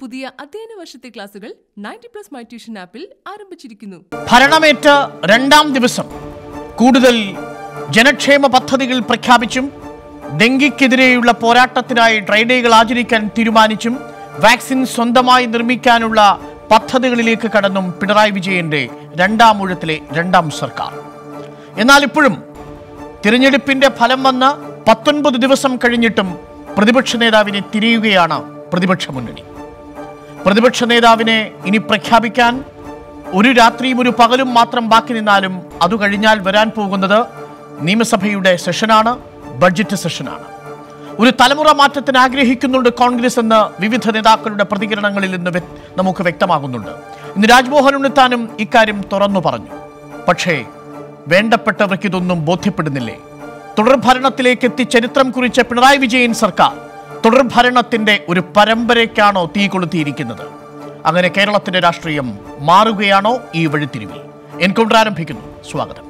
പുതിയ അധ്യയന വർഷത്തെ ക്ലാസുകൾ നയൻറ്റി പ്ലസ് മൈ ട്യൂഷൻ ആപ്പിൽ ആരംഭിച്ചിരിക്കുന്നു ഭരണമേറ്റ രണ്ടാം ദിവസം കൂടുതൽ ജനക്ഷേമ പദ്ധതികൾ പ്രഖ്യാപിച്ചും ഡെങ്കിക്കെതിരെയുള്ള പോരാട്ടത്തിനായി ഡ്രൈഡേകൾ ആചരിക്കാൻ തീരുമാനിച്ചും വാക്സിൻ സ്വന്തമായി നിർമ്മിക്കാനുള്ള പദ്ധതികളിലേക്ക് കടന്നും പിണറായി വിജയന്റെ രണ്ടാം ഊഴത്തിലെ രണ്ടാം സർക്കാർ എന്നാൽ ഇപ്പോഴും തിരഞ്ഞെടുപ്പിന്റെ ഫലം വന്ന് പത്തൊൻപത് ദിവസം കഴിഞ്ഞിട്ടും പ്രതിപക്ഷ നേതാവിനെ തിരിയുകയാണ് പ്രതിപക്ഷ മുന്നണി പ്രതിപക്ഷ നേതാവിനെ ഇനി പ്രഖ്യാപിക്കാൻ ഒരു രാത്രിയും ഒരു പകലും മാത്രം ബാക്കി നിന്നാലും അത് കഴിഞ്ഞാൽ വരാൻ പോകുന്നത് നിയമസഭയുടെ സെഷനാണ് ബഡ്ജറ്റ് സെഷനാണ് ഒരു തലമുറ മാറ്റത്തിന് ആഗ്രഹിക്കുന്നുണ്ട് കോൺഗ്രസ് എന്ന് വിവിധ നേതാക്കളുടെ പ്രതികരണങ്ങളിൽ നിന്ന് വ്യ- നമുക്ക് വ്യക്തമാകുന്നുണ്ട് ഇന്ന് രാജ്മോഹൻ ഉണ്ണിത്താനും ഇക്കാര്യം തുറന്നു പറഞ്ഞു പക്ഷേ വേണ്ടപ്പെട്ടവർക്ക് ഇതൊന്നും ബോധ്യപ്പെടുന്നില്ലേ തുടർഭരണത്തിലേക്ക് എത്തി ചരിത്രം കുറിച്ച പിണറായി വിജയൻ സർക്കാർ തുടർഭരണത്തിന്റെ ഒരു പരമ്പരയ്ക്കാണോ തീ കൊളുത്തിയിരിക്കുന്നത് അങ്ങനെ കേരളത്തിന്റെ രാഷ്ട്രീയം മാറുകയാണോ ഈ വഴിത്തിരിവിൽ എൻകൗണ്ടർ ആരംഭിക്കുന്നു സ്വാഗതം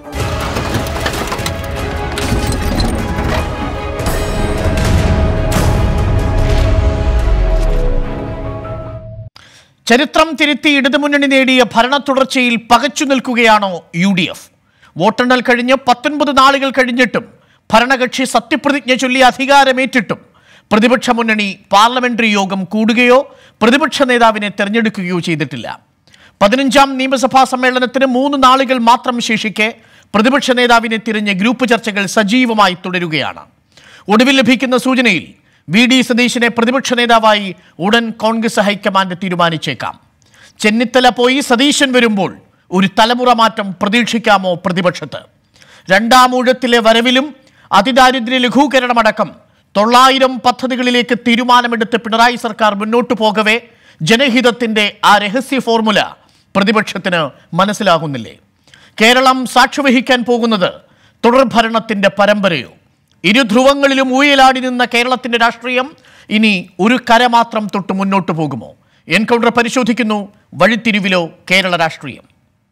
ചരിത്രം തിരുത്തി ഇടതുമുന്നണി നേടിയ ഭരണ തുടർച്ചയിൽ പകച്ചു നിൽക്കുകയാണോ യു ഡി എഫ് വോട്ടെണ്ണൽ കഴിഞ്ഞ് പത്തൊൻപത് നാളുകൾ കഴിഞ്ഞിട്ടും ഭരണകക്ഷി സത്യപ്രതിജ്ഞ ചൊല്ലി അധികാരമേറ്റിട്ടും പ്രതിപക്ഷ മുന്നണി പാർലമെന്ററി യോഗം കൂടുകയോ പ്രതിപക്ഷ നേതാവിനെ തെരഞ്ഞെടുക്കുകയോ ചെയ്തിട്ടില്ല പതിനഞ്ചാം നിയമസഭാ സമ്മേളനത്തിന് മൂന്ന് നാളുകൾ മാത്രം ശേഷിക്കെ പ്രതിപക്ഷ നേതാവിനെ തിരഞ്ഞ് ഗ്രൂപ്പ് ചർച്ചകൾ സജീവമായി തുടരുകയാണ് ഒടുവിൽ ലഭിക്കുന്ന സൂചനയിൽ വി ഡി സതീശനെ പ്രതിപക്ഷ നേതാവായി ഉടൻ കോൺഗ്രസ് ഹൈക്കമാൻഡ് തീരുമാനിച്ചേക്കാം ചെന്നിത്തല പോയി സതീശൻ വരുമ്പോൾ ഒരു തലമുറ മാറ്റം പ്രതീക്ഷിക്കാമോ പ്രതിപക്ഷത്ത് രണ്ടാം ഊഴത്തിലെ വരവിലും അതിദാരിദ്ര്യ ലഘൂകരണമടക്കം തൊള്ളായിരം പദ്ധതികളിലേക്ക് തീരുമാനമെടുത്ത് പിണറായി സർക്കാർ മുന്നോട്ടു പോകവേ ജനഹിതത്തിന്റെ ആ രഹസ്യ ഫോർമുല പ്രതിപക്ഷത്തിന് മനസ്സിലാകുന്നില്ലേ കേരളം സാക്ഷിവഹിക്കാൻ പോകുന്നത് തുടർഭരണത്തിന്റെ പരമ്പരയോ ഇരുധ്രുവങ്ങളിലും ഊയലാടി നിന്ന കേരളത്തിന്റെ രാഷ്ട്രീയം ഇനി ഒരു കര മാത്രം തൊട്ട് മുന്നോട്ട് പോകുമോ എൻകൗണ്ടർ പരിശോധിക്കുന്നു വഴിത്തിരിവിലോ കേരള രാഷ്ട്രീയം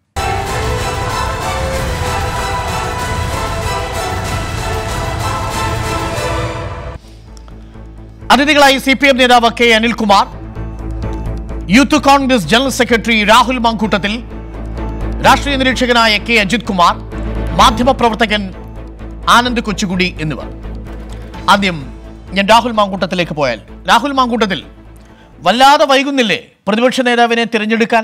അതിഥികളായി സി പി എം നേതാവ് K Anilkumar youth Congress general secretary Rahul Mankoottathil രാഷ്ട്രീയ നിരീക്ഷകനായ കെ അജിത് കുമാർ മാധ്യമപ്രവർത്തകൻ ആനന്ദ് കൊച്ചുകുടി എന്നിവർ ആദ്യം ഞാൻ രാഹുൽ മാങ്കൂട്ടത്തിലേക്ക് പോയാൽ രാഹുൽ മാങ്കൂട്ടത്തിൽ വല്ലാതെ വൈകുന്നില്ലേ പ്രതിപക്ഷ നേതാവിനെ തിരഞ്ഞെടുക്കാൻ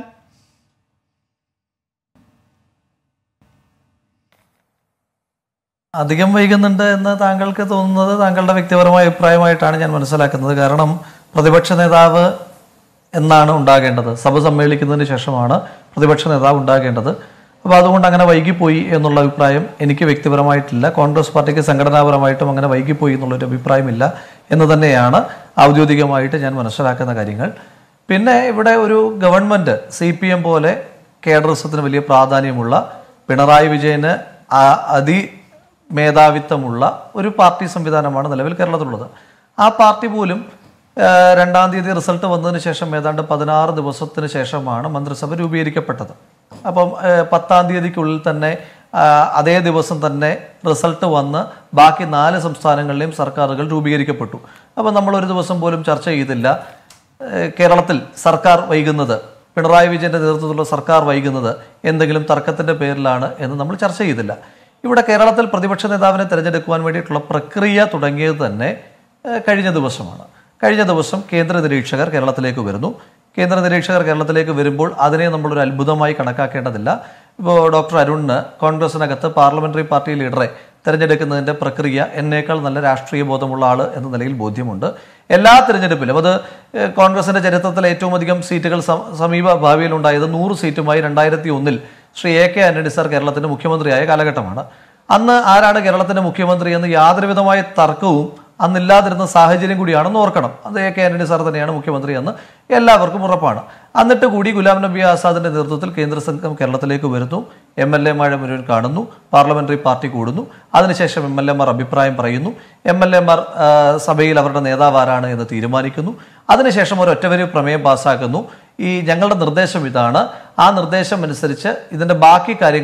അധികം വൈകുന്നുണ്ട് എന്ന് താങ്കൾക്ക് തോന്നുന്നത് താങ്കളുടെ വ്യക്തിപരമായ അഭിപ്രായമായിട്ടാണ് ഞാൻ മനസ്സിലാക്കുന്നത് കാരണം പ്രതിപക്ഷ നേതാവ് എന്നാണ് ഉണ്ടാകേണ്ടത് സഭ സമ്മേളിക്കുന്നതിന് ശേഷമാണ് പ്രതിപക്ഷ നേതാവ് ഉണ്ടാകേണ്ടത് അപ്പോൾ അതുകൊണ്ട് അങ്ങനെ വൈകിപ്പോയി എന്നുള്ള അഭിപ്രായം എനിക്ക് വ്യക്തിപരമായിട്ടില്ല കോൺഗ്രസ് പാർട്ടിക്ക് സംഘടനാപരമായിട്ടും അങ്ങനെ വൈകിപ്പോയി എന്നുള്ളൊരു അഭിപ്രായമില്ല എന്ന് തന്നെയാണ് ഔദ്യോഗികമായിട്ട് ഞാൻ മനസ്സിലാക്കുന്ന കാര്യങ്ങൾ പിന്നെ ഇവിടെ ഒരു ഗവൺമെന്റ് സി പി എം പോലെ കേഡറിസത്തിന് വലിയ പ്രാധാന്യമുള്ള പിണറായി വിജയന് ആ- അതി മേധാവിത്വമുള്ള ഒരു പാർട്ടി സംവിധാനമാണ് നിലവിൽ കേരളത്തിലുള്ളത് ആ പാർട്ടി പോലും ആ, രണ്ടാം തീയതി റിസൾട്ട് വന്നതിന് ശേഷം ഏതാണ്ട് പതിനാറ് ദിവസത്തിന് ശേഷമാണ് മന്ത്രിസഭ രൂപീകരിക്കപ്പെട്ടത് അപ്പം ആ, പത്താം തീയതിക്കുള്ളിൽ തന്നെ ആ, അതേ ദിവസം തന്നെ റിസൾട്ട് വന്ന് ബാക്കി നാല് സംസ്ഥാനങ്ങളിലെയും സർക്കാരുകൾ രൂപീകരിക്കപ്പെട്ടു അപ്പം നമ്മൾ ഒരു ദിവസം പോലും ചർച്ച ചെയ്തില്ല ഏഹ് കേരളത്തിൽ സർക്കാർ വൈകുന്നത് പിണറായി വിജയന്റെ നേതൃത്വത്തിലുള്ള സർക്കാർ വൈകുന്നത് എന്തെങ്കിലും തർക്കത്തിന്റെ പേരിലാണ് എന്ന് നമ്മൾ ചർച്ച ചെയ്തില്ല ഇവിടെ കേരളത്തിൽ പ്രതിപക്ഷ നേതാവിനെ തിരഞ്ഞെടുക്കുവാൻ വേണ്ടിയിട്ടുള്ള പ്രക്രിയ തുടങ്ങിയത് തന്നെ ഏഹ് കഴിഞ്ഞ ദിവസമാണ് കഴിഞ്ഞ ദിവസം കേന്ദ്ര നിരീക്ഷകർ കേരളത്തിലേക്ക് വരുന്നു കേന്ദ്ര നിരീക്ഷകർ കേരളത്തിലേക്ക് വരുമ്പോൾ അതിനെ നമ്മളൊരു അത്ഭുതമായി കണക്കാക്കേണ്ടതില്ല ഇപ്പോൾ ഡോക്ടർ അരുണിന് കോൺഗ്രസിനകത്ത് പാർലമെന്ററി പാർട്ടി ലീഡറെ തെരഞ്ഞെടുക്കുന്നതിന്റെ പ്രക്രിയ എന്നേക്കാൾ നല്ല രാഷ്ട്രീയ ബോധമുള്ള ആൾ എന്ന നിലയിൽ ബോധ്യമുണ്ട് എല്ലാ തിരഞ്ഞെടുപ്പിലും അത് ഏഹ്, കോൺഗ്രസിന്റെ ചരിത്രത്തിൽ ഏറ്റവും അധികം സീറ്റുകൾ സം- സമീപ ഭാവിയിൽ ഉണ്ടായത് നൂറ് സീറ്റുമായി രണ്ടായിരത്തി ഒന്നിൽ Shri A K Antony sir കേരളത്തിന്റെ മുഖ്യമന്ത്രിയായ കാലഘട്ടമാണ് അന്ന് ആരാണ് കേരളത്തിന്റെ മുഖ്യമന്ത്രി എന്ന് യാതൊരുവിധമായ തർക്കവും അന്നില്ലാതിരുന്ന സാഹചര്യം കൂടിയാണെന്ന് ഓർക്കണം അത് എ കെ ആന്റണി സാർ തന്നെയാണ് മുഖ്യമന്ത്രി എന്ന് എല്ലാവർക്കും ഉറപ്പാണ് എന്നിട്ട് കൂടി ഗുലാം നബി ആസാദിന്റെ നേതൃത്വത്തിൽ കേന്ദ്ര സംഘം കേരളത്തിലേക്ക് വരുന്നു എം എൽ എമാരെ മുഴുവൻ കാണുന്നു പാർലമെന്ററി പാർട്ടി കൂടുന്നു അതിനുശേഷം എം എൽ എമാർ അഭിപ്രായം പറയുന്നു എം എൽ എമാർ സഭയിൽ അവരുടെ നേതാവ് ആരാണ് എന്ന് തീരുമാനിക്കുന്നു അതിനുശേഷം ഒരു ഒറ്റവരി പ്രമേയം പാസ്സാക്കുന്നു ഈ ഞങ്ങളുടെ നിർദ്ദേശം ഇതാണ് ആ നിർദ്ദേശം അനുസരിച്ച് ഇതിന്റെ ബാക്കി കാര്യങ്ങൾ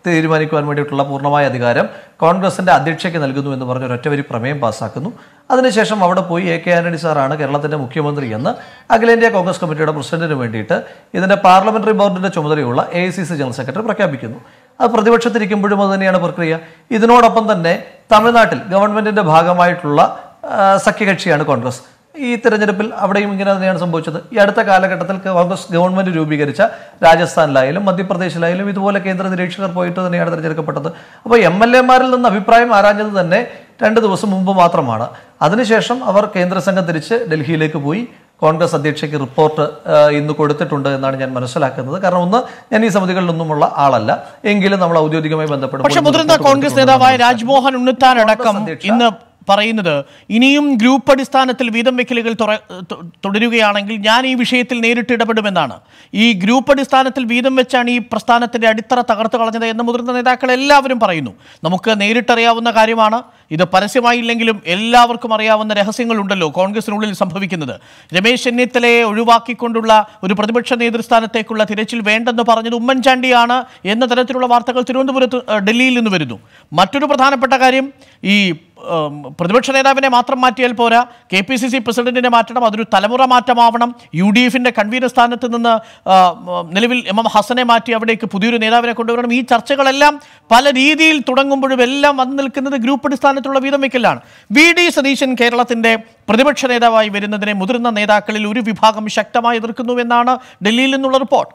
തീരുമാനിക്കുവാൻ വേണ്ടിയിട്ടുള്ള പൂർണ്ണമായ അധികാരം കോൺഗ്രസിന്റെ അധ്യക്ഷയ്ക്ക് നൽകുന്നു എന്ന് പറഞ്ഞ ഒരൊറ്റവരി പ്രമേയം പാസ്സാക്കുന്നു അതിനുശേഷം അവിടെ പോയി എ കെ ആന്റണി സാറാണ് കേരളത്തിന്റെ മുഖ്യമന്ത്രി എന്ന് അഖിലേന്ത്യാ കോൺഗ്രസ് കമ്മിറ്റിയുടെ പ്രസിഡന്റിന് വേണ്ടിയിട്ട് ഇതിന്റെ പാർലമെന്ററി ബോർഡിന്റെ ചുമതലയുള്ള എ ജനറൽ സെക്രട്ടറി പ്രഖ്യാപിക്കുന്നു അത് പ്രതിപക്ഷത്തിരിക്കുമ്പോഴും അത് തന്നെയാണ് പ്രക്രിയ ഇതിനോടൊപ്പം തന്നെ തമിഴ്നാട്ടിൽ ഗവൺമെന്റിന്റെ ഭാഗമായിട്ടുള്ള ആ, സഖ്യകക്ഷിയാണ് കോൺഗ്രസ് ഈ തെരഞ്ഞെടുപ്പിൽ അവിടെയും ഇങ്ങനെ തന്നെയാണ് സംഭവിച്ചത് ഈ അടുത്ത കാലഘട്ടത്തിൽ കോൺഗ്രസ് ഗവൺമെന്റ് രൂപീകരിച്ച രാജസ്ഥാനിലായാലും മധ്യപ്രദേശിലായാലും ഇതുപോലെ കേന്ദ്ര നിരീക്ഷകർ പോയിട്ട് തന്നെയാണ് തെരഞ്ഞെടുക്കപ്പെട്ടത് അപ്പോൾ എം എൽ എമാരിൽ നിന്ന് അഭിപ്രായം ആരാഞ്ഞത് തന്നെ രണ്ട് ദിവസം മുമ്പ് മാത്രമാണ് അതിനുശേഷം അവർ കേന്ദ്ര സംഘം തിരിച്ച് ഡൽഹിയിലേക്ക് പോയി കോൺഗ്രസ് അധ്യക്ഷയ്ക്ക് റിപ്പോർട്ട് ആ, ഇന്ന് കൊടുത്തിട്ടുണ്ട് എന്നാണ് ഞാൻ മനസ്സിലാക്കുന്നത് കാരണം ഒന്ന് ഞാൻ ഈ സമിതികളിലൊന്നുമുള്ള ആളല്ല എങ്കിലും നമ്മൾ ഔദ്യോഗികമായി ബന്ധപ്പെടുമ്പോൾ പക്ഷെ മുതിർന്ന റിപ്പോർട്ട് കോൺഗ്രസ് കൊടുത്തിട്ടുണ്ടെന്ന് നേതാവായ മനസ്സിലാക്കുന്നു. രാജ്മോഹൻ ഉണ്ണിത്താൻ അടക്കം കോൺഗ്രസ് അധ്യക്ഷ- ഇന്ന് പറയുന്നത് ഇനിയും ഗ്രൂപ്പ് അടിസ്ഥാനത്തിൽ വീതം വെക്കലുകൾ തുറ- തു- തുടരുകയാണെങ്കിൽ ഞാൻ ഈ വിഷയത്തിൽ നേരിട്ട് ഇടപെടുമെന്നാണ് ഈ ഗ്രൂപ്പ് അടിസ്ഥാനത്തിൽ വീതം വെച്ചാണ് ഈ പ്രസ്ഥാനത്തിന്റെ അടിത്തറ തകർത്ത് കളഞ്ഞത് എന്ന് മുതിർന്ന നേതാക്കൾ എല്ലാവരും പറയുന്നു നമുക്ക് നേരിട്ടറിയാവുന്ന കാര്യമാണ് ഇത് പരസ്യമായില്ലെങ്കിലും എല്ലാവർക്കും അറിയാവുന്ന രഹസ്യങ്ങളുണ്ടല്ലോ കോൺഗ്രസിനുള്ളിൽ സംഭവിക്കുന്നത് രമേശ് ചെന്നിത്തലയെ ഒഴിവാക്കിക്കൊണ്ടുള്ള ഒരു പ്രതിപക്ഷ നേതൃസ്ഥാനത്തേക്കുള്ള തിരച്ചിൽ വേണ്ടെന്ന് പറഞ്ഞത് ഉമ്മൻചാണ്ടിയാണ് എന്ന തരത്തിലുള്ള വാർത്തകൾ തിരുവനന്തപുരത്ത് ഏഹ്, ഡൽഹിയിൽ നിന്ന് വരുന്നു മറ്റൊരു പ്രധാനപ്പെട്ട കാര്യം ഈ ഉം, പ്രതിപക്ഷ നേതാവിനെ മാത്രം മാറ്റിയാൽ പോരാ കെ പി സി സി പ്രസിഡന്റിനെ മാറ്റണം അതൊരു തലമുറ മാറ്റമാവണം യു ഡി എഫിന്റെ കൺവീനർ സ്ഥാനത്ത് നിന്ന് ആ, ഉം, നിലവിൽ എം എം ഹസനെ മാറ്റി അവിടേക്ക് പുതിയൊരു നേതാവിനെ കൊണ്ടുവരണം ഈ ചർച്ചകളെല്ലാം പല രീതിയിൽ തുടങ്ങുമ്പോഴും എല്ലാം വന്നു നിൽക്കുന്നത് ഗ്രൂപ്പ് അടിസ്ഥാനത്തിലുള്ള വീതം വയ്ക്കലാണ് വി ഡി സതീശൻ കേരളത്തിന്റെ പ്രതിപക്ഷ നേതാവായി വരുന്നതിനെ മുതിർന്ന നേതാക്കളിൽ ഒരു വിഭാഗം ശക്തമായി എതിർക്കുന്നുവെന്നാണ് ഡൽഹിയിൽ നിന്നുള്ള റിപ്പോർട്ട്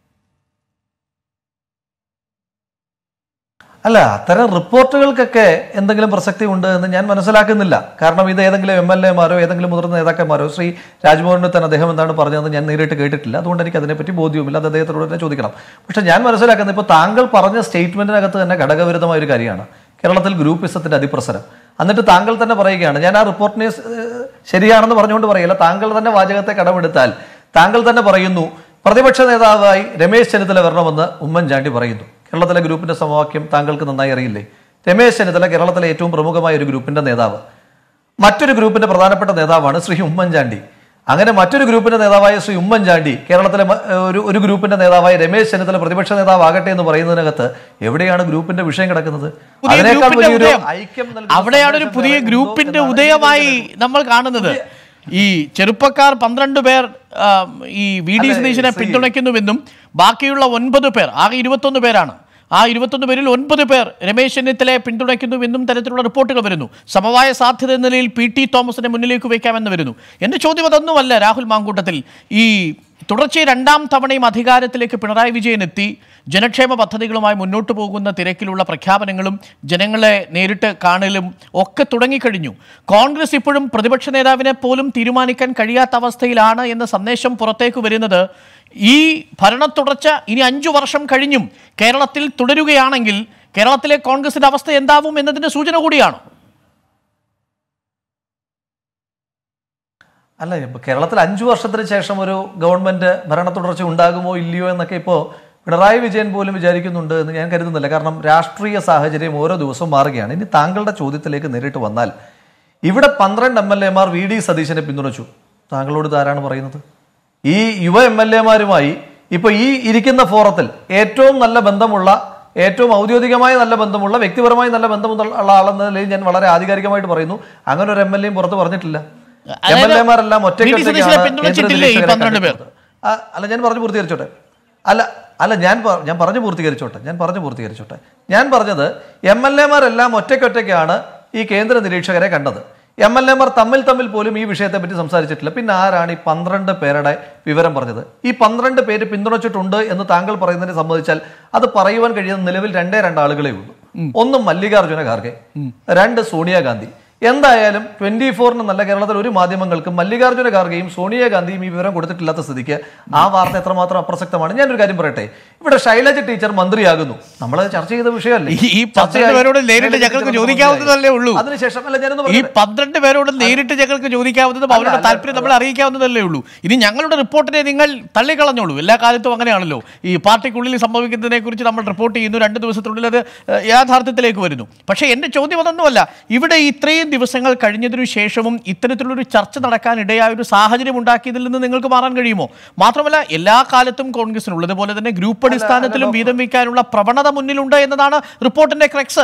അല്ല അത്തരം റിപ്പോർട്ടുകൾക്കൊക്കെ എന്തെങ്കിലും പ്രസക്തി ഉണ്ട് എന്ന് ഞാൻ മനസ്സിലാക്കുന്നില്ല കാരണം ഇത് ഏതെങ്കിലും എം എൽ എമാരോ ഏതെങ്കിലും മുതിർന്ന നേതാക്കന്മാരോ ശ്രീ രാജ്മോഹനെ തന്നെ അദ്ദേഹം എന്താണ് പറഞ്ഞതെന്ന് ഞാൻ നേരിട്ട് കേട്ടിട്ടില്ല അതുകൊണ്ട് എനിക്ക് അതിനെപ്പറ്റി ബോധ്യവുമില്ല അത് അദ്ദേഹത്തോട് തന്നെ ചോദിക്കണം പക്ഷെ ഞാൻ മനസ്സിലാക്കുന്നത് ഇപ്പോൾ താങ്കൾ പറഞ്ഞ സ്റ്റേറ്റ്മെന്റിനകത്ത് തന്നെ ഘടകവിരുദ്ധമായ ഒരു കാര്യമാണ് കേരളത്തിൽ ഗ്രൂപ്പിസത്തിന്റെ അതിപ്രസരം എന്നിട്ട് താങ്കൾ തന്നെ പറയുകയാണ് ഞാൻ ആ റിപ്പോർട്ടിനെ ഏഹ്, ശരിയാണെന്ന് പറഞ്ഞുകൊണ്ട് പറയില്ല താങ്കൾ തന്നെ വാചകത്തെ കടമെടുത്താൽ താങ്കൾ തന്നെ പറയുന്നു പ്രതിപക്ഷ നേതാവായി രമേശ് ചെന്നിത്തല വരണമെന്ന് ഉമ്മൻചാണ്ടി പറയുന്നു കേരളത്തിലെ ഗ്രൂപ്പിന്റെ സമവാക്യം താങ്കൾക്ക് നന്നായി അറിയില്ലേ രമേശ് ചെന്നിത്തല കേരളത്തിലെ ഏറ്റവും പ്രമുഖമായ ഒരു ഗ്രൂപ്പിന്റെ നേതാവ് മറ്റൊരു ഗ്രൂപ്പിന്റെ പ്രധാനപ്പെട്ട നേതാവാണ് ശ്രീ ഉമ്മൻചാണ്ടി അങ്ങനെ മറ്റൊരു ഗ്രൂപ്പിന്റെ നേതാവായ ശ്രീ ഉമ്മൻചാണ്ടി കേരളത്തിലെ മ- ഒരു ഒരു ഗ്രൂപ്പിന്റെ നേതാവായ രമേശ് ചെന്നിത്തല പ്രതിപക്ഷ നേതാവാകട്ടെ എന്ന് പറയുന്നതിനകത്ത് എവിടെയാണ് ഗ്രൂപ്പിന്റെ വിഷയം കിടക്കുന്നത് പുതിയ അതിനേക്കാൾ ഗ്രൂപ്പിന്റെ വലിയൊരു ഉദയം ഐക്യം നൽകുന്ന അവിടെയാണ് ഒരു സന്ദേശം പുതിയ വേറെ ഉണ്ടോ ഗ്രൂപ്പിന്റെ എന്നാണ് ഉദയമായി എനിക്ക് നമ്മൾ കാണുന്നത് ഈ ചെറുപ്പക്കാർ പന്ത്രണ്ട് പേർ ആ, ഈ വി ഡി അല്ല, സതീശനെ ശ്രീ- പിന്തുണയ്ക്കുന്നുവെന്നും ബാക്കിയുള്ള ഒൻപത് പേർ ആകെ ഇരുപത്തൊന്ന് പേരാണ് ആ ഇരുപത്തൊന്ന് പേരിൽ ഒൻപത് പേർ രമേശ് ചെന്നിത്തലയെ പിന്തുണയ്ക്കുന്നുവെന്നും തരത്തിലുള്ള റിപ്പോർട്ടുകൾ വരുന്നു സമവായ സാധ്യത എന്ന നിലയിൽ പി ടി തോമസിനെ മുന്നിലേക്ക് വയ്ക്കാമെന്ന് വരുന്നു എന്റെ ചോദ്യം അതൊന്നുമല്ല രാഹുൽ മാങ്കൂട്ടത്തിൽ ഈ തുടർച്ചയായി രണ്ടാം തവണയും അധികാരത്തിലേക്ക് പിണറായി വിജയൻ എത്തി ജനക്ഷേമ പദ്ധതികളുമായി മുന്നോട്ട് പോകുന്ന തിരക്കിലുള്ള പ്രഖ്യാപനങ്ങളും ജനങ്ങളെ നേരിട്ട് കാണലും ഒക്കെ തുടങ്ങിക്കഴിഞ്ഞു കോൺഗ്രസ് ഇപ്പോഴും പ്രതിപക്ഷ നേതാവിനെ പോലും തീരുമാനിക്കാൻ കഴിയാത്ത അവസ്ഥയിലാണ് എന്ന സന്ദേശം പുറത്തേക്ക് വരുന്നത് ഈ ഭരണ തുടർച്ച ഇനി അഞ്ചു വർഷം കഴിഞ്ഞും കേരളത്തിൽ തുടരുകയാണെങ്കിൽ കേരളത്തിലെ കോൺഗ്രസിന്റെ അവസ്ഥ എന്താവും എന്നതിന്റെ സൂചന കൂടിയാണ് അല്ല ഇപ്പൊ കേരളത്തിൽ അഞ്ചു വർഷത്തിന് ശേഷം ഒരു ഗവൺമെന്റ് ഭരണ തുടർച്ച ഉണ്ടാകുമോ ഇല്ലയോ എന്നൊക്കെ ഇപ്പോൾ പിണറായി വിജയൻ പോലും വിചാരിക്കുന്നുണ്ട് എന്ന് ഞാൻ കരുതുന്നില്ല കാരണം രാഷ്ട്രീയ സാഹചര്യം ഓരോ ദിവസവും മാറുകയാണ് ഇനി താങ്കളുടെ ചോദ്യത്തിലേക്ക് നേരിട്ട് വന്നാൽ ഇവിടെ പന്ത്രണ്ട് എം എൽ എമാർ വി ഡി സതീശനെ പിന്തുണച്ചു താങ്കളോട് ഇതാരാണ് പറയുന്നത് ഈ യുവ എം എൽ എമാരുമായി ഇപ്പൊ ഈ ഇരിക്കുന്ന ഫോറത്തിൽ ഏറ്റവും നല്ല ബന്ധമുള്ള ഏറ്റവും ഔദ്യോഗികമായി നല്ല ബന്ധമുള്ള വ്യക്തിപരമായി നല്ല ബന്ധമുള്ള ആളെന്ന നിലയിൽ ഞാൻ വളരെ ആധികാരികമായിട്ട് പറയുന്നു അങ്ങനെ ഒരു എം എൽ എയും പുറത്ത് പറഞ്ഞിട്ടില്ല എം എൽ എമാരെല്ലാം വി ഡി സതീശനെ പിന്തുണച്ചിട്ടില്ലേ ഈ പന്ത്രണ്ട് പേർ? അല്ല ഞാൻ പറഞ്ഞു പൂർത്തീകരിച്ചോട്ടെ അല്ല അല്ല ഞാൻ പ- ഞാൻ പറഞ്ഞു പൂർത്തീകരിച്ചോട്ടെ ഞാൻ പറഞ്ഞു പൂർത്തീകരിച്ചോട്ടെ ഞാൻ പറഞ്ഞത് എം എൽ എമാരെല്ലാം ഒറ്റയ്ക്കൊറ്റയ്ക്കാണ് ഈ കേന്ദ്ര നിരീക്ഷകരെ കണ്ടത് എം എൽ എമാർ തമ്മിൽ തമ്മിൽ പോലും ഈ വിഷയത്തെ പറ്റി സംസാരിച്ചിട്ടില്ല പിന്നെ ആരാണ് ഈ പന്ത്രണ്ട് പേരുടെ വിവരം പറഞ്ഞത് ഈ പന്ത്രണ്ട് പേര് പിന്തുണച്ചിട്ടുണ്ട് എന്ന് താങ്കൾ പറയുന്നതിനെ സംബന്ധിച്ചാൽ അത് പറയുവാൻ കഴിയുന്ന നിലവിൽ രണ്ടേ രണ്ട് ആളുകളേ ഉള്ളൂ ഒന്ന് മല്ലികാർജുന ഖാർഗെ രണ്ട് സോണിയാഗാന്ധി എന്തായാലും ട്വന്റി ഫോറിന് നല്ല കേരളത്തിൽ ഒരു മാധ്യമങ്ങൾക്കും മല്ലികാർജ്ജുന ഖാർഗെയും സോണിയാഗാന്ധിയും ഈ വിവരം കൊടുത്തിട്ടില്ലാത്ത സ്ഥിതിക്ക് ആ വാർത്ത എത്രമാത്രം അപ്രസക്തമാണ് ഞാനൊരു കാര്യം പറയട്ടെ ഇവിടെ ശൈലജ ടീച്ചർ മന്ത്രിയാകുന്നു നമ്മൾ ചർച്ച ചെയ്ത വിഷയമല്ലേ ഈ- ഈ ചർച്ചയായി പന്ത്രണ്ട് പേരോട് നേരിട്ട് ശൈലജ ഞങ്ങൾക്ക് ടീച്ചർ ചോദിക്കാവുന്നതല്ലേ ഉള്ളൂ. അതിനുശേഷം അല്ല ഞാനൊന്ന് ഈ പറയട്ടെ. പന്ത്രണ്ട് പേരോട് നേരിട്ട് ഞങ്ങൾക്ക് ചോദിക്കാവുന്നതും അല്ല, അവരുടെ അല്ല, താല്പര്യം നമ്മളെ അറിയിക്കാവുന്നതല്ലേ ഉള്ളൂ ഇനി ഞങ്ങളുടെ റിപ്പോർട്ടിനെ നിങ്ങൾ തള്ളിക്കളഞ്ഞോളൂ എല്ലാ കാലത്തും അങ്ങനെയാണല്ലോ ഈ പാർട്ടിക്കുള്ളിൽ സംഭവിക്കുന്നതിനെ കുറിച്ച് നമ്മൾ റിപ്പോർട്ട് ചെയ്യുന്നു രണ്ട് ദിവസത്തിനുള്ളിൽ അത് ഏഹ്, യാഥാർത്ഥ്യത്തിലേക്ക് വരുന്നു പക്ഷേ എൻ്റെ ചോദ്യം അതൊന്നുമല്ല ഇവിടെ ഇത്രയും ഇത്രയും ദിവസങ്ങൾ കഴിഞ്ഞതിനു ശേഷവും ഇത്തരത്തിലൊരു ചർച്ച നടക്കാൻ ഇടയായ ഒരു സാഹചര്യം ഉണ്ടാക്കിയതിൽ നിന്ന് നിങ്ങൾക്ക് മാറാൻ കഴിയുമോ മാത്രമല്ല എല്ലാ കാലത്തും കോൺഗ്രസിനുള്ളതുപോലെ തന്നെ ഗ്രൂപ്പ് അടിസ്ഥാനത്തിലും വീതം വയ്ക്കാനുള്ള പ്രവണത മുന്നിലുണ്ട് എന്നതാണ് റിപ്പോർട്ടിന്റെ ക്രെക്സ്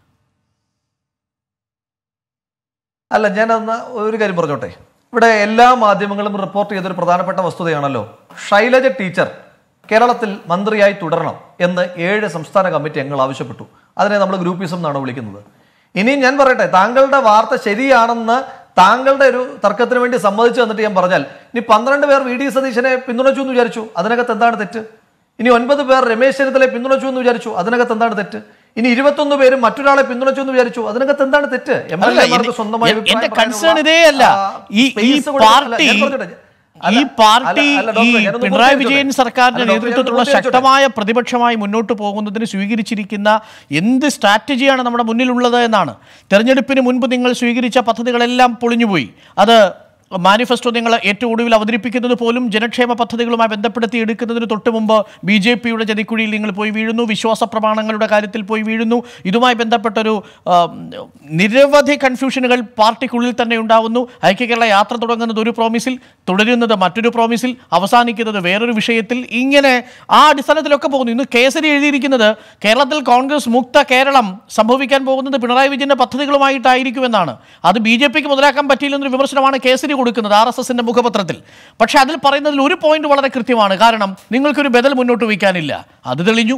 അല്ല ഞാനന്ന് ഒരു കാര്യം പറഞ്ഞോട്ടെ ഇവിടെ എല്ലാ മാധ്യമങ്ങളും റിപ്പോർട്ട് ചെയ്തൊരു പ്രധാനപ്പെട്ട വസ്തുതയാണല്ലോ ശൈലജ ടീച്ചർ കേരളത്തിൽ മന്ത്രിയായി തുടരണം എന്ന് ഏഴ് സംസ്ഥാന കമ്മിറ്റി അംഗങ്ങൾ ആവശ്യപ്പെട്ടു അതിനെ നമ്മൾ ഗ്രൂപ്പിസം എന്നാണ് വിളിക്കുന്നത് ഇനി ഞാൻ പറയട്ടെ താങ്കളുടെ വാർത്ത ശരിയാണെന്ന് താങ്കളുടെ ഒരു തർക്കത്തിന് വേണ്ടി സമ്മതിച്ചു തന്നിട്ട് ഞാൻ പറഞ്ഞാൽ ഇനി പന്ത്രണ്ട് പേർ വി ഡി സതീശനെ പിന്തുണച്ചു എന്ന് വിചാരിച്ചു അതിനകത്ത് എന്താണ് തെറ്റ് ഇനി ഒൻപത് പേർ രമേശ് ചെന്നിത്തലയെ പിന്തുണച്ചു എന്ന് വിചാരിച്ചു അതിനകത്ത് എന്താണ് തെറ്റ് ഇനി ഇരുപത്തൊന്ന് പേരും മറ്റൊരാളെ പിന്തുണച്ചു എന്ന് വിചാരിച്ചു അതിനകത്ത് എന്താണ് തെറ്റ് എം എൽ അല്ല, എമാർക്ക് എന്റെ- സ്വന്തമായി എന്റെ അഭിപ്രായം കൺസേൺ പറയാനുള്ള, ഇതേ അല്ല ആ, ഈ ഈ space കൊടുത്തിട്ടില്ല. പാർട്ടി ഞാൻ പറഞ്ഞോട്ടെ. ഈ അല്ല, പാർട്ടി അല്ല, അല്ല, ഈ ഡോക്ടറെ, ഞാനൊന്ന് പിണറായി പൂർത്തിയാക്കട്ടെ. വിജയൻ സർക്കാരിന്റെ അല്ല, ഡോക്ടറെ, നേതൃത്വത്തിലുള്ള ഞാനൊന്ന് പൂർത്തിയാക്കട്ടെ. ശക്തമായ പ്രതിപക്ഷമായി മുന്നോട്ട് പോകുന്നതിന് സ്വീകരിച്ചിരിക്കുന്ന എന്ത് സ്ട്രാറ്റജിയാണ് നമ്മുടെ മുന്നിലുള്ളത് എന്നാണ് തെരഞ്ഞെടുപ്പിന് മുൻപ് നിങ്ങൾ സ്വീകരിച്ച പദ്ധതികളെല്ലാം പൊളിഞ്ഞുപോയി അത് മാനിഫെസ്റ്റോ നിങ്ങൾ ഏറ്റവും ഒടുവിൽ അവതരിപ്പിക്കുന്നത് പോലും ജനക്ഷേമ പദ്ധതികളുമായി ബന്ധപ്പെടുത്തി എടുക്കുന്നതിന് തൊട്ട് മുമ്പ് ബി ജെ പിയുടെ ചതിക്കുഴിയിൽ നിങ്ങൾ പോയി വീഴുന്നു വിശ്വാസ പ്രമാണങ്ങളുടെ കാര്യത്തിൽ പോയി വീഴുന്നു ഇതുമായി ബന്ധപ്പെട്ടൊരു ആ, നിരവധി കൺഫ്യൂഷനുകൾ പാർട്ടിക്കുള്ളിൽ തന്നെ ഉണ്ടാകുന്നു ഐക്യകേരള യാത്ര തുടങ്ങുന്നത് ഒരു പ്രോമിസിൽ തുടരുന്നത് മറ്റൊരു പ്രോമിസിൽ അവസാനിക്കുന്നത് വേറൊരു വിഷയത്തിൽ ഇങ്ങനെ ആ അടിസ്ഥാനത്തിലൊക്കെ പോകുന്നു ഇന്ന് കേസരി എഴുതിയിരിക്കുന്നത് കേരളത്തിൽ കോൺഗ്രസ് മുക്ത കേരളം സംഭവിക്കാൻ പോകുന്നത് പിണറായി വിജയന്റെ പദ്ധതികളുമായിട്ടായിരിക്കുമെന്നാണ് അത് ബി ജെ പിക്ക് മുതലാക്കാൻ പറ്റിയില്ലെന്നൊരു വിമർശനമാണ് കേസരി കൊടുക്കുന്നത് ആർ എസ് എസിന്റെ മുഖപത്രത്തിൽ പക്ഷേ അതിൽ പറയുന്നതിൽ ഒരു പോയിന്റ് വളരെ കൃത്യമാണ് കാരണം നിങ്ങൾക്കൊരു ബദൽ മുന്നോട്ട് വയ്ക്കാനില്ല അത് തെളിഞ്ഞു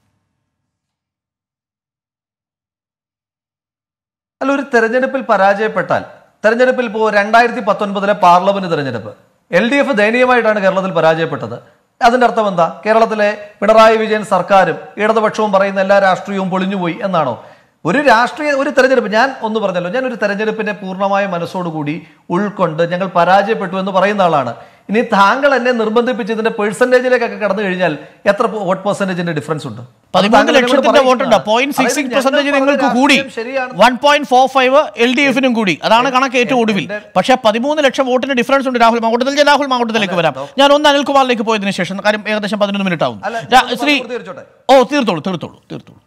അല്ല ഒരു തെരഞ്ഞെടുപ്പിൽ പരാജയപ്പെട്ടാൽ തെരഞ്ഞെടുപ്പിൽ ഇപ്പോൾ രണ്ടായിരത്തി പത്തൊൻപതിലെ പാർലമെന്റ് തെരഞ്ഞെടുപ്പ് എൽ ഡി എഫ് ദയനീയമായിട്ടാണ് കേരളത്തിൽ പരാജയപ്പെട്ടത് അതിന്റെ അർത്ഥം എന്താ കേരളത്തിലെ പിണറായി വിജയൻ സർക്കാരും ഇടതുപക്ഷവും പറയുന്ന എല്ലാ രാഷ്ട്രീയവും പൊളിഞ്ഞുപോയി എന്നാണോ ഒരു രാഷ്ട്രീയ ഒരു തെരഞ്ഞെടുപ്പ് ഞാൻ ഒന്ന് പറഞ്ഞല്ലോ ഞാൻ ഒരു തെരഞ്ഞെടുപ്പിനെ പൂർണ്ണമായ മനസ്സോടുകൂടി ഉൾക്കൊണ്ട് ഞങ്ങൾ പരാജയപ്പെട്ടു എന്ന് പറയുന്ന ആളാണ് ഇനി താങ്കൾ എന്നെ നിർബന്ധിപ്പിച്ച് ഇതിന്റെ പെർസെന്റേജിലേക്കൊക്കെ കടന്നു കഴിഞ്ഞാൽ എത്ര വോട്ട് പെർസെന്റേജിന്റെ ഡിഫറൻസ് ഉണ്ട് അത് പതിമൂന്ന് താങ്കൾ എന്നോട് ലക്ഷത്തിന്റെ വോട്ടുണ്ട് പറയിക്കുന്നതാണ്. പോയിന്റ് സിക്സ് അതായത് സിക്സ് പെർസെന്റേജ് ഞങ്ങൾ നിങ്ങൾക്ക് പറഞ്ഞ കൂടി രാഷ്ട്രീയം ശരിയാണ് one point four five L D എഫിനും കൂടി അതാണ് കണക്ക് ഏറ്റവും ഒടുവിൽ പക്ഷേ പതിമൂന്ന് ലക്ഷം വോട്ടിന് ഡിഫറൻസ് ഉണ്ട് രാഹുൽ മാങ്കൂട്ടത്തിൽ ഞാൻ രാഹുൽ മാങ്കൂട്ടത്തിലേക്ക് വരാം ഞാൻ ഒന്ന് അനിൽകുമാറിലേക്ക് പോയതിനു ശേഷം കാര്യം ഏകദേശം പതിനൊന്ന് മിനിറ്റ് ആവും അല്ല, രാ- ഞാൻ ശ്രീ പൂർത്തീകരിച്ചോട്ടെ. ഓ തീർത്തോളൂ തീർത്തോളൂ തീർത്തോളൂ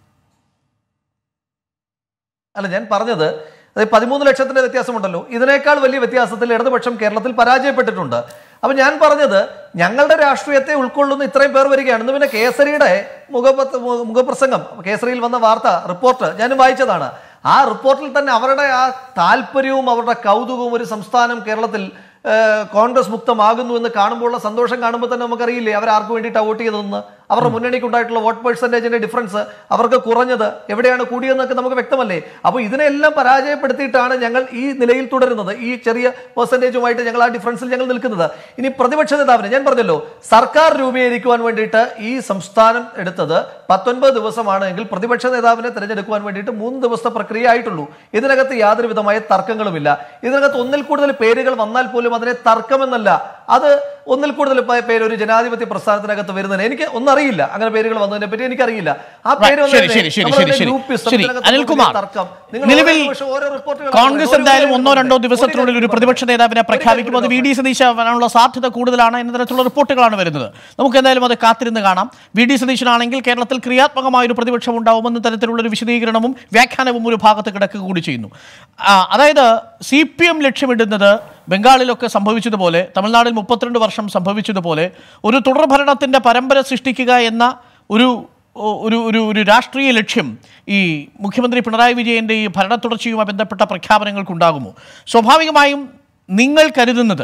അല്ല ഞാൻ പറഞ്ഞത് അതായത് പതിമൂന്ന് ലക്ഷത്തിന്റെ വ്യത്യാസമുണ്ടല്ലോ ഇതിനേക്കാൾ വലിയ വ്യത്യാസത്തിൽ ഇടതുപക്ഷം കേരളത്തിൽ പരാജയപ്പെട്ടിട്ടുണ്ട് അപ്പൊ ഞാൻ പറഞ്ഞത് ഞങ്ങളുടെ രാഷ്ട്രീയത്തെ ഉൾക്കൊള്ളുന്ന ഇത്രയും പേർ വരികയാണ് ഇന്ന് പിന്നെ കേസരിയുടെ മുഖപത്ര മു- മുഖപ്രസംഗം കേസരിയിൽ വന്ന വാർത്ത റിപ്പോർട്ട് ഞാനും വായിച്ചതാണ് ആ റിപ്പോർട്ടിൽ തന്നെ അവരുടെ ആ താല്പര്യവും അവരുടെ കൗതുകവും ഒരു സംസ്ഥാനം കേരളത്തിൽ ഏഹ്, കോൺഗ്രസ് മുക്തമാകുന്നു എന്ന് കാണുമ്പോഴുള്ള സന്തോഷം കാണുമ്പോൾ തന്നെ നമുക്കറിയില്ലേ അവർ ആർക്ക് വേണ്ടിയിട്ടാണ് വോട്ട് ചെയ്തതെന്ന് അവരുടെ മുന്നണിക്ക് ഉണ്ടായിട്ടുള്ള വോട്ട് പെർസെൻറ്റേജിന്റെ ഡിഫറൻസ് അവർക്ക് കുറഞ്ഞത് എവിടെയാണ് കൂടിയതെന്നൊക്കെ നമുക്ക് വ്യക്തമല്ലേ അപ്പോൾ ഇതിനെല്ലാം പരാജയപ്പെടുത്തിയിട്ടാണ് ഞങ്ങൾ ഈ നിലയിൽ തുടരുന്നത് ഈ ചെറിയ പെർസെൻറ്റേജുമായിട്ട് ഞങ്ങൾ ആ ഡിഫറൻസിൽ ഞങ്ങൾ നിൽക്കുന്നത് ഇനി പ്രതിപക്ഷ നേതാവിന് ഞാൻ പറഞ്ഞല്ലോ സർക്കാർ രൂപീകരിക്കുവാൻ വേണ്ടിയിട്ട് ഈ സംസ്ഥാനം എടുത്തത് പത്തൊൻപത് ദിവസമാണ് എങ്കിൽ പ്രതിപക്ഷ നേതാവിനെ തിരഞ്ഞെടുക്കുവാൻ വേണ്ടിയിട്ട് മൂന്ന് ദിവസത്തെ പ്രക്രിയ ആയിട്ടുള്ളൂ ഇതിനകത്ത് യാതൊരു വിധമായ തർക്കങ്ങളുമില്ല ഇതിനകത്ത് ഒന്നിൽ കൂടുതൽ പേരുകൾ വന്നാൽ പോലും അതിനെ തർക്കമെന്നല്ല അത് ഒന്നിൽ കൂടുതൽ പേ- പേര് ഒരു ജനാധിപത്യ പ്രസ്ഥാനത്തിനകത്ത് വരുന്നതിന് എനിക്ക് ഒന്നറിയില്ല അങ്ങനെ പേരുകൾ വന്നതിനെ പറ്റി എനിക്കറിയില്ല ആ പേര് ശരി വന്നതിനെ ശരി ശരി നമ്മളതിനെ ശരി ശരി ഗ്രൂപ്പിസം, ശരി ഇതിനകത്ത് അനിൽകുമാർ തർക്കം. നിങ്ങൾ നിലവിൽ ഓരോ നിമിഷം ഓരോ റിപ്പോർട്ടുകൾ കോൺഗ്രസ് ഒരു എന്തായാലും കാര്യം ഒന്നോ രണ്ടോ ഒരു ദിവസത്തിനുള്ളിൽ ഒരു കാര്യം പ്രതിപക്ഷ നേതാവിനെ ഒരു പ്രഖ്യാപിക്കും അത് വി കാര്യം ഡി സതീശ് ആവാനുള്ള സാധ്യത കൂടുതലാണ് എന്ന തരത്തിലുള്ള റിപ്പോർട്ടുകളാണ് വരുന്നത് നമുക്ക് എന്തായാലും അത് കാത്തിരുന്ന് കാണാം വി ഡി സതീശനാണെങ്കിൽ കേരളത്തിൽ ക്രിയാത്മകമായ ഒരു പ്രതിപക്ഷം ഉണ്ടാവുമെന്ന തരത്തിലുള്ള ഒരു വിശദീകരണവും വ്യാഖ്യാനവും ഒരു ഭാഗത്ത് കിടക്കുക കൂടി ചെയ്യുന്നു ആ, അതായത് സി പി എം ലക്ഷ്യമിടുന്നത് ബംഗാളിലൊക്കെ സംഭവിച്ചതുപോലെ തമിഴ്നാട്ടിൽ മുപ്പത്തിരണ്ട് വർഷം സംഭവിച്ചതുപോലെ ഒരു തുടർഭരണത്തിന്റെ പരമ്പര സൃഷ്ടിക്കുക എന്ന ഒരു ഒ- ഒരു ഒരു ഒരു രാഷ്ട്രീയ ലക്ഷ്യം ഈ മുഖ്യമന്ത്രി പിണറായി വിജയന്റെ ഈ ഭരണ തുടർച്ചയുമായി ബന്ധപ്പെട്ട പ്രഖ്യാപനങ്ങൾക്കുണ്ടാകുമോ സ്വാഭാവികമായും നിങ്ങൾ കരുതുന്നത്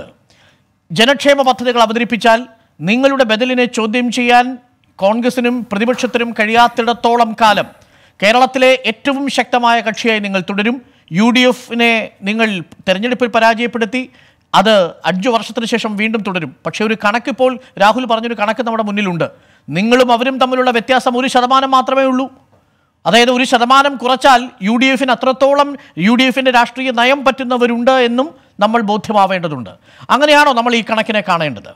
ജനക്ഷേമ പദ്ധതികൾ അവതരിപ്പിച്ചാൽ നിങ്ങളുടെ ബദലിനെ ചോദ്യം ചെയ്യാൻ കോൺഗ്രസിനും പ്രതിപക്ഷത്തിനും കഴിയാത്തിടത്തോളം കാലം കേരളത്തിലെ ഏറ്റവും ശക്തമായ കക്ഷിയായി നിങ്ങൾ തുടരും യു ഡി എഫിനെ നിങ്ങൾ തെരഞ്ഞെടുപ്പിൽ പരാജയപ്പെടുത്തി അത് അഞ്ചു വർഷത്തിന് ശേഷം വീണ്ടും തുടരും പക്ഷേ ഒരു കണക്കിപ്പോൾ രാഹുൽ പറഞ്ഞൊരു കണക്ക് നമ്മുടെ മുന്നിലുണ്ട് നിങ്ങളും അവരും തമ്മിലുള്ള വ്യത്യാസം ഒരു ശതമാനം മാത്രമേ ഉള്ളൂ അതായത് ഒരു ശതമാനം കുറച്ചാൽ യു ഡി എഫിന് അത്രത്തോളം യു ഡി എഫിൻ്റെ രാഷ്ട്രീയ നയം പറ്റുന്നവരുണ്ട് എന്നും നമ്മൾ ബോധ്യമാവേണ്ടതുണ്ട് അങ്ങനെയാണോ നമ്മൾ ഈ കണക്കിനെ കാണേണ്ടത്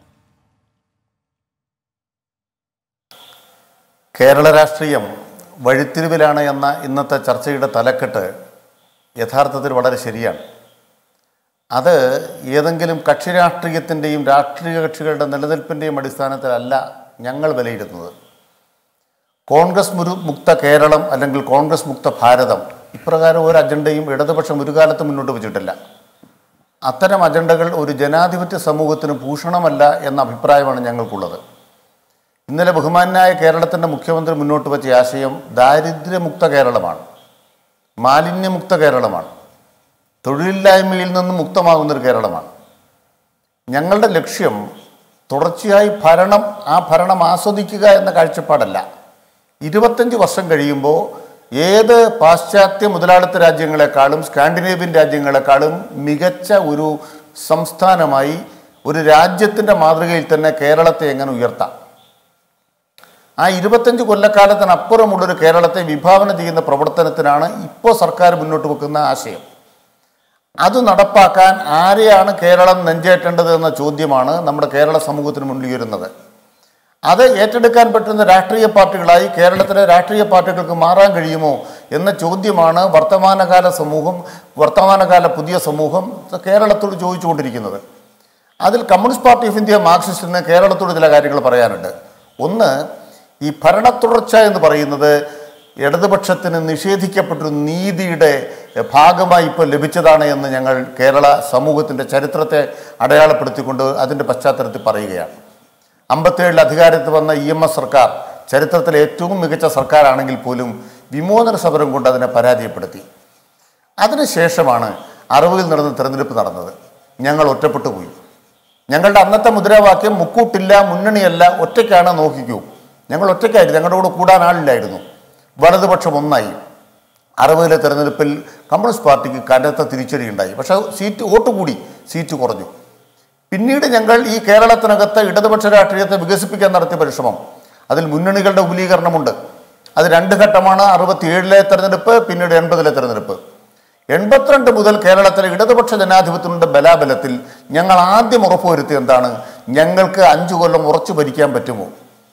കേരള രാഷ്ട്രീയം വഴിത്തിരിവിലാണ് എന്ന ഇന്നത്തെ ചർച്ചയുടെ തലക്കെട്ട് യഥാർത്ഥത്തിൽ വളരെ ശരിയാണ് അത് ഏതെങ്കിലും കക്ഷി രാഷ്ട്രീയത്തിൻ്റെയും രാഷ്ട്രീയ കക്ഷികളുടെ നിലനിൽപ്പിൻ്റെയും അടിസ്ഥാനത്തിലല്ല ഞങ്ങൾ വിലയിരുത്തുന്നത് കോൺഗ്രസ് മുരു മുക്ത കേരളം അല്ലെങ്കിൽ കോൺഗ്രസ് മുക്ത ഭാരതം ഇപ്രകാരം ഒരു അജണ്ടയും ഇടതുപക്ഷം ഒരു കാലത്തും മുന്നോട്ട് വെച്ചിട്ടില്ല അത്തരം അജണ്ടകൾ ഒരു ജനാധിപത്യ സമൂഹത്തിന് ഭൂഷണമല്ല എന്ന അഭിപ്രായമാണ് ഞങ്ങൾക്കുള്ളത് ഇന്നലെ ബഹുമാനായ കേരളത്തിൻ്റെ മുഖ്യമന്ത്രി മുന്നോട്ട് വെച്ച ആശയം ദാരിദ്ര്യമുക്ത കേരളമാണ് മാലിന്യമുക്ത കേരളമാണ് തൊഴിലില്ലായ്മയിൽ നിന്നും മുക്തമാകുന്നൊരു കേരളമാണ് ഞങ്ങളുടെ ലക്ഷ്യം തുടർച്ചയായി ഭരണം ആ ഭരണം ആസ്വദിക്കുക എന്ന കാഴ്ചപ്പാടല്ല ഇരുപത്തഞ്ച് വർഷം കഴിയുമ്പോൾ ഏത് പാശ്ചാത്യ മുതലാളിത്ത രാജ്യങ്ങളെക്കാളും സ്കാൻഡിനേഷ്യൻ രാജ്യങ്ങളെക്കാളും മികച്ച ഒരു സംസ്ഥാനമായി ഒരു രാജ്യത്തിൻ്റെ മാതൃകയിൽ തന്നെ കേരളത്തെ എങ്ങനെ ഉയർത്താം ആ ഇരുപത്തഞ്ച് കൊല്ലക്കാലത്തിനപ്പുറമുള്ളൊരു കേരളത്തെ വിഭാവന ചെയ്യുന്ന പ്രവർത്തനത്തിനാണ് ഇപ്പോൾ സർക്കാർ മുന്നോട്ട് വെക്കുന്ന ആശയം അത് നടപ്പാക്കാൻ ആരെയാണ് കേരളം നെഞ്ചേറ്റേണ്ടത് എന്ന ചോദ്യമാണ് നമ്മുടെ കേരള സമൂഹത്തിന് മുന്നിൽ ഉയരുന്നത് അത് ഏറ്റെടുക്കാൻ പറ്റുന്ന രാഷ്ട്രീയ പാർട്ടികളായി കേരളത്തിലെ രാഷ്ട്രീയ പാർട്ടികൾക്ക് മാറാൻ കഴിയുമോ എന്ന ചോദ്യമാണ് വർത്തമാനകാല സമൂഹം വർത്തമാനകാല പുതിയ സമൂഹം കേരളത്തോട് ചോദിച്ചുകൊണ്ടിരിക്കുന്നത് അതിൽ കമ്മ്യൂണിസ്റ്റ് പാർട്ടി ഓഫ് ഇന്ത്യ മാർക്സിസ്റ്റിന് കേരളത്തോട് ചില കാര്യങ്ങൾ പറയാനുണ്ട് ഒന്ന് ഈ ഭരണത്തുടർച്ച എന്ന് പറയുന്നത് ഇടതുപക്ഷത്തിന് നിഷേധിക്കപ്പെട്ടൊരു നീതിയുടെ ഭാഗമായി ഇപ്പോൾ ലഭിച്ചതാണ് എന്ന് ഞങ്ങൾ കേരള സമൂഹത്തിൻ്റെ ചരിത്രത്തെ അടയാളപ്പെടുത്തിക്കൊണ്ട് അതിൻ്റെ പശ്ചാത്തലത്തിൽ പറയുകയാണ് അമ്പത്തേഴിൽ അധികാരത്തിൽ വന്ന ഇ എം എസ് സർക്കാർ ചരിത്രത്തിലെ ഏറ്റവും മികച്ച സർക്കാരാണെങ്കിൽ പോലും വിമോചന സമരം കൊണ്ട് അതിനെ പരാജയപ്പെടുത്തി അതിനുശേഷമാണ് അറുപതിൽ നടന്ന തെരഞ്ഞെടുപ്പ് നടന്നത് ഞങ്ങൾ ഒറ്റപ്പെട്ടു പോയി ഞങ്ങളുടെ അന്നത്തെ മുദ്രാവാക്യം മുക്കൂട്ടില്ല മുന്നണിയല്ല ഒറ്റയ്ക്കാണ് നോക്കിക്കൂ ഞങ്ങൾ ഒറ്റയ്ക്കായിരുന്നു ഞങ്ങളുടെ കൂടെ കൂടാൻ ആളില്ലായിരുന്നു വലതുപക്ഷം ഒന്നായി അറുപതിലെ തെരഞ്ഞെടുപ്പിൽ കമ്മ്യൂണിസ്റ്റ് പാർട്ടിക്ക് കനത്ത തിരിച്ചടിയുണ്ടായി പക്ഷേ സീറ്റ് വോട്ട് കൂടി സീറ്റ് കുറഞ്ഞു പിന്നീട് ഞങ്ങൾ ഈ കേരളത്തിനകത്ത് ഇടതുപക്ഷ രാഷ്ട്രീയത്തെ വികസിപ്പിക്കാൻ നടത്തിയ പരിശ്രമം അതിൽ മുന്നണികളുടെ വിപുലീകരണമുണ്ട് അത് രണ്ട് ഘട്ടമാണ് അറുപത്തിയേഴിലെ തെരഞ്ഞെടുപ്പ് പിന്നീട് എൺപതിലെ തെരഞ്ഞെടുപ്പ് എൺപത്തിരണ്ട് മുതൽ കേരളത്തിലെ ഇടതുപക്ഷ ജനാധിപത്യത്തിൻ്റെ ബലാബലത്തിൽ ഞങ്ങൾ ആദ്യം ഉറപ്പുവരുത്തി എന്താണ് ഞങ്ങൾക്ക് അഞ്ചു കൊല്ലം ഉറച്ചു ഭരിക്കാൻ പറ്റുമോ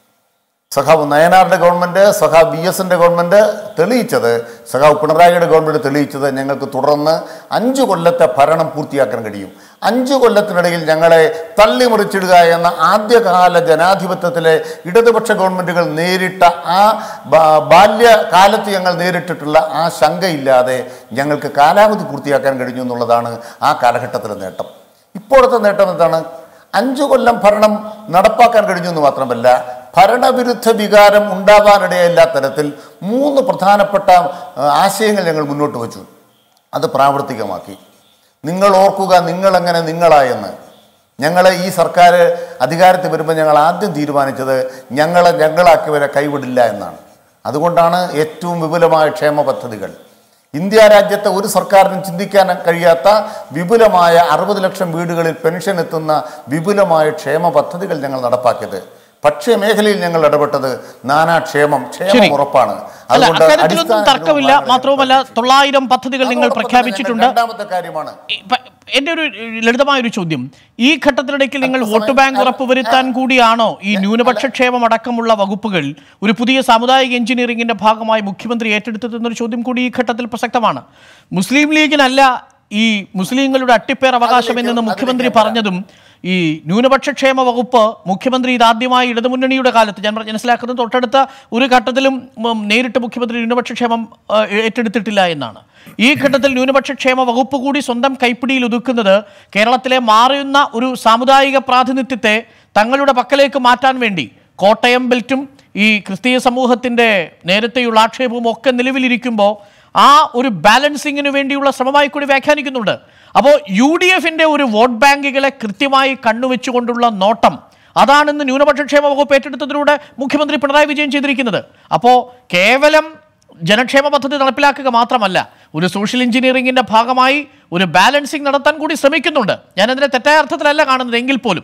സഖാവ് നയനാറിൻ്റെ ഗവൺമെൻറ് സഖാവ് ബി എസിൻ്റെ ഗവൺമെൻറ് തെളിയിച്ചത് സഖാവ് പിണറായിയുടെ ഗവൺമെൻറ് തെളിയിച്ചത് ഞങ്ങൾക്ക് തുടർന്ന് അഞ്ചു കൊല്ലത്തെ ഭരണം പൂർത്തിയാക്കാൻ കഴിയും അഞ്ചു കൊല്ലത്തിനിടയിൽ ഞങ്ങളെ തള്ളിമറിച്ചിടുക എന്ന ആദ്യകാല ജനാധിപത്യത്തിലെ ഇടതുപക്ഷ ഗവൺമെൻറ്റുകൾ നേരിട്ട ആ ബാ- ബാല്യകാലത്ത് ഞങ്ങൾ നേരിട്ടിട്ടുള്ള ആ ശങ്കയില്ലാതെ ഞങ്ങൾക്ക് കാലാവധി പൂർത്തിയാക്കാൻ കഴിഞ്ഞു എന്നുള്ളതാണ് ആ കാലഘട്ടത്തിലെ നേട്ടം ഇപ്പോഴത്തെ നേട്ടം എന്താണ് അഞ്ചു കൊല്ലം ഭരണം നടപ്പാക്കാൻ കഴിഞ്ഞു എന്ന് മാത്രമല്ല ഭരണവിരുദ്ധ വികാരം ഉണ്ടാവാനിടയില്ലാത്ത തരത്തിൽ മൂന്ന് പ്രധാനപ്പെട്ട ആ, ആശയങ്ങൾ ഞങ്ങൾ മുന്നോട്ട് വച്ചു അത് പ്രാവർത്തികമാക്കി നിങ്ങൾ ഓർക്കുക നിങ്ങളെങ്ങനെ നിങ്ങളായെന്ന് ഞങ്ങളെ ഈ സർക്കാർ അധികാരത്തിൽ വരുമ്പോൾ ഞങ്ങൾ ആദ്യം തീരുമാനിച്ചത് ഞങ്ങളെ ഞങ്ങളാക്കിയവരെ കൈവിടില്ല എന്നാണ് അതുകൊണ്ടാണ് ഏറ്റവും വിപുലമായ ക്ഷേമ പദ്ധതികൾ ഇന്ത്യ രാജ്യത്തെ ഒരു സർക്കാരിനും ചിന്തിക്കാൻ കഴിയാത്ത വിപുലമായ അറുപത് ലക്ഷം വീടുകളിൽ പെൻഷൻ എത്തുന്ന വിപുലമായ ക്ഷേമ പദ്ധതികൾ ഞങ്ങൾ നടപ്പാക്കിയത് ഭക്ഷ്യമേഖലയിൽ ഞങ്ങൾ ഇടപെട്ടത് നാനാക്ഷേമം ശരി. ക്ഷേമം ഉറപ്പാണ് അല്ല അതുകൊണ്ട് അക്കാര്യത്തിലൊന്നും അടിസ്ഥാന തർക്കമില്ല രൂപമാണ് മാത്രവുമല്ല തൊള്ളായിരം പദ്ധതികൾ നിങ്ങൾ അതോടൊപ്പം തന്നെ പ്രഖ്യാപിച്ചിട്ടുണ്ട് രണ്ടാമത്തെ കാര്യമാണ് ഈ പ- എന്റെ ഒരു ലളിതമായ ഒരു ചോദ്യം ഈ ഘട്ടത്തിനിടയ്ക്ക് നിങ്ങൾ അല്പസമയം- വോട്ട് ബാങ്ക് അല്ല, ഉറപ്പുവരുത്താൻ കൂടിയാണോ ഈ ന്യൂനപക്ഷ ക്ഷേമം അടക്കമുള്ള വകുപ്പുകൾ ഒരു പുതിയ സാമുദായിക എഞ്ചിനീയറിംഗിന്റെ ഭാഗമായി മുഖ്യമന്ത്രി ഏറ്റെടുത്തത് എന്നൊരു ചോദ്യം കൂടി ഈ ഘട്ടത്തിൽ പ്രസക്തമാണ് മുസ്ലിം ലീഗിനല്ല ഈ മുസ്ലിങ്ങളുടെ അട്ടിപ്പേർ അവകാശം അതിലേക്ക് എന്നെന്ന് മുഖ്യമന്ത്രി അതിലേക്ക് പറഞ്ഞതും ഈ ന്യൂനപക്ഷ ക്ഷേമ വകുപ്പ് മുഖ്യമന്ത്രി ഇതാദ്യമായി ഇടതുമുന്നണിയുടെ കാലത്ത് ഞാൻ മനസ്സിലാക്കുന്നത് തൊട്ടടുത്ത ഒരു ഘട്ടത്തിലും ഉം, നേരിട്ട് മുഖ്യമന്ത്രി ന്യൂനപക്ഷ ക്ഷേമം ആ, ഏറ്റെടുത്തിട്ടില്ല എന്നാണ് ഈ ഘട്ടത്തിൽ ന്യൂനപക്ഷ ക്ഷേമ വകുപ്പ് കൂടി സ്വന്തം കൈപ്പിടിയിൽ ഒതുക്കുന്നത് കേരളത്തിലെ മാറുന്ന ഒരു സാമുദായിക പ്രാതിനിധ്യത്തെ തങ്ങളുടെ പക്കലേക്ക് മാറ്റാൻ വേണ്ടി കോട്ടയം ബെൽറ്റും ഈ ക്രിസ്തീയ സമൂഹത്തിൻ്റെ നേരത്തെയുള്ള ആക്ഷേപവും ഒക്കെ നിലവിലിരിക്കുമ്പോൾ ആ ഒരു ബാലൻസിങ്ങിന് വേണ്ടിയുള്ള ശ്രമമായി കൂടി വ്യാഖ്യാനിക്കുന്നുണ്ട് അപ്പോൾ യു ഡി എഫിൻ്റെ ഒരു വോട്ട് ബാങ്കുകളെ കൃത്യമായി കണ്ണുവെച്ചുകൊണ്ടുള്ള നോട്ടം അതാണിന്ന് ന്യൂനപക്ഷ ക്ഷേമ വകുപ്പ് ഏറ്റെടുത്തതിലൂടെ മുഖ്യമന്ത്രി പിണറായി വിജയൻ ചെയ്തിരിക്കുന്നത് അപ്പോൾ കേവലം ജനക്ഷേമ പദ്ധതി നടപ്പിലാക്കുക മാത്രമല്ല ഒരു സോഷ്യൽ എഞ്ചിനീയറിംഗിന്റെ ഭാഗമായി ഒരു ബാലൻസിങ് നടത്താൻ കൂടി ശ്രമിക്കുന്നുണ്ട് ഞാൻ അതിനെ തെറ്റായ അർത്ഥത്തിലല്ല കാണുന്നത് എങ്കിൽ പോലും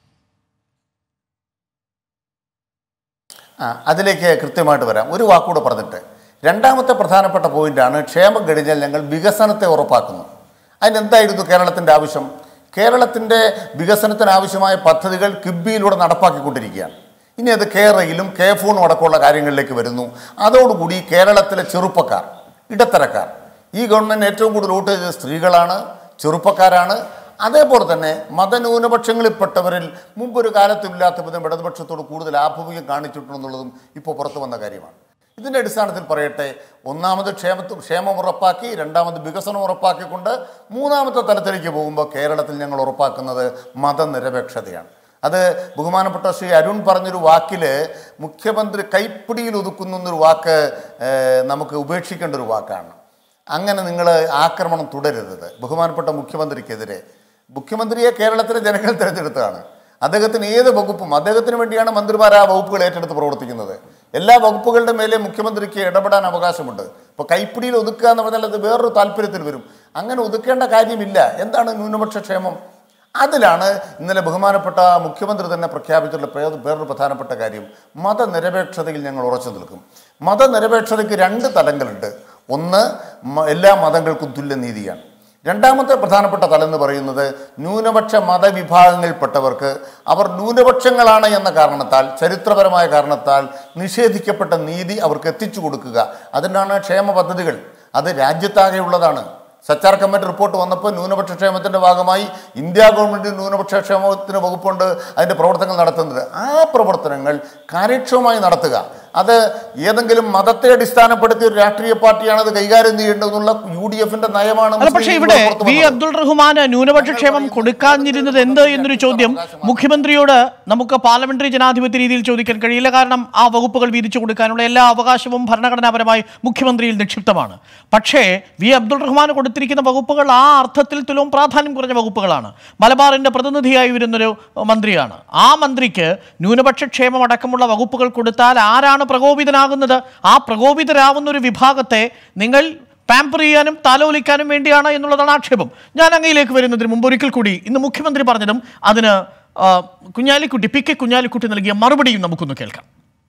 ആ അതിലേക്ക് കൃത്യമായിട്ട് വരാം ഒരു വാക്കുകൂടെ പറഞ്ഞിട്ട് രണ്ടാമത്തെ പ്രധാനപ്പെട്ട പോയിന്റാണ് ക്ഷേമം കഴിഞ്ഞാൽ ഞങ്ങൾ വികസനത്തെ ഉറപ്പാക്കുന്നു അതിനെന്തായിരുന്നു കേരളത്തിൻ്റെ ആവശ്യം കേരളത്തിൻ്റെ വികസനത്തിന് ആവശ്യമായ പദ്ധതികൾ കിബിയിലൂടെ നടപ്പാക്കിക്കൊണ്ടിരിക്കുകയാണ് ഇനി അത് കേരളയിലും കെ ഫോണും അടക്കമുള്ള കാര്യങ്ങളിലേക്ക് വരുന്നു അതോടുകൂടി കേരളത്തിലെ ചെറുപ്പക്കാർ ഇടത്തരക്കാർ ഈ ഗവൺമെൻറ് ഏറ്റവും കൂടുതൽ വോട്ട് ചെയ്തത് സ്ത്രീകളാണ് ചെറുപ്പക്കാരാണ് അതേപോലെ തന്നെ മതന്യൂനപക്ഷങ്ങളിൽപ്പെട്ടവരിൽ മുമ്പൊരു കാലത്തുമില്ലാത്ത വിധം ഇടതുപക്ഷത്തോട് കൂടുതൽ ആഭിമുഖ്യം കാണിച്ചിട്ടുണ്ടെന്നുള്ളതും ഇപ്പോൾ പുറത്തു വന്ന കാര്യമാണ് ഇതിൻ്റെ അടിസ്ഥാനത്തിൽ പറയട്ടെ ഒന്നാമത് ക്ഷേമത്ത് ക്ഷേമം ഉറപ്പാക്കി രണ്ടാമത് വികസനം ഉറപ്പാക്കിക്കൊണ്ട് മൂന്നാമത്തെ തലത്തിലേക്ക് പോകുമ്പോൾ കേരളത്തിൽ ഞങ്ങൾ ഉറപ്പാക്കുന്നത് മതനിരപേക്ഷതയാണ് അത് ബഹുമാനപ്പെട്ട ശ്രീ അരുൺ പറഞ്ഞൊരു വാക്കിൽ മുഖ്യമന്ത്രി കൈപ്പിടിയിൽ ഒതുക്കുന്നു എന്നൊരു വാക്ക് ഏഹ്, നമുക്ക് ഉപേക്ഷിക്കേണ്ട ഒരു വാക്കാണ് അങ്ങനെ നിങ്ങൾ ആക്രമണം തുടരരുത് ബഹുമാനപ്പെട്ട മുഖ്യമന്ത്രിക്കെതിരെ മുഖ്യമന്ത്രിയെ കേരളത്തിലെ ജനങ്ങൾ തിരഞ്ഞെടുത്തതാണ് അദ്ദേഹത്തിന് ഏത് വകുപ്പും അദ്ദേഹത്തിന് വേണ്ടിയാണ് മന്ത്രിമാർ ആ വകുപ്പുകൾ ഏറ്റെടുത്ത് പ്രവർത്തിക്കുന്നത് എല്ലാ വകുപ്പുകളുടെ മേലെ മുഖ്യമന്ത്രിക്ക് ഇടപെടാൻ അവകാശമുണ്ട് ഇപ്പോൾ കൈപ്പിടിയിൽ ഒതുക്കുക എന്ന് പറഞ്ഞാൽ അത് വേറൊരു താല്പര്യത്തിൽ വരും അങ്ങനെ ഒതുക്കേണ്ട കാര്യമില്ല എന്താണ് ന്യൂനപക്ഷ ക്ഷേമം അതിലാണ് ഇന്നലെ ബഹുമാനപ്പെട്ട മുഖ്യമന്ത്രി തന്നെ പ്രഖ്യാപിച്ചിട്ടുള്ള പേ- വേറൊരു പ്രധാനപ്പെട്ട കാര്യം മതനിരപേക്ഷതയിൽ ഞങ്ങൾ ഉറച്ചു നിൽക്കും മതനിരപേക്ഷതയ്ക്ക് രണ്ട് തലങ്ങളുണ്ട് ഒന്ന് മ- എല്ലാ മതങ്ങൾക്കും തുല്യനീതിയാണ് രണ്ടാമത്തെ പ്രധാനപ്പെട്ട തലം എന്ന് പറയുന്നത് ന്യൂനപക്ഷ മതവിഭാഗങ്ങളിൽപ്പെട്ടവർക്ക് അവർ ന്യൂനപക്ഷങ്ങളാണ് എന്ന കാരണത്താൽ ചരിത്രപരമായ കാരണത്താൽ നിഷേധിക്കപ്പെട്ട നീതി അവർക്ക് എത്തിച്ചു കൊടുക്കുക അതിനാണ് ക്ഷേമ പദ്ധതികൾ അത് രാജ്യത്താകെയുള്ളതാണ് സച്ചാർ കമ്മിറ്റി റിപ്പോർട്ട് വന്നപ്പോൾ ന്യൂനപക്ഷ ക്ഷേമത്തിൻ്റെ ഭാഗമായി ഇന്ത്യ ഗവൺമെൻറ് ന്യൂനപക്ഷ ക്ഷേമത്തിന് വകുപ്പുണ്ട് അതിൻ്റെ പ്രവർത്തനങ്ങൾ നടത്തുന്നത് ആ പ്രവർത്തനങ്ങൾ കാര്യക്ഷമമായി നടത്തുക അത് ഏതെങ്കിലും മതത്തെ അടിസ്ഥാനപ്പെടുത്തി ഒരു രാഷ്ട്രീയ പാർട്ടിയാണ് അത് കൈകാര്യം ചെയ്യേണ്ടതെന്നുള്ള യു ഡി എഫിന്റെ നയമാണ് അല്ല മുസ്ലിം പക്ഷേ ലീഗ് ഇവിടെ പുറത്തു വി വന്നത്. അബ്ദുൾ റഹ്മാന് ന്യൂനപക്ഷ ക്ഷേമം കൊടുക്കാതിരുന്നത് എന്ത് എന്നൊരു ചോദ്യം മുഖ്യമന്ത്രിയോട് നമുക്ക് പാർലമെന്ററി ജനാധിപത്യ രീതിയിൽ ചോദിക്കാൻ കഴിയില്ല കാരണം ആ വകുപ്പുകൾ വീതിച്ചു കൊടുക്കാനുള്ള എല്ലാ അവകാശവും ഭരണഘടനാപരമായി മുഖ്യമന്ത്രിയിൽ നിക്ഷിപ്തമാണ് പക്ഷേ വി അബ്ദുൾ റഹ്മാൻ കൊടുത്തിരിക്കുന്ന വകുപ്പുകൾ ആ അർത്ഥത്തിൽ തുലവും പ്രാധാന്യം കുറഞ്ഞ വകുപ്പുകളാണ് മലബാറിന്റെ പ്രതിനിധിയായി വരുന്നൊരു മന്ത്രിയാണ് ആ മന്ത്രിക്ക് ന്യൂനപക്ഷ ക്ഷേമം അടക്കമുള്ള വകുപ്പുകൾ കൊടുത്താൽ ആരാണ് പ്രകോപിതനാകുന്നത് ആ പ്രകോപിതരാവുന്ന ഒരു വിഭാഗത്തെ നിങ്ങൾ പാമ്പർ ചെയ്യാനും താലോലിക്കാനും വേണ്ടിയാണ് എന്നുള്ളതാണ് ആക്ഷേപം ഞാൻ അങ്ങയിലേക്ക് വരുന്നതിന് മുമ്പ് ഒരിക്കൽ കൂടി ഇന്ന് മുഖ്യമന്ത്രി പറഞ്ഞതും അതിന് ആ, കുഞ്ഞാലിക്കുട്ടി പി കെ കുഞ്ഞാലിക്കുട്ടി നൽകിയ മറുപടിയും നമുക്കൊന്ന് കേൾക്കാം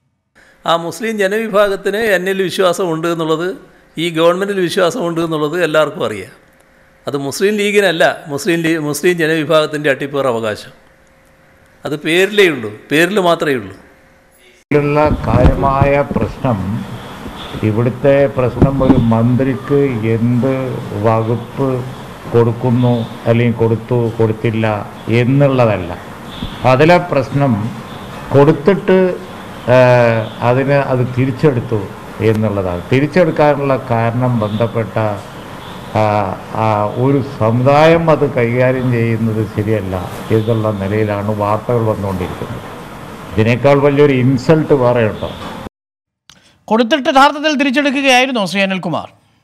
ആ മുസ്ലിം ജനവിഭാഗത്തിന് എന്നിൽ വിശ്വാസമുണ്ട് എന്നുള്ളത് ഈ ഗവൺമെൻറ്റിൽ വിശ്വാസമുണ്ട് എന്നുള്ളത് എല്ലാവർക്കും അറിയാം അത് മുസ്ലിം ലീഗിനല്ല മുസ്ലിം ലീ മുസ്ലിം ജനവിഭാഗത്തിൻ്റെ അട്ടിപ്പേർ അവകാശം അത് പേരിലേ ഉള്ളൂ പേരിൽ മാത്രമേ ഉള്ളൂ ുള്ള കാര്യമായ പ്രശ്നം ഇവിടുത്തെ പ്രശ്നം ഒരു മന്ത്രിക്ക് എന്ത് വകുപ്പ് കൊടുക്കുന്നു അല്ലെങ്കിൽ കൊടുത്തു കൊടുത്തില്ല എന്നുള്ളതല്ല അതിലെ പ്രശ്നം കൊടുത്തിട്ട് ആ, അതിന് അത് തിരിച്ചെടുത്തു എന്നുള്ളതാണ് തിരിച്ചെടുക്കാനുള്ള കാരണം ബന്ധപ്പെട്ട ആ, ആ, ഒരു സമുദായം അത് കൈകാര്യം ചെയ്യുന്നത് ശരിയല്ല എന്നുള്ള നിലയിലാണ് വാർത്തകൾ വന്നുകൊണ്ടിരിക്കുന്നത് ഇതിനേക്കാൾ വലിയൊരു ഇൻസൾട്ട് വേറെ ഉണ്ടോ കൊടുത്തിട്ട് യഥാർത്ഥത്തിൽ തിരിച്ചെടുക്കുകയായിരുന്നോ ശ്രീ അനിൽകുമാർ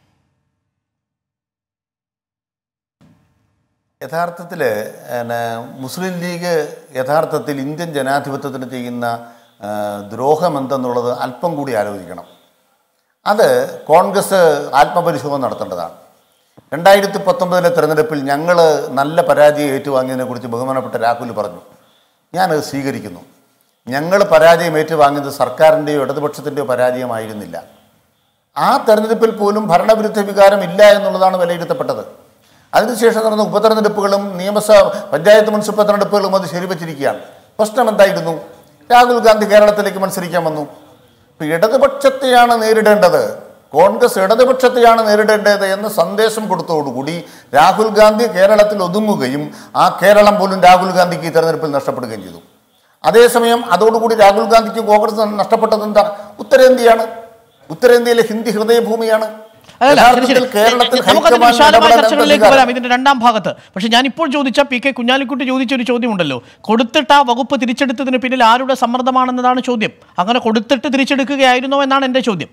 യഥാർത്ഥത്തിൽ പിന്നെ മുസ്ലിം ലീഗ് യഥാർത്ഥത്തിൽ ഇന്ത്യൻ ജനാധിപത്യത്തിന് ചെയ്യുന്ന ആ, ദ്രോഹം എന്തെന്നുള്ളത് അല്പം കൂടി ആലോചിക്കണം അത് കോൺഗ്രസ് ആത്മപരിശോധന നടത്തേണ്ടതാണ് രണ്ടായിരത്തി പത്തൊമ്പതിലെ തെരഞ്ഞെടുപ്പിൽ ഞങ്ങൾ നല്ല പരാജയം ഏറ്റുവാങ്ങിയതിനെ കുറിച്ച് ബഹുമാനപ്പെട്ട രാഹുൽ പറഞ്ഞു ഞാനത് സ്വീകരിക്കുന്നു ഞങ്ങൾ പരാജയം ഏറ്റുവാങ്ങിയത് സർക്കാരിൻ്റെയോ ഇടതുപക്ഷത്തിൻ്റെയോ പരാജയമായിരുന്നില്ല ആ തെരഞ്ഞെടുപ്പിൽ പോലും ഭരണവിരുദ്ധ വികാരം ഇല്ല എന്നുള്ളതാണ് വിലയിരുത്തപ്പെട്ടത് അതിനുശേഷം നടന്ന ഉപതെരഞ്ഞെടുപ്പുകളും നിയമസഭ പഞ്ചായത്ത് മുനിസിപ്പൽ തെരഞ്ഞെടുപ്പുകളും അത് ശരിവച്ചിരിക്കുകയാണ് പ്രശ്നം എന്തായിരുന്നു രാഹുൽ ഗാന്ധി കേരളത്തിലേക്ക് മത്സരിക്കാൻ വന്നു ഇപ്പൊ ഇടതുപക്ഷത്തെയാണ് നേരിടേണ്ടത് കോൺഗ്രസ് ഇടതുപക്ഷത്തെയാണ് നേരിടേണ്ടത് എന്ന സന്ദേശം കൊടുത്തതോടുകൂടി രാഹുൽ ഗാന്ധി കേരളത്തിൽ ഒതുങ്ങുകയും ആ കേരളം പോലും രാഹുൽ ഗാന്ധിക്ക് ഈ തെരഞ്ഞെടുപ്പിൽ നഷ്ടപ്പെടുകയും ചെയ്തു അതേസമയം അതോടുകൂടി രാഹുൽ ഗാന്ധിക്ക് കോൺഗ്രസ് നഷ്ടപ്പെട്ടത് എന്താ ഉത്തരേന്ത്യയാണ് ഉത്തരേന്ത്യയിലെ ഹിന്ദി ഹൃദയഭൂമിയാണ് അതല്ല, ശരി, ശരി. യഥാർത്ഥത്തിൽ കേരളത്തിൽ നമുക്കത് ഹൈക്കമാൻഡ് വിശാലമായ ഇടപെടാൻ ചർച്ചകളിലേക്ക് അധികാരം. വരാം ഇതിന്റെ രണ്ടാം ഭാഗത്ത് പക്ഷെ ഞാൻ ഇപ്പോൾ ചോദിച്ച പി കെ കുഞ്ഞാലിക്കുട്ടി ചോദിച്ച ഒരു ചോദ്യമുണ്ടല്ലോ കൊടുത്തിട്ട് ആ വകുപ്പ് തിരിച്ചെടുത്തതിന് പിന്നിൽ ആരുടെ സമ്മർദ്ദമാണെന്നതാണ് ചോദ്യം അങ്ങനെ കൊടുത്തിട്ട് തിരിച്ചെടുക്കുകയായിരുന്നോ എന്നാണ് എൻ്റെ ചോദ്യം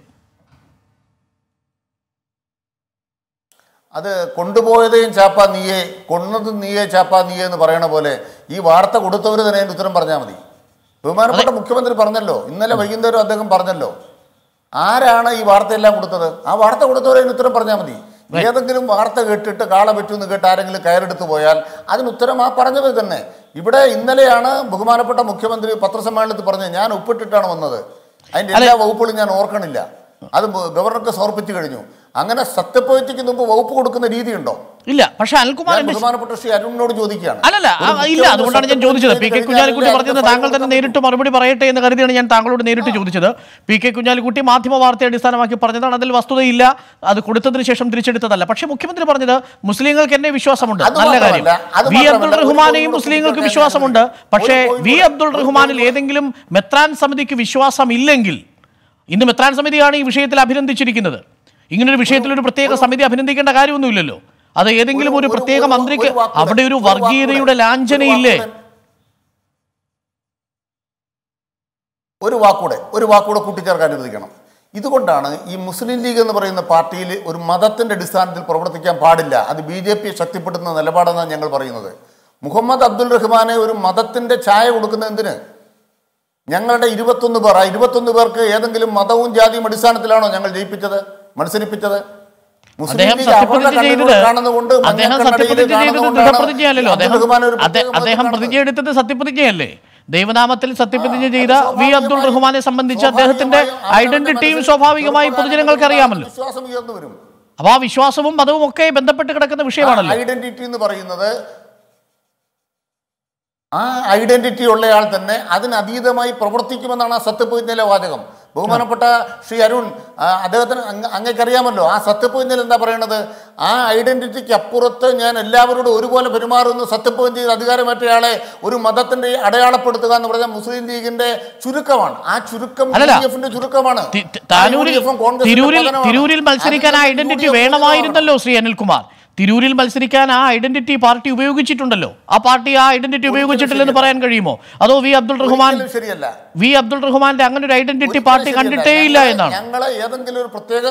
അത് കൊണ്ടുപോയതേയും ചാപ്പ നീയെ കൊന്നതും നീയെ ചാപ്പ നീയെ എന്ന് പറയണ പോലെ ഈ വാർത്ത കൊടുത്തവർ തന്നെ അതിന്റെ ഉത്തരം പറഞ്ഞാൽ മതി ബഹുമാനപ്പെട്ട മുഖ്യമന്ത്രി പറഞ്ഞല്ലോ ഇന്നലെ വൈകുന്നേരം അദ്ദേഹം പറഞ്ഞല്ലോ ആരാണ് ഈ വാർത്തയെല്ലാം കൊടുത്തത് ആ വാർത്ത കൊടുത്തവർ അതിന് ഉത്തരം പറഞ്ഞാൽ മതി ഏതെങ്കിലും വാർത്ത കേട്ടിട്ട് കാള പറ്റുമെന്ന് കേട്ട് ആരെങ്കിലും കയറെടുത്ത് പോയാൽ അതിന് ഉത്തരം ആ പറഞ്ഞത് തന്നെ ഇവിടെ ഇന്നലെയാണ് ബഹുമാനപ്പെട്ട മുഖ്യമന്ത്രി പത്രസമ്മേളനത്തിൽ പറഞ്ഞത് ഞാൻ ഒപ്പിട്ടിട്ടാണ് വന്നത് അതിന്റെ എല്ലാ വകുപ്പുകളും ഞാൻ ഓർക്കണില്ല അത് ഗവർണർക്ക് സമർപ്പിച്ചു കഴിഞ്ഞു അങ്ങനെ സത്യപ്രതിജ്ഞയ്ക്ക് മുമ്പ് വകുപ്പ് കൊടുക്കുന്ന രീതിയുണ്ടോ ഇല്ല പക്ഷെ അനിൽകുമാർ ഞാൻ എൻ്റെ ബഹുമാനപ്പെട്ട ശ്രീ അരുണിനോട് ചോദിക്കുകയാണ് അല്ലല്ല ആ, ഒരു ഇല്ല മുഖ്യമന്ത്രി അതുകൊണ്ടാണ് ഞാൻ ചോദിച്ചത് പി കെ സത്യപ്രതിജ്ഞ കുഞ്ഞാലിക്കുട്ടി കഴിഞ്ഞാൽ പറഞ്ഞത് അതിന്റെ താങ്കൾ തന്നെ ഫലം നേരിട്ട് മറുപടി പറയട്ടെ എന്ന് കരുതിയാണ് ഞാൻ താങ്കളോട് നേരിട്ട് ചോദിച്ചത് പി കെ കുഞ്ഞാലിക്കുട്ടി മാധ്യമ വാർത്തയെ അടിസ്ഥാനമാക്കി പറഞ്ഞതാണ് അതിൽ വസ്തുതയില്ല അത് കൊടുത്തതിന് ശേഷം തിരിച്ചെടുത്തതല്ല പക്ഷേ മുഖ്യമന്ത്രി പറഞ്ഞത് മുസ്ലിങ്ങൾക്ക് എന്നെ വിശ്വാസമുണ്ട് അത് നല്ല കാര്യം മാത്രമല്ല, അത് വി മാത്രമല്ല, അബ്ദുൾ ഒരു റഹ്മാനെയും point മുസ്ലിങ്ങൾക്ക് കൂടി വിശ്വാസമുണ്ട് ഒരു പക്ഷേ point വി കൂടി- അബ്ദുൾ ഒരു റഹ്മാനിൽ point ഏതെങ്കിലും മെത്രാൻ സമിതിക്ക് വിശ്വാസമില്ലെങ്കിൽ ഇന്ന് മെത്രാൻ സമിതിയാണ് ഈ വിഷയത്തിൽ അഭിനന്ദിച്ചിരിക്കുന്നത് ഇങ്ങനൊരു വിഷയത്തിൽ ഒരു പ്രത്യേക സമിതി അഭിനന്ദിക്കേണ്ട കാര്യമൊന്നുമില്ലല്ലോ അത് ഏതെങ്കിലും ഒരു ഒരു- പ്രത്യേക ഒരു- മന്ത്രിക്ക് ഒരു വാക്കുകൂടെ- അവിടെ ഒരു ഒരു വർഗീയതയുടെ വാക്കുകൂടെ- ലാഞ്ചനയില്ലേ ഒരു വാക്കുകൂടെ- ഒരു വാക്കൂടെ ഒരു വാക്കൂടെ കൂട്ടിച്ചേർക്കാൻ അനുവദിക്കണം ഇതുകൊണ്ടാണ് ഈ മുസ്ലിം ലീഗ് എന്ന് പറയുന്ന പാർട്ടിയിൽ ഒരു മതത്തിന്റെ അടിസ്ഥാനത്തിൽ പ്രവർത്തിക്കാൻ പാടില്ല അത് ബി ജെ പി ശക്തിപ്പെടുത്തുന്ന നിലപാടെന്നാണ് ഞങ്ങൾ പറയുന്നത് മുഹമ്മദ് അബ്ദുൽ റഹ്മാനെ ഒരു മതത്തിന്റെ ഛായ കൊടുക്കുന്ന എന്തിന് ഞങ്ങളുടെ ഇരുപത്തൊന്ന് പേർ ആ ഇരുപത്തൊന്ന് പേർക്ക് ഏതെങ്കിലും മതവും ജാതിയും അടിസ്ഥാനത്തിലാണോ ഞങ്ങൾ ജയിപ്പിച്ചത് മത്സരിപ്പിച്ചത് മുസ്ലിം അദ്ദേഹം ലീഗ് അവരുടെ സത്യപ്രതിജ്ഞ കണ്ണിലൂടെ ചെയ്തത് കാണുന്നത് അദ്ദേഹം മഞ്ഞക്കണ്ണടയിൽ സത്യപ്രതിജ്ഞ ചെയ്തത് കാണുന്നതുകൊണ്ടാണ് ദൃഢപ്രതിജ്ഞയല്ലല്ലോ അബ്ദുൽ അദ്ദേഹം റഹ്മാൻ ഒരു അദ്ദേ- പ്രത്യേക അദ്ദേഹം മതത്തിൽ പ്രതിജ്ഞ എടുത്തത് സത്യപ്രതിജ്ഞയല്ലേ ദൈവനാമത്തിൽ സത്യപ്രതിജ്ഞ ആ, ചെയ്ത അത് വി അബ്ദുൾ സ്വാഭാവികമായും- റഹ്മാനെ സംബന്ധിച്ച് അദ്ദേഹത്തിന്റെ സ്വാഭാവികമായും ഐഡന്റിറ്റിയും അവരുടെ സ്വാഭാവികമായി മനസ്സിൽ പൊതുജനങ്ങൾക്ക് അറിയാമല്ലോ വിശ്വാസം ഉയർന്നു വരും അപ്പൊ ആ വിശ്വാസവും മതവും ഒക്കെ ബന്ധപ്പെട്ട് കിടക്കുന്ന വിഷയമാണല്ലോ ഐഡന്റിറ്റി എന്ന് പറയുന്നത് ആ ഐഡന്റിറ്റി ഉള്ളയാൾ തന്നെ അതിനതീതമായി പ്രവർത്തിക്കുമെന്നാണ് ആ സത്യപ്രതിജ്ഞയിലെ വാചകം ബഹുമാനപ്പെട്ട ശ്രീ അരുൺ ആ, അദ്ദേഹത്തിന് അങ്ങ് അങ്ങേക്കറിയാമല്ലോ ആ സത്യപ്രതിജ്ഞയിൽ എന്താ പറയണത് ആ ഐഡന്റിറ്റിക്ക് അപ്പുറത്ത് ഞാൻ എല്ലാവരോടും ഒരുപോലെ പെരുമാറുന്നു സത്യപ്രതിജ്ഞ ചെയ്ത് അധികാരമേറ്റയാളെ ഒരു മതത്തിന്റെ അടയാളപ്പെടുത്തുക എന്ന് പറഞ്ഞാൽ മുസ്ലിം ലീഗിന്റെ ചുരുക്കമാണ് ആ ചുരുക്കം അല്ലല്ല. യുഡിഎഫിന്റെ ചുരുക്കമാണ് തി- തി- താനൂരിൽ ആ UDF ഉം കോൺഗ്രസിന്റെ തിരൂരിൽ പതനമാണ്. തിരൂരിൽ മത്സരിക്കാൻ ആ അതിന് ഐഡന്റിറ്റി UDF വേണമായിരുന്നല്ലോ ശ്രീ അനിൽകുമാർ തിരൂരിൽ മത്സരിക്കാൻ ആ ഐഡന്റിറ്റി പാർട്ടി ഉപയോഗിച്ചിട്ടുണ്ടല്ലോ ആ പാർട്ടി ആ ഐഡന്റിറ്റി ഉപയോഗിച്ചിട്ടില്ലെന്ന് പറയാൻ കഴിയുമോ അതോ വി അബ്ദുൾ റഹ്മാൻ ഒരിക്കലും ശരിയല്ല വി അബ്ദുൾ റഹ്മാന്റെ അങ്ങനെ ഒരു ഐഡന്റിറ്റി ഒരിക്കലും പാർട്ടി ശരിയല്ല. കണ്ടിട്ടേ ഇല്ല ഞങ്ങള് എന്നാണ് ഞങ്ങള് ഏതെങ്കിലും ഒരു പ്രത്യേക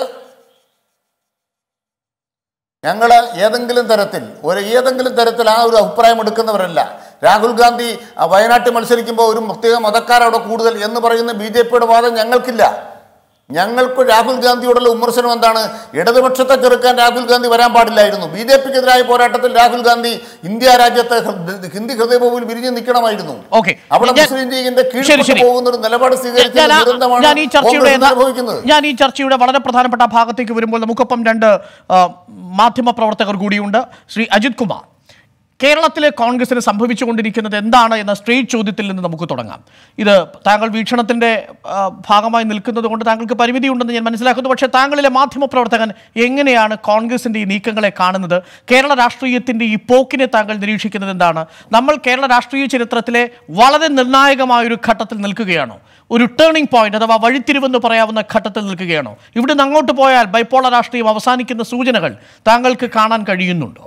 ഞങ്ങള് ഏതെങ്കിലും തരത്തിൽ ഒരു ഏതെങ്കിലും തരത്തിൽ ആ ഒരു അഭിപ്രായം എടുക്കുന്നവരല്ല രാഹുൽ ഗാന്ധി ആ, വയനാട്ടിൽ മത്സരിക്കുമ്പോൾ ഒരു പ്രത്യേക മതക്കാരവിടെ കൂടുതൽ എന്ന് പറയുന്ന ബി ജെ പിയുടെ വാദം ഞങ്ങൾക്കില്ല ഞങ്ങൾക്ക് രാഹുൽ ഗാന്ധിയോടുള്ള വിമർശനം എന്താണ് ഇടതുപക്ഷത്തെ ചെറുക്കാൻ രാഹുൽ ഗാന്ധി വരാൻ പാടില്ലായിരുന്നു ബി ജെ പിക്കെതിരായ പോരാട്ടത്തിൽ രാഹുൽ ഗാന്ധി ഇന്ത്യ രാജ്യത്തെ ഹൃ- ഹിന്ദി ഹൃദയഭൂമിയിൽ വിരിഞ്ഞു നിൽക്കണമായിരുന്നു ഓക്കെ. അവിടെ ഞാൻ- മുസ്ലിം ലീഗിന്റെ ശരി, കീഴിൽ ശരി. പോകുന്ന ഒരു നിലപാട് സ്വീകരിച്ച ഞാൻ ആ- ദുരന്തമാണ് ഞാൻ ഈ ചർച്ചയുടെ കോൺഗ്രസ് അനുഭവിക്കുന്നത് ഞാൻ ഈ ചർച്ചയുടെ വളരെ പ്രധാനപ്പെട്ട ഭാഗത്തേക്ക് വരുമ്പോൾ നമുക്കൊപ്പം രണ്ട് ആ, മാധ്യമ പ്രവർത്തകർ കൂടിയുണ്ട് ശ്രീ അജിത് കുമാർ കേരളത്തിലെ കോൺഗ്രസിന് സംഭവിച്ചുകൊണ്ടിരിക്കുന്നത് എന്താണ് എന്ന സ്ട്രേറ്റ് ചോദ്യത്തിൽ നിന്ന് നമുക്ക് തുടങ്ങാം ഇത് താങ്കൾ വീക്ഷണത്തിന്റെ ആ, ഭാഗമായി നിൽക്കുന്നത് കൊണ്ട് താങ്കൾക്ക് പരിമിതിയുണ്ടെന്ന് ഞാൻ മനസ്സിലാക്കുന്നു പക്ഷേ താങ്കളിലെ മാധ്യമ പ്രവർത്തകൻ എങ്ങനെയാണ് കോൺഗ്രസിന്റെ ഈ നീക്കങ്ങളെ കാണുന്നത് കേരള രാഷ്ട്രീയത്തിന്റെ ഈ പോക്കിനെ താങ്കൾ നിരീക്ഷിക്കുന്നത് എന്താണ് നമ്മൾ കേരള രാഷ്ട്രീയ ചരിത്രത്തിലെ വളരെ നിർണായകമായ ഒരു ഘട്ടത്തിൽ നിൽക്കുകയാണോ ഒരു ടേണിംഗ് പോയിന്റ് അഥവാ വഴിത്തിരിവെന്ന് പറയാവുന്ന ഘട്ടത്തിൽ നിൽക്കുകയാണോ ഇവിടുന്ന് അങ്ങോട്ട് പോയാൽ ബൈപ്പോള രാഷ്ട്രീയം അവസാനിക്കുന്ന സൂചനകൾ താങ്കൾക്ക് കാണാൻ കഴിയുന്നുണ്ടോ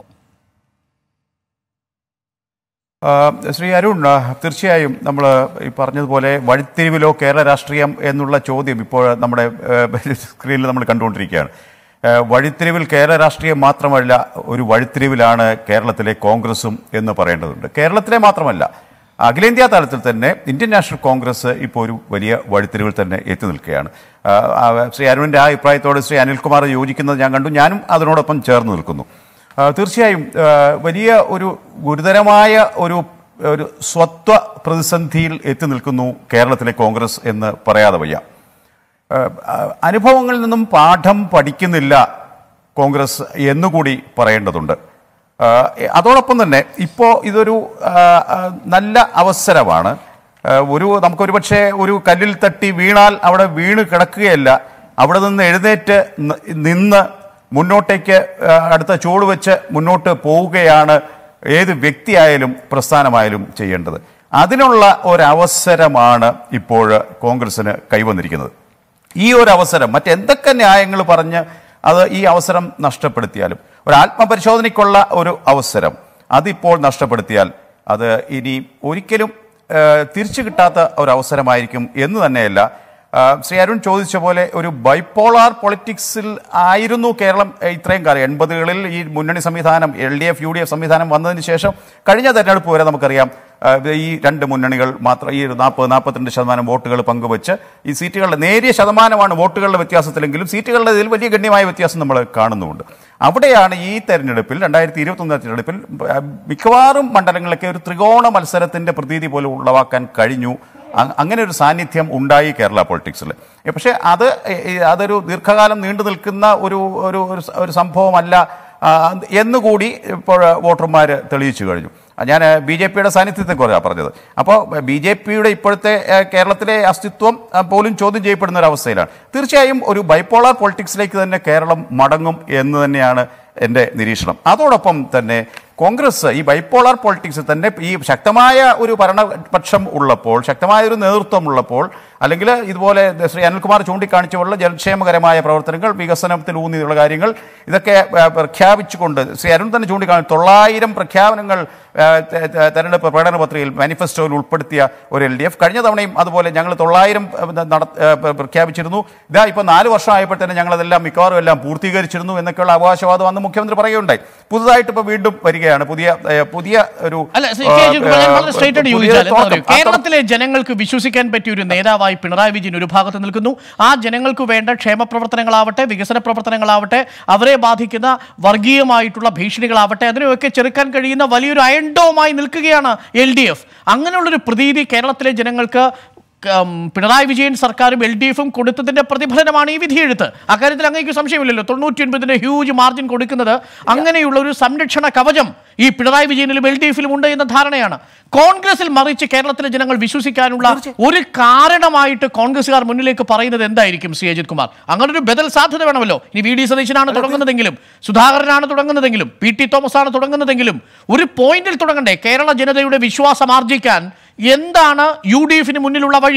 ആ, ശ്രീ അരുൺ ആ, തീർച്ചയായും നമ്മൾ ഈ പറഞ്ഞതുപോലെ വഴിത്തിരിവിലോ കേരള രാഷ്ട്രീയം എന്നുള്ള ചോദ്യം ഇപ്പോൾ നമ്മുടെ ഏ, സ്ക്രീനിൽ നമ്മൾ കണ്ടുകൊണ്ടിരിക്കുകയാണ് ഏ, വഴിത്തിരിവിൽ കേരള രാഷ്ട്രീയം മാത്രമല്ല ഒരു വഴിത്തിരിവിലാണ് കേരളത്തിലെ കോൺഗ്രസും എന്ന് പറയേണ്ടതുണ്ട് കേരളത്തിലെ മാത്രമല്ല അഖിലേന്ത്യാ തലത്തിൽ തന്നെ ഇന്ത്യൻ നാഷണൽ കോൺഗ്രസ് ഇപ്പോൾ ഒരു വലിയ വഴിത്തിരിവിൽ തന്നെ എത്തി നിൽക്കുകയാണ് ആ, ആ, ശ്രീ അരുണിൻ്റെ ആ അഭിപ്രായത്തോട് ശ്രീ അനിൽകുമാർ യോജിക്കുന്നത് ഞാൻ കണ്ടു ഞാനും അതിനോടൊപ്പം ചേർന്ന് നിൽക്കുന്നു ആ, തീർച്ചയായും ആ, വലിയ ഒരു ഗുരുതരമായ ഒരു ഒരു സ്വത്വ പ്രതിസന്ധിയിൽ എത്തി നിൽക്കുന്നു കേരളത്തിലെ കോൺഗ്രസ് എന്ന് പറയാതെ വയ്യ ആ, ആ, അനുഭവങ്ങളിൽ നിന്നും പാഠം പഠിക്കുന്നില്ല കോൺഗ്രസ് എന്നുകൂടി പറയേണ്ടതുണ്ട് ആ, അതോടൊപ്പം തന്നെ ഇപ്പോൾ ഇതൊരു ആ, ആ, നല്ല അവസരമാണ് ആ, ഒരു നമുക്കൊരു പക്ഷേ ഒരു കല്ലിൽ തട്ടി വീണാൽ അവിടെ വീണ് കിടക്കുകയല്ല അവിടെ നിന്ന് എഴുന്നേറ്റ് ന- നിന്ന് മുന്നോട്ടേക്ക് ആ, അടുത്ത ചുവട് വെച്ച് മുന്നോട്ട് പോവുകയാണ് ഏത് വ്യക്തിയായാലും പ്രസ്ഥാനമായാലും ചെയ്യേണ്ടത് അതിനുള്ള ഒരവസരമാണ് ഇപ്പോൾ കോൺഗ്രസിന് കൈവന്നിരിക്കുന്നത് ഈ ഒരു അവസരം മറ്റെന്തൊക്കെ ന്യായങ്ങൾ പറഞ്ഞ് അത് ഈ അവസരം നഷ്ടപ്പെടുത്തിയാലും ഒരു ആത്മപരിശോധനയ്ക്കുള്ള ഒരു അവസരം അതിപ്പോൾ നഷ്ടപ്പെടുത്തിയാൽ അത് ഇനി ഒരിക്കലും ആ, തിരിച്ചു കിട്ടാത്ത ഒരു അവസരമായിരിക്കും എന്ന് തന്നെയല്ല ആ, ശ്രീ അരുൺ ചോദിച്ച പോലെ ഒരു ബൈപ്പോളാർ പൊളിറ്റിക്സിൽ ആയിരുന്നു കേരളം ഏ, ഇത്രയും കാലം എൺപതുകളിൽ ഈ മുന്നണി സംവിധാനം L D F U D F സംവിധാനം വന്നതിന് ശേഷം കഴിഞ്ഞ തെരഞ്ഞെടുപ്പ് വരെ നമുക്കറിയാം ആ, ഈ രണ്ട് മുന്നണികൾ മാത്രം ഈ നാൽപ്പത് നാൽപ്പത്തിരണ്ട് ശതമാനം വോട്ടുകൾ പങ്കുവച്ച് ഈ സീറ്റുകളുടെ നേരിയ ശതമാനമാണ് വോട്ടുകളുടെ വ്യത്യാസത്തിലെങ്കിലും സീറ്റുകളുടെ ഇതിൽ വലിയ ഗണ്യമായ വ്യത്യാസം നമ്മൾ കാണുന്നുമുണ്ട് അവിടെയാണ് ഈ തെരഞ്ഞെടുപ്പിൽ രണ്ടായിരത്തി ഇരുപത്തൊന്ന് തെരഞ്ഞെടുപ്പിൽ ആ, മിക്കവാറും മണ്ഡലങ്ങളിലൊക്കെ ഒരു ത്രികോണ മത്സരത്തിന്റെ പ്രതീതി പോലും ഉളവാക്കാൻ കഴിഞ്ഞു അ- അങ്ങനെ ഒരു സാന്നിധ്യം ഉണ്ടായി കേരള പൊളിറ്റിക്സിൽ പക്ഷേ അത് എ- എ- അതൊരു ദീർഘകാലം നീണ്ടു നിൽക്കുന്ന ഒരു ഒരു ഒരു സ- ഒരു സംഭവമല്ല ആ, എന്നുകൂടി ഇപ്പോൾ വോട്ടർമാർ തെളിയിച്ചു കഴിഞ്ഞു ഞാൻ ബി ജെ പിയുടെ സാന്നിധ്യത്തെക്കുറിച്ചാണ് പറഞ്ഞത് അപ്പോൾ ബി ജെ പിയുടെ ഇപ്പോഴത്തെ ഏ, കേരളത്തിലെ അസ്തിത്വം ആ, പോലും ചോദ്യം ചെയ്യപ്പെടുന്ന ഒരു അവസ്ഥയിലാണ് തീർച്ചയായും ഒരു ബൈപ്പോളാർ പൊളിറ്റിക്സിലേക്ക് തന്നെ കേരളം മടങ്ങും എന്ന് തന്നെയാണ് എൻ്റെ നിരീക്ഷണം അതോടൊപ്പം തന്നെ കോൺഗ്രസ് ഈ ബൈപ്പോളാർ പൊളിറ്റിക്സിൽ തന്നെ ഈ ശക്തമായ ഒരു ഭരണപക്ഷം ഉള്ളപ്പോൾ ശക്തമായ ഒരു നേതൃത്വം ഉള്ളപ്പോൾ അല്ലെങ്കിൽ ഇതുപോലെ ശ്രീ അനിൽകുമാർ ചൂണ്ടിക്കാണിച്ച പോലുള്ള ജനക്ഷേമകരമായ പ്രവർത്തനങ്ങൾ വികസനത്തിൽ ഊന്നിയുള്ള കാര്യങ്ങൾ ഇതൊക്കെ ആ, പ്രഖ്യാപിച്ചുകൊണ്ട് ശ്രീ അരുൺ തന്നെ ചൂണ്ടിക്കാണി തൊള്ളായിരം പ്രഖ്യാപനങ്ങൾ ആ, തെ- തെ- തെരഞ്ഞെടുപ്പ് പ്രകടന പത്രികയിൽ മാനിഫെസ്റ്റോയിൽ ഉൾപ്പെടുത്തിയ ഒരു എൽ ഡി എഫ് കഴിഞ്ഞ തവണയും അതുപോലെ ഞങ്ങൾ തൊള്ളായിരം നട ആ, പ്ര- പ്രഖ്യാപിച്ചിരുന്നു ഇതാ ഇപ്പോൾ നാല് വർഷം ആയപ്പോൾ തന്നെ ഞങ്ങളതെല്ലാം മിക്കവാറും എല്ലാം പൂർത്തീകരിച്ചിരുന്നു എന്നൊക്കെയുള്ള അവകാശവാദം അന്ന് മുഖ്യമന്ത്രി പറയുകയുണ്ടായി പുതുതായിട്ട് ഇപ്പോൾ വീണ്ടും വരികയാണ് പുതിയ ഏ, പുതിയ ഒരു അല്ല ശ്രീ കെ. ജി. കുമാർ, ഞാൻ വളരെ സ്ട്രേറ്റ് ആയിട്ട് പുതിയ ചോദിച്ചാൽ എന്താ തുടക്കം. അറിയോ? ആ തുടക്കം- കേരളത്തിലെ ജനങ്ങൾക്ക് വിശ്വസിക്കാൻ പറ്റിയ ഒരു നേതാവായി പിണറായി വിജയൻ ഒരു ഭാഗത്ത് നിൽക്കുന്നു ആ ജനങ്ങൾക്ക് വേണ്ട ക്ഷേമ പ്രവർത്തനങ്ങളാവട്ടെ വികസന പ്രവർത്തനങ്ങളാവട്ടെ അവരെ ബാധിക്കുന്ന വർഗീയമായിട്ടുള്ള ഭീഷണികളാവട്ടെ അതിനെയൊക്കെ ചെറുക്കാൻ കഴിയുന്ന വലിയൊരു അയണ്ടവുമായി നിൽക്കുകയാണ് എൽ ഡി എഫ് അങ്ങനെയുള്ളൊരു പ്രതീതി കേരളത്തിലെ ജനങ്ങൾക്ക് ഉം, പിണറായി വിജയൻ സർക്കാരും എൽ ഡി എഫും കൊടുത്തതിന്റെ പ്രതിഫലനമാണ് ഈ വിധിയെഴുത്ത് അക്കാര്യത്തിൽ അങ്ങേക്ക് സംശയമില്ലല്ലോ തൊണ്ണൂറ്റി ഒൻപതിന്റെ ഹ്യൂജ് മാർജിൻ കൊടുക്കുന്നത് അങ്ങനെയുള്ള ഒരു സംരക്ഷണ കവചം ഈ പിണറായി വിജയനിലും എൽ ഡി എഫിലും ഉണ്ട് എന്ന ധാരണയാണ് കോൺഗ്രസിൽ മറിച്ച് കേരളത്തിലെ ജനങ്ങൾ വിശ്വസിക്കാനുള്ള ഒരു കാരണമായിട്ട് കോൺഗ്രസുകാർ മുന്നിലേക്ക് പറയുന്നത് എന്തായിരിക്കും സി അജിത് കുമാർ അങ്ങനെ ഒരു ബദൽ സാധ്യത വേണമല്ലോ ഇനി വി ഡി സതീശനാണ് തുടങ്ങുന്നതെങ്കിലും സുധാകരനാണ് തുടങ്ങുന്നതെങ്കിലും പി ടി തോമസ് ആണ് തുടങ്ങുന്നതെങ്കിലും ഒരു പോയിന്റിൽ തുടങ്ങണ്ടേ കേരള ജനതയുടെ വിശ്വാസം ആർജിക്കാൻ എന്താണ് യു ഡി എഫിന് മുന്നിലുള്ള വഴി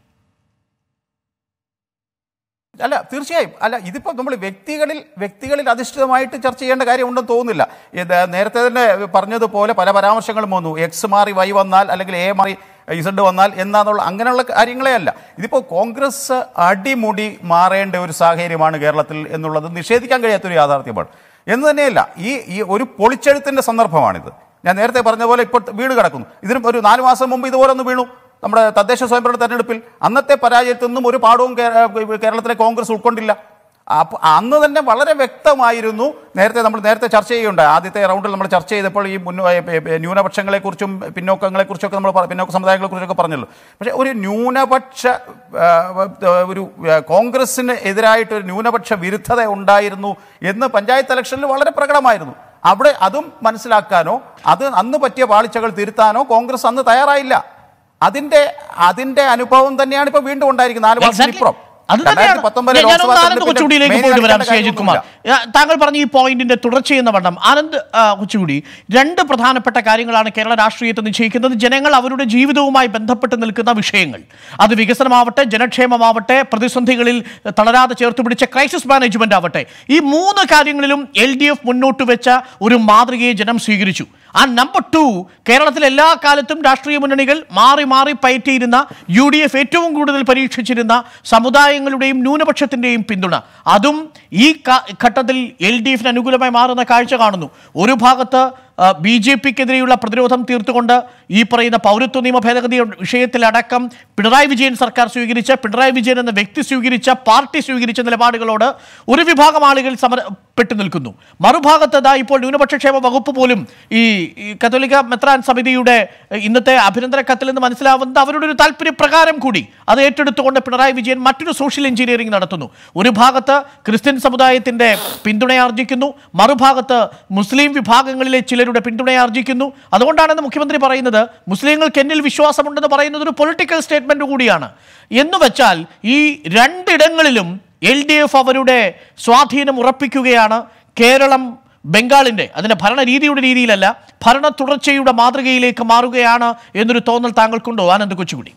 അല്ല തീർച്ചയായും അല്ല ഇതിപ്പോൾ നമ്മൾ വ്യക്തികളിൽ വ്യക്തികളിൽ അധിഷ്ഠിതമായിട്ട് ചർച്ച ചെയ്യേണ്ട കാര്യമുണ്ടെന്ന് തോന്നുന്നില്ല ഇത് നേരത്തെ തന്നെ പറഞ്ഞതുപോലെ പല പരാമർശങ്ങളും വന്നു എക്സ് മാറി വൈ വന്നാൽ അല്ലെങ്കിൽ എ മാറി ഇസഡ് വന്നാൽ എന്നാന്നുള്ള അങ്ങനെയുള്ള കാര്യങ്ങളെ അല്ല ഇതിപ്പോൾ കോൺഗ്രസ് അടിമുടി മാറേണ്ട ഒരു സാഹചര്യമാണ് കേരളത്തിൽ എന്നുള്ളത് നിഷേധിക്കാൻ കഴിയാത്തൊരു യാഥാർത്ഥ്യമാണ് എന്ന് തന്നെയല്ല ഈ ഈ ഒരു പൊളിച്ചെഴുത്തിൻ്റെ സന്ദർഭമാണിത് ഞാൻ നേരത്തെ പറഞ്ഞ പോലെ ഇപ്പോൾ വീട് കിടക്കുന്നു ഇതിനും ഒരു നാല് മാസം മുമ്പ് ഇതുപോലെ ഒന്ന് വീണു നമ്മുടെ തദ്ദേശ സ്വയംഭരണ തെരഞ്ഞെടുപ്പിൽ അന്നത്തെ പരാജയത്തിൽ നിന്നും ഒരു പാഠവും കേ- കേരളത്തിലെ കോൺഗ്രസ് ഉൾക്കൊണ്ടില്ല അപ്പോൾ അന്ന് തന്നെ വളരെ വ്യക്തമായിരുന്നു നേരത്തെ നമ്മൾ നേരത്തെ ചർച്ച ചെയ്യുകയുണ്ടായി ആദ്യത്തെ റൗണ്ടിൽ നമ്മൾ ചർച്ച ചെയ്തപ്പോൾ ഈ മുൻ ഏ, ഏ, ഏ, ന്യൂനപക്ഷങ്ങളെക്കുറിച്ചും പിന്നോക്കങ്ങളെക്കുറിച്ചൊക്കെ നമ്മൾ പറ- പിന്നോക്ക സമുദായങ്ങളെക്കുറിച്ചൊക്കെ പറഞ്ഞല്ലോ പക്ഷേ ഒരു ന്യൂനപക്ഷ ആ, ഒരു ആ, കോൺഗ്രസിന് എതിരായിട്ട് ഒരു ന്യൂനപക്ഷ വിരുദ്ധത ഉണ്ടായിരുന്നു എന്ന് പഞ്ചായത്ത് ഇലക്ഷനിൽ വളരെ പ്രകടമായിരുന്നു അവിടെ അതും മനസ്സിലാക്കാനോ അത് അന്ന് പറ്റിയ പാളിച്ചകൾ തിരുത്താനോ കോൺഗ്രസ് അന്ന് തയ്യാറായില്ല അതിന്റെ അതിന്റെ അനുഭവം തന്നെയാണ് ഇപ്പൊ വീണ്ടും ഉണ്ടായിരിക്കുന്നത് നാല് മാസത്തിന് Exactly. ഇപ്പുറം അത് തന്നെയാണ് രണ്ടായിരത്തി പത്തൊമ്പതിലെ ഞാൻ- ഞാനൊന്ന് ലോക്സഭാ ആനന്ദ് തെരഞ്ഞെടുപ്പിൽ കൊച്ചുകൂടിയിലേക്ക് മെയിൻ പോയിട്ട് വരാം കാണിക്കേണ്ട ശ്രീ അജിത് കുമാർ കാര്യമൊന്നുമില്ല. ആ, താങ്കൾ പറഞ്ഞ ഈ പോയിന്റിന്റെ തുടർച്ചയെന്ന വണ്ണം ആനന്ദ് ആ, കൊച്ചുകൂടി രണ്ട് പ്രധാനപ്പെട്ട കാര്യങ്ങളാണ് കേരള രാഷ്ട്രീയത്തെ നിശ്ചയിക്കുന്നത് ജനങ്ങൾ അവരുടെ ജീവിതവുമായി ബന്ധപ്പെട്ട് നിൽക്കുന്ന വിഷയങ്ങൾ അത് വികസനമാവട്ടെ ജനക്ഷേമമാവട്ടെ പ്രതിസന്ധികളിൽ തളരാതെ ചേർത്ത് പിടിച്ച ക്രൈസിസ് മാനേജ്മെന്റ് ആവട്ടെ ഈ മൂന്ന് കാര്യങ്ങളിലും എൽ ഡി എഫ് മുന്നോട്ട് വെച്ച ഒരു മാതൃകയെ ജനം സ്വീകരിച്ചു ആ നമ്പർ ടു കേരളത്തിൽ എല്ലാ കാലത്തും രാഷ്ട്രീയ മുന്നണികൾ മാറി മാറി പയറ്റിയിരുന്ന യു ഡി എഫ് ഏറ്റവും കൂടുതൽ പരീക്ഷിച്ചിരുന്ന സമുദായങ്ങളുടെയും ന്യൂനപക്ഷത്തിന്റെയും പിന്തുണ അതും ഈ ക- ഘട്ടത്തിൽ എൽ ഡി എഫിന് അനുകൂലമായി മാറുന്ന കാഴ്ച കാണുന്നു ഒരു ഭാഗത്ത് ബി ജെ പിക്കെതിരെയുള്ള പ്രതിരോധം തീർത്തുകൊണ്ട് ഈ പറയുന്ന പൗരത്വ നിയമ ഭേദഗതി വിഷയത്തിലടക്കം പിണറായി വിജയൻ സർക്കാർ സ്വീകരിച്ച പിണറായി വിജയൻ എന്ന വ്യക്തി സ്വീകരിച്ച പാർട്ടി സ്വീകരിച്ച നിലപാടുകളോട് ഒരു വിഭാഗം ആളുകൾ സമരപ്പെട്ടു നിൽക്കുന്നു മറുഭാഗത്ത് ദാ ഇപ്പോൾ ന്യൂനപക്ഷ ക്ഷേമ വകുപ്പ് പോലും ഈ ഈ കത്തോലിക്ക മെത്രാൻ സമിതിയുടെ ഏഹ്, ഇന്നത്തെ അഭിനന്ദന കത്തിൽ നിന്ന് മനസ്സിലാവുന്നത് അവരുടെ ഒരു താല്പര്യപ്രകാരം കൂടി അത് ഏറ്റെടുത്തുകൊണ്ട് പിണറായി വിജയൻ മറ്റൊരു സോഷ്യൽ എഞ്ചിനീയറിംഗ് നടത്തുന്നു ഒരു ഭാഗത്ത് ക്രിസ്ത്യൻ സമുദായത്തിന്റെ പിന്തുണയാർജിക്കുന്നു മറുഭാഗത്ത് മുസ്ലിം വിഭാഗങ്ങളിലെ ചിലരുടെ പിന്തുണയാർജിക്കുന്നു അതുകൊണ്ടാണെന്ന് മുഖ്യമന്ത്രി പറയുന്നത് മുസ്ലിങ്ങൾക്ക് എന്നിൽ വിശ്വാസമുണ്ടെന്ന് പറയുന്നത് ഒരു പൊളിറ്റിക്കൽ സ്റ്റേറ്റ്മെന്റ് കൂടിയാണ് എന്ന് വെച്ചാൽ ഈ രണ്ടിടങ്ങളിലും എൽ ഡി എഫ് അവരുടെ സ്വാധീനം ഉറപ്പിക്കുകയാണ് കേരളം ബംഗാളിന്റെ അതിന്റെ ഭരണരീതിയുടെ രീതിയിലല്ല ഭരണ തുടർച്ചയുടെ മാതൃകയിലേക്ക് മാറുകയാണ് എന്നൊരു തോന്നൽ താങ്കൾക്കുണ്ടോ ആനന്ദ് കൊച്ചുകുടി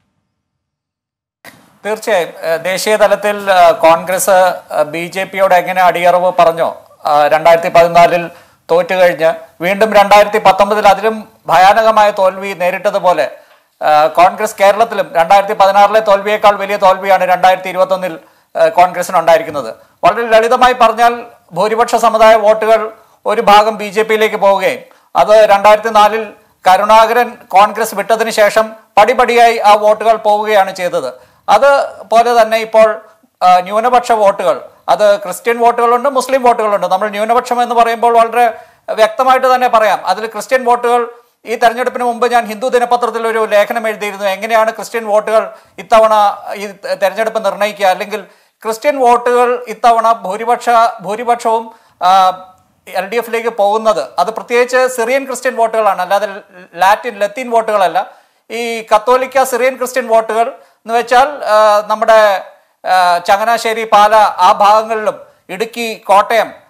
തീർച്ചയായും ഏഹ് ദേശീയ തലത്തിൽ ഏഹ് കോൺഗ്രസ് ബി ജെ പിയോട് എങ്ങനെ അടിയറവ് പറഞ്ഞോ ആഹ് രണ്ടായിരത്തി പതിനാലിൽ തോറ്റു കഴിഞ്ഞ് വീണ്ടും രണ്ടായിരത്തി പത്തൊമ്പതിൽ അതിലും ഭയാനകമായ തോൽവി നേരിട്ടതുപോലെ ആഹ് കോൺഗ്രസ് കേരളത്തിലും രണ്ടായിരത്തി പതിനാറിലെ തോൽവിയേക്കാൾ വലിയ തോൽവിയാണ് രണ്ടായിരത്തി ഇരുപത്തൊന്നിൽ കോൺഗ്രസിന് ഉണ്ടായിരിക്കുന്നത് വളരെ ലളിതമായി പറഞ്ഞാൽ ഭൂരിപക്ഷ സമുദായ വോട്ടുകൾ ഒരു ഭാഗം ബി ജെ പിയിലേക്ക് പോവുകയും അത് രണ്ടായിരത്തി നാലിൽ കരുണാകരൻ കോൺഗ്രസ് വിട്ടതിന് ശേഷം പടിപടിയായി ആ വോട്ടുകൾ പോവുകയാണ് ചെയ്തത് അത് പോലെ തന്നെ ഇപ്പോൾ ആ, ന്യൂനപക്ഷ വോട്ടുകൾ അത് ക്രിസ്ത്യൻ വോട്ടുകളുണ്ട് മുസ്ലിം വോട്ടുകളുണ്ട് നമ്മൾ ന്യൂനപക്ഷം എന്ന് പറയുമ്പോൾ വളരെ വ്യക്തമായിട്ട് തന്നെ പറയാം അതിൽ ക്രിസ്ത്യൻ വോട്ടുകൾ ഈ തെരഞ്ഞെടുപ്പിന് മുമ്പ് ഞാൻ ഹിന്ദു ദിനപത്രത്തിൽ ഒരു ലേഖനം എഴുതിയിരുന്നു എങ്ങനെയാണ് ക്രിസ്ത്യൻ വോട്ടുകൾ ഇത്തവണ ഈ തെരഞ്ഞെടുപ്പ് നിർണ്ണയിക്കുക അല്ലെങ്കിൽ ക്രിസ്ത്യൻ വോട്ടുകൾ ഇത്തവണ ഭൂരിപക്ഷ ഭൂരിപക്ഷവും എൽ ഡി എഫിലേക്ക് പോകുന്നത് അത് പ്രത്യേകിച്ച് സിറിയൻ ക്രിസ്ത്യൻ വോട്ടുകളാണ് അല്ലാതെ ലാറ്റിൻ ലത്തീൻ വോട്ടുകളല്ല ഈ കത്തോലിക്ക സിറിയൻ ക്രിസ്ത്യൻ വോട്ടുകൾ എന്ന് വെച്ചാൽ ആ, നമ്മുടെ ആ, ചങ്ങനാശ്ശേരി പാല ആ ഭാഗങ്ങളിലും ഇടുക്കി കോട്ടയം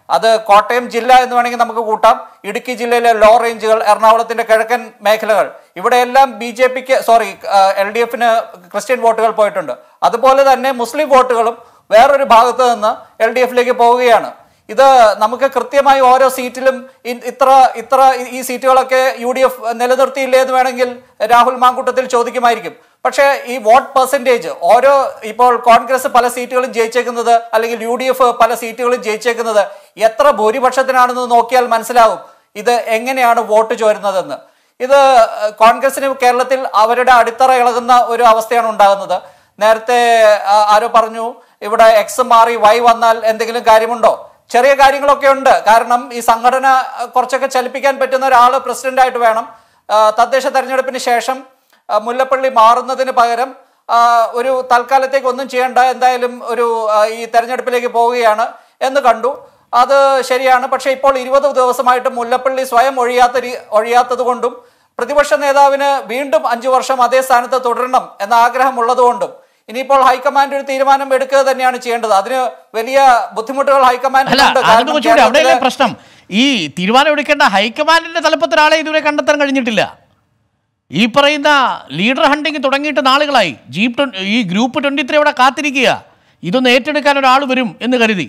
അത് കോട്ടയം ജില്ല എന്ന് വേണമെങ്കിൽ നമുക്ക് കൂട്ടാം ഇടുക്കി ജില്ലയിലെ ലോ റേഞ്ചുകൾ എറണാകുളത്തിന്റെ കിഴക്കൻ മേഖലകൾ ഇവിടെയെല്ലാം ബി ജെ പിക്ക് സോറി എൽ ഡി എഫിന് ക്രിസ്ത്യൻ വോട്ടുകൾ പോയിട്ടുണ്ട് അതുപോലെ തന്നെ മുസ്ലിം വോട്ടുകളും വേറൊരു ഭാഗത്ത് നിന്ന് എൽ ഡി എഫിലേക്ക് പോവുകയാണ് ഇത് നമുക്ക് കൃത്യമായി ഓരോ സീറ്റിലും ഇ- ഇത്ര ഇത്ര ഈ- ഈ സീറ്റുകളൊക്കെ യു ഡി എഫ് നിലനിർത്തിയില്ലേ എന്ന് വേണമെങ്കിൽ രാഹുൽ മാങ്കൂട്ടത്തിൽ ചോദിക്കുമായിരിക്കും പക്ഷേ ഈ വോട്ട് പെർസെൻറ്റേജ് ഓരോ ഇപ്പോൾ കോൺഗ്രസ് പല സീറ്റുകളും ജയിച്ചേക്കുന്നത് അല്ലെങ്കിൽ യു ഡി എഫ് പല സീറ്റുകളും ജയിച്ചേക്കുന്നത് എത്ര ഭൂരിപക്ഷത്തിനാണെന്ന് നോക്കിയാൽ മനസ്സിലാവും ഇത് എങ്ങനെയാണ് വോട്ട് ചോരുന്നതെന്ന് ഇത് ഏഹ്, കോൺഗ്രസിന് കേരളത്തിൽ അവരുടെ അടിത്തറ ഇളകുന്ന ഒരു അവസ്ഥയാണ് ഉണ്ടാകുന്നത് നേരത്തെ ആ, ആരോ പറഞ്ഞു ഇവിടെ എക്സ് മാറി വൈ വന്നാൽ എന്തെങ്കിലും കാര്യമുണ്ടോ ചെറിയ കാര്യങ്ങളൊക്കെ ഉണ്ട് കാരണം ഈ സംഘടന അഹ്, കുറച്ചൊക്കെ ചലിപ്പിക്കാൻ പറ്റുന്ന ഒരാൾ പ്രസിഡന്റ് ആയിട്ട് വേണം ആ, തദ്ദേശ തെരഞ്ഞെടുപ്പിന് ശേഷം ആ, മുല്ലപ്പള്ളി മാറുന്നതിന് പകരം ആ, ഒരു തൽക്കാലത്തേക്ക് ഒന്നും ചെയ്യേണ്ട എന്തായാലും ഒരു ആ, ഈ തെരഞ്ഞെടുപ്പിലേക്ക് പോവുകയാണ് എന്ന് കണ്ടു അത് ശരിയാണ് പക്ഷേ ഇപ്പോൾ ഇരുപത് ദിവസമായിട്ട് മുല്ലപ്പള്ളി സ്വയം ഒഴിയാത്ത രീ- ഒഴിയാത്തത് കൊണ്ടും പ്രതിപക്ഷ നേതാവിന് വീണ്ടും അഞ്ചു വർഷം അതേ സ്ഥാനത്ത് തുടരണം എന്ന ആഗ്രഹം ഉള്ളതുകൊണ്ടും ഇനിയിപ്പോൾ ഹൈക്കമാൻഡ് ഒരു തീരുമാനം എടുക്കുക തന്നെയാണ് ചെയ്യേണ്ടത് അതിന് വലിയ ബുദ്ധിമുട്ടുകൾ അല്ല ഹൈക്കമാൻഡിനുണ്ട് അനന്ത് കാരണം കൊച്ചുകൂടി അവിടെയല്ലേ കേരളത്തിലെ- പ്രശ്നം ഈ തീരുമാനം എടുക്കേണ്ട ഹൈക്കമാൻഡിന്റെ തലപ്പത്ത് ഒരാളെ ഇതുവരെ കണ്ടെത്താൻ കഴിഞ്ഞിട്ടില്ല ഈ പറയുന്ന ലീഡർ ഹണ്ടിങ് തുടങ്ങിയിട്ട് നാളുകളായി ജീപ്പ് ട്വൻ- ഈ ഗ്രൂപ്പ് ട്വന്റി ത്രീ അവിടെ കാത്തിരിക്കുക ഇതൊന്ന് ഏറ്റെടുക്കാൻ ഒരാൾ വരും എന്ന് കരുതി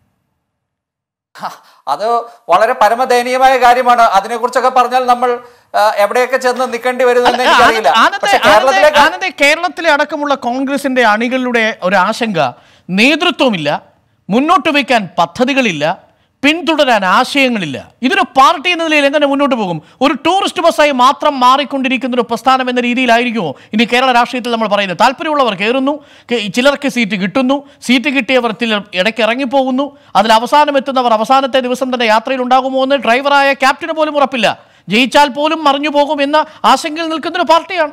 ഹ, അത് വളരെ പരമദയനീയമായ കാര്യമാണ് അതിനെക്കുറിച്ചൊക്കെ പറഞ്ഞാൽ നമ്മൾ ആ, എവിടെയൊക്കെ ചെന്ന് നിൽക്കേണ്ടി വരുമെന്ന് എനിക്കറിയില്ല ആനന്ദ പക്ഷെ കേരളത്തിലേക്ക് ആനന്ദ കേരളത്തിലെ അടക്കമുള്ള കോൺഗ്രസിന്റെ അണികളുടെ ഒരു ആശങ്ക നേതൃത്വമില്ല മുന്നോട്ട് വയ്ക്കാൻ പദ്ധതികളില്ല പിന്തുടരാൻ ആശയങ്ങളില്ല ഇതൊരു പാർട്ടി എന്ന നിലയിൽ എങ്ങനെ മുന്നോട്ട് പോകും ഒരു ടൂറിസ്റ്റ് ബസ്സായി മാത്രം മാറിക്കൊണ്ടിരിക്കുന്ന ഒരു പ്രസ്ഥാനം എന്ന രീതിയിലായിരിക്കുമോ ഇനി കേരള രാഷ്ട്രീയത്തിൽ നമ്മൾ പറയുന്നത് താല്പര്യമുള്ളവർ കയറുന്നു കെ- ചിലർക്ക് സീറ്റ് കിട്ടുന്നു സീറ്റ് കിട്ടിയവർ ചിലർ ഇടയ്ക്ക് ഇറങ്ങിപ്പോകുന്നു അതിൽ അവസാനം എത്തുന്നവർ അവസാനത്തെ ദിവസം തന്നെ യാത്രയിൽ ഉണ്ടാകുമോ എന്ന് ഡ്രൈവറായ ക്യാപ്റ്റന് പോലും ഉറപ്പില്ല ജയിച്ചാൽ പോലും മറിഞ്ഞു പോകും എന്ന ആശങ്കയിൽ നിൽക്കുന്ന ഒരു പാർട്ടിയാണ്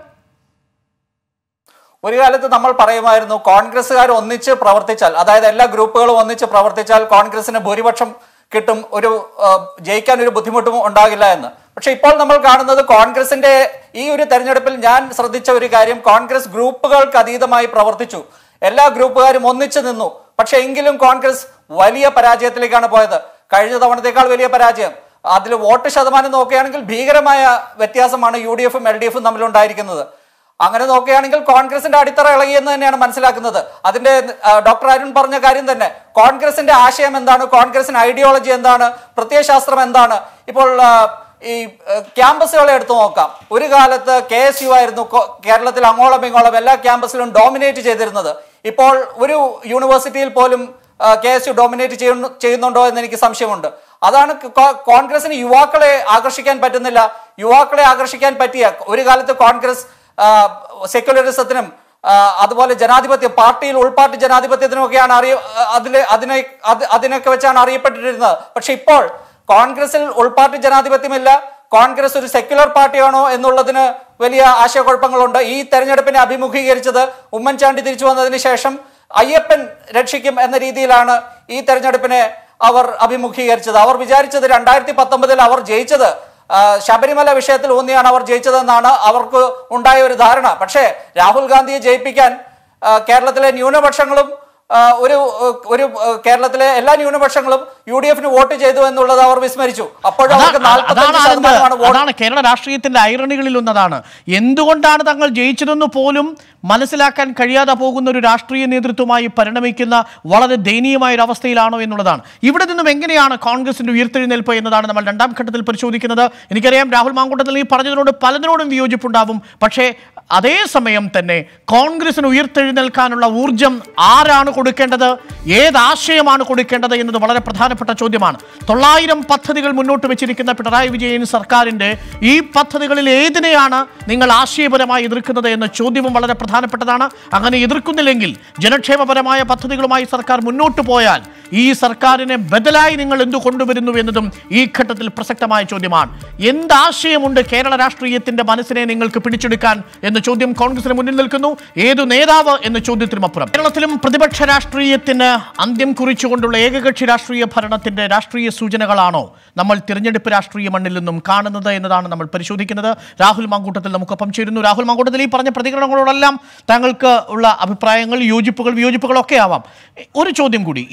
ഒരു കാലത്ത് നമ്മൾ പറയുമായിരുന്നു കോൺഗ്രസ്സുകാർ ഒന്നിച്ച് പ്രവർത്തിച്ചാൽ അതായത് എല്ലാ ഗ്രൂപ്പുകളും ഒന്നിച്ച് പ്രവർത്തിച്ചാൽ കോൺഗ്രസിന് ഭൂരിപക്ഷം കിട്ടും ഒരു ആ, ജയിക്കാൻ ഒരു ബുദ്ധിമുട്ടും ഉണ്ടാകില്ല എന്ന് പക്ഷെ ഇപ്പോൾ നമ്മൾ കാണുന്നത് കോൺഗ്രസിന്റെ ഈ ഒരു തെരഞ്ഞെടുപ്പിൽ ഞാൻ ശ്രദ്ധിച്ച ഒരു കാര്യം കോൺഗ്രസ് ഗ്രൂപ്പുകൾക്ക് അതീതമായി പ്രവർത്തിച്ചു എല്ലാ ഗ്രൂപ്പുകാരും ഒന്നിച്ചു നിന്നു പക്ഷെ എങ്കിലും കോൺഗ്രസ് വലിയ പരാജയത്തിലേക്കാണ് പോയത് കഴിഞ്ഞ തവണത്തേക്കാൾ വലിയ പരാജയം അതിൽ വോട്ട് ശതമാനം നോക്കുകയാണെങ്കിൽ ഭീകരമായ വ്യത്യാസമാണ് യു ഡി എഫും എൽ ഡി എഫും തമ്മിലുണ്ടായിരിക്കുന്നത് അങ്ങനെ നോക്കുകയാണെങ്കിൽ കോൺഗ്രസിന്റെ അടിത്തറ ഇളകിയെന്ന് തന്നെയാണ് മനസ്സിലാക്കുന്നത് അതിന്റെ ആ, ഡോക്ടർ അരുൺ പറഞ്ഞ കാര്യം തന്നെ കോൺഗ്രസിന്റെ ആശയം എന്താണ് കോൺഗ്രസിന്റെ ഐഡിയോളജി എന്താണ് പ്രത്യയശാസ്ത്രം എന്താണ് ഇപ്പോൾ ആ, ഈ ആ, ക്യാമ്പസുകളെ എടുത്തു നോക്കാം ഒരു കാലത്ത് കെ എസ് യു ആയിരുന്നു കൊ- കേരളത്തിൽ അങ്ങോളം ഇങ്ങോളം എല്ലാ ക്യാമ്പസിലും ഡോമിനേറ്റ് ചെയ്തിരുന്നത് ഇപ്പോൾ ഒരു യൂണിവേഴ്സിറ്റിയിൽ പോലും കെ എസ് യു ഡോമിനേറ്റ് ചെയ്യുന്നു ചെയ്യുന്നുണ്ടോ എന്ന് എനിക്ക് സംശയമുണ്ട് അതാണ് കോ- കോൺഗ്രസിന് യുവാക്കളെ ആകർഷിക്കാൻ പറ്റുന്നില്ല യുവാക്കളെ ആകർഷിക്കാൻ പറ്റിയ ഒരു കാലത്ത് കോൺഗ്രസ് ആ, സെക്യുലറിസത്തിനും ആ, അതുപോലെ ജനാധിപത്യം പാർട്ടിയിൽ ഉൾപാർട്ടി ജനാധിപത്യത്തിനുമൊക്കെയാണ് അറിയ അതിലെ അതിനെ അത് അതിനൊക്കെ വെച്ചാണ് അറിയപ്പെട്ടിരുന്നത് പക്ഷെ ഇപ്പോൾ കോൺഗ്രസിൽ ഉൾപാർട്ടി ജനാധിപത്യമില്ല കോൺഗ്രസ് ഒരു സെക്യുലർ പാർട്ടിയാണോ എന്നുള്ളതിന് വലിയ ആശയക്കുഴപ്പങ്ങളുണ്ട് ഈ തെരഞ്ഞെടുപ്പിനെ അഭിമുഖീകരിച്ചത് ഉമ്മൻചാണ്ടി തിരിച്ചു വന്നതിന് ശേഷം അയ്യപ്പൻ രക്ഷിക്കും എന്ന രീതിയിലാണ് ഈ തെരഞ്ഞെടുപ്പിനെ അവർ അഭിമുഖീകരിച്ചത് അവർ വിചാരിച്ചത് രണ്ടായിരത്തി പത്തൊമ്പതിൽ അവർ ജയിച്ചത് ആ, ശബരിമല വിഷയത്തിൽ ഊന്നിയാണ് അവർ ജയിച്ചതെന്നാണ് അവർക്ക് ഉണ്ടായ ഒരു ധാരണ പക്ഷേ രാഹുൽ ഗാന്ധിയെ ജയിപ്പിക്കാൻ ആ, കേരളത്തിലെ ന്യൂനപക്ഷങ്ങളും ആ, ഒരു ഒരു ആ, കേരളത്തിലെ എല്ലാ ന്യൂനപക്ഷങ്ങളും യു ഡി എഫിന് വോട്ട് ചെയ്തു എന്നുള്ളത് അവർ വിസ്മരിച്ചു അപ്പോഴും അവർക്ക് അതാണ് അതാണ് നാൽപ്പത്തഞ്ച് ആനന്ദ്. ശതമാനമാണ് വോട്ട് അതാണ് കേരള രാഷ്ട്രീയത്തിന്റെ ഐറണികളിൽ ഒന്നതാണ് എന്തുകൊണ്ടാണ് തങ്ങൾ ജയിച്ചതെന്ന് പോലും മനസ്സിലാക്കാൻ കഴിയാതെ പോകുന്ന ഒരു രാഷ്ട്രീയ നേതൃത്വമായി പരിണമിക്കുന്ന വളരെ ദയനീയമായ ഒരു അവസ്ഥയിലാണോ എന്നുള്ളതാണ് ഇവിടെ നിന്നും എങ്ങനെയാണ് കോൺഗ്രസിന്റെ ഉയർത്തെഴുന്നേൽപ്പ് എന്നതാണ് നമ്മൾ രണ്ടാം ഘട്ടത്തിൽ പരിശോധിക്കുന്നത് എനിക്കറിയാം രാഹുൽ മാങ്കൂട്ടത്തിൽ ഈ പറഞ്ഞതിനോട് പലതിനോടും വിയോജിപ്പുണ്ടാവും പക്ഷേ അതേസമയം തന്നെ കോൺഗ്രസിന് ഉയർത്തെഴുന്നേൽക്കാനുള്ള ഊർജം ആരാണ് കൊടുക്കേണ്ടത് ഏതാശയമാണ് കൊടുക്കേണ്ടത് എന്നത് വളരെ പ്രധാനപ്പെട്ട ചോദ്യമാണ് തൊള്ളായിരം പദ്ധതികൾ മുന്നോട്ട് വെച്ചിരിക്കുന്ന പിണറായി വിജയൻ സർക്കാരിന്റെ ഈ പദ്ധതികളിൽ ഏതിനെയാണ് നിങ്ങൾ ആശയപരമായി എതിർക്കുന്നത് എന്ന ചോദ്യവും വളരെ പ്രധാനപ്പെട്ടതാണ് അങ്ങനെ എതിർക്കുന്നില്ലെങ്കിൽ ജനക്ഷേമപരമായ പദ്ധതികളുമായി സർക്കാർ മുന്നോട്ട് പോയാൽ ഈ സർക്കാരിനെ ബദലായി നിങ്ങൾ എന്തു കൊണ്ടുവരുന്നു എന്നതും ഈ ഘട്ടത്തിൽ പ്രസക്തമായ ചോദ്യമാണ് എന്താശയമുണ്ട് കേരള രാഷ്ട്രീയത്തിന്റെ മനസ്സിനെ നിങ്ങൾക്ക് പിടിച്ചെടുക്കാൻ എന്ന ചോദ്യം കോൺഗ്രസിന് മുന്നിൽ നിൽക്കുന്നു ഏതു നേതാവ് എന്ന ചോദ്യത്തിനും അപ്പുറം കേരളത്തിലും പ്രതിപക്ഷ രാഷ്ട്രീയത്തിന് അന്ത്യം കുറിച്ചുകൊണ്ടുള്ള ഏകകക്ഷി രാഷ്ട്രീയ ഭരണത്തിന്റെ രാഷ്ട്രീയ സൂചനകളാണോ നമ്മൾ തിരഞ്ഞെടുപ്പ് രാഷ്ട്രീയ മണ്ണിൽ നിന്നും കാണുന്നത് എന്നതാണ് നമ്മൾ പരിശോധിക്കുന്നത് രാഹുൽ മാങ്കൂട്ടത്തിൽ നമുക്കൊപ്പം ചേരുന്നു രാഹുൽ മാങ്കൂട്ടത്തിൽ ഈ പറഞ്ഞ പ്രതികരണങ്ങളോടെല്ലാം താങ്കൾക്ക് ഉള്ള അഭിപ്രായങ്ങൾ യോജിപ്പുകൾ വിയോജിപ്പുകൾ ഒക്കെ ആവാം ഒരു ചോദ്യം കൂടി ഈ ന്യൂനപക്ഷ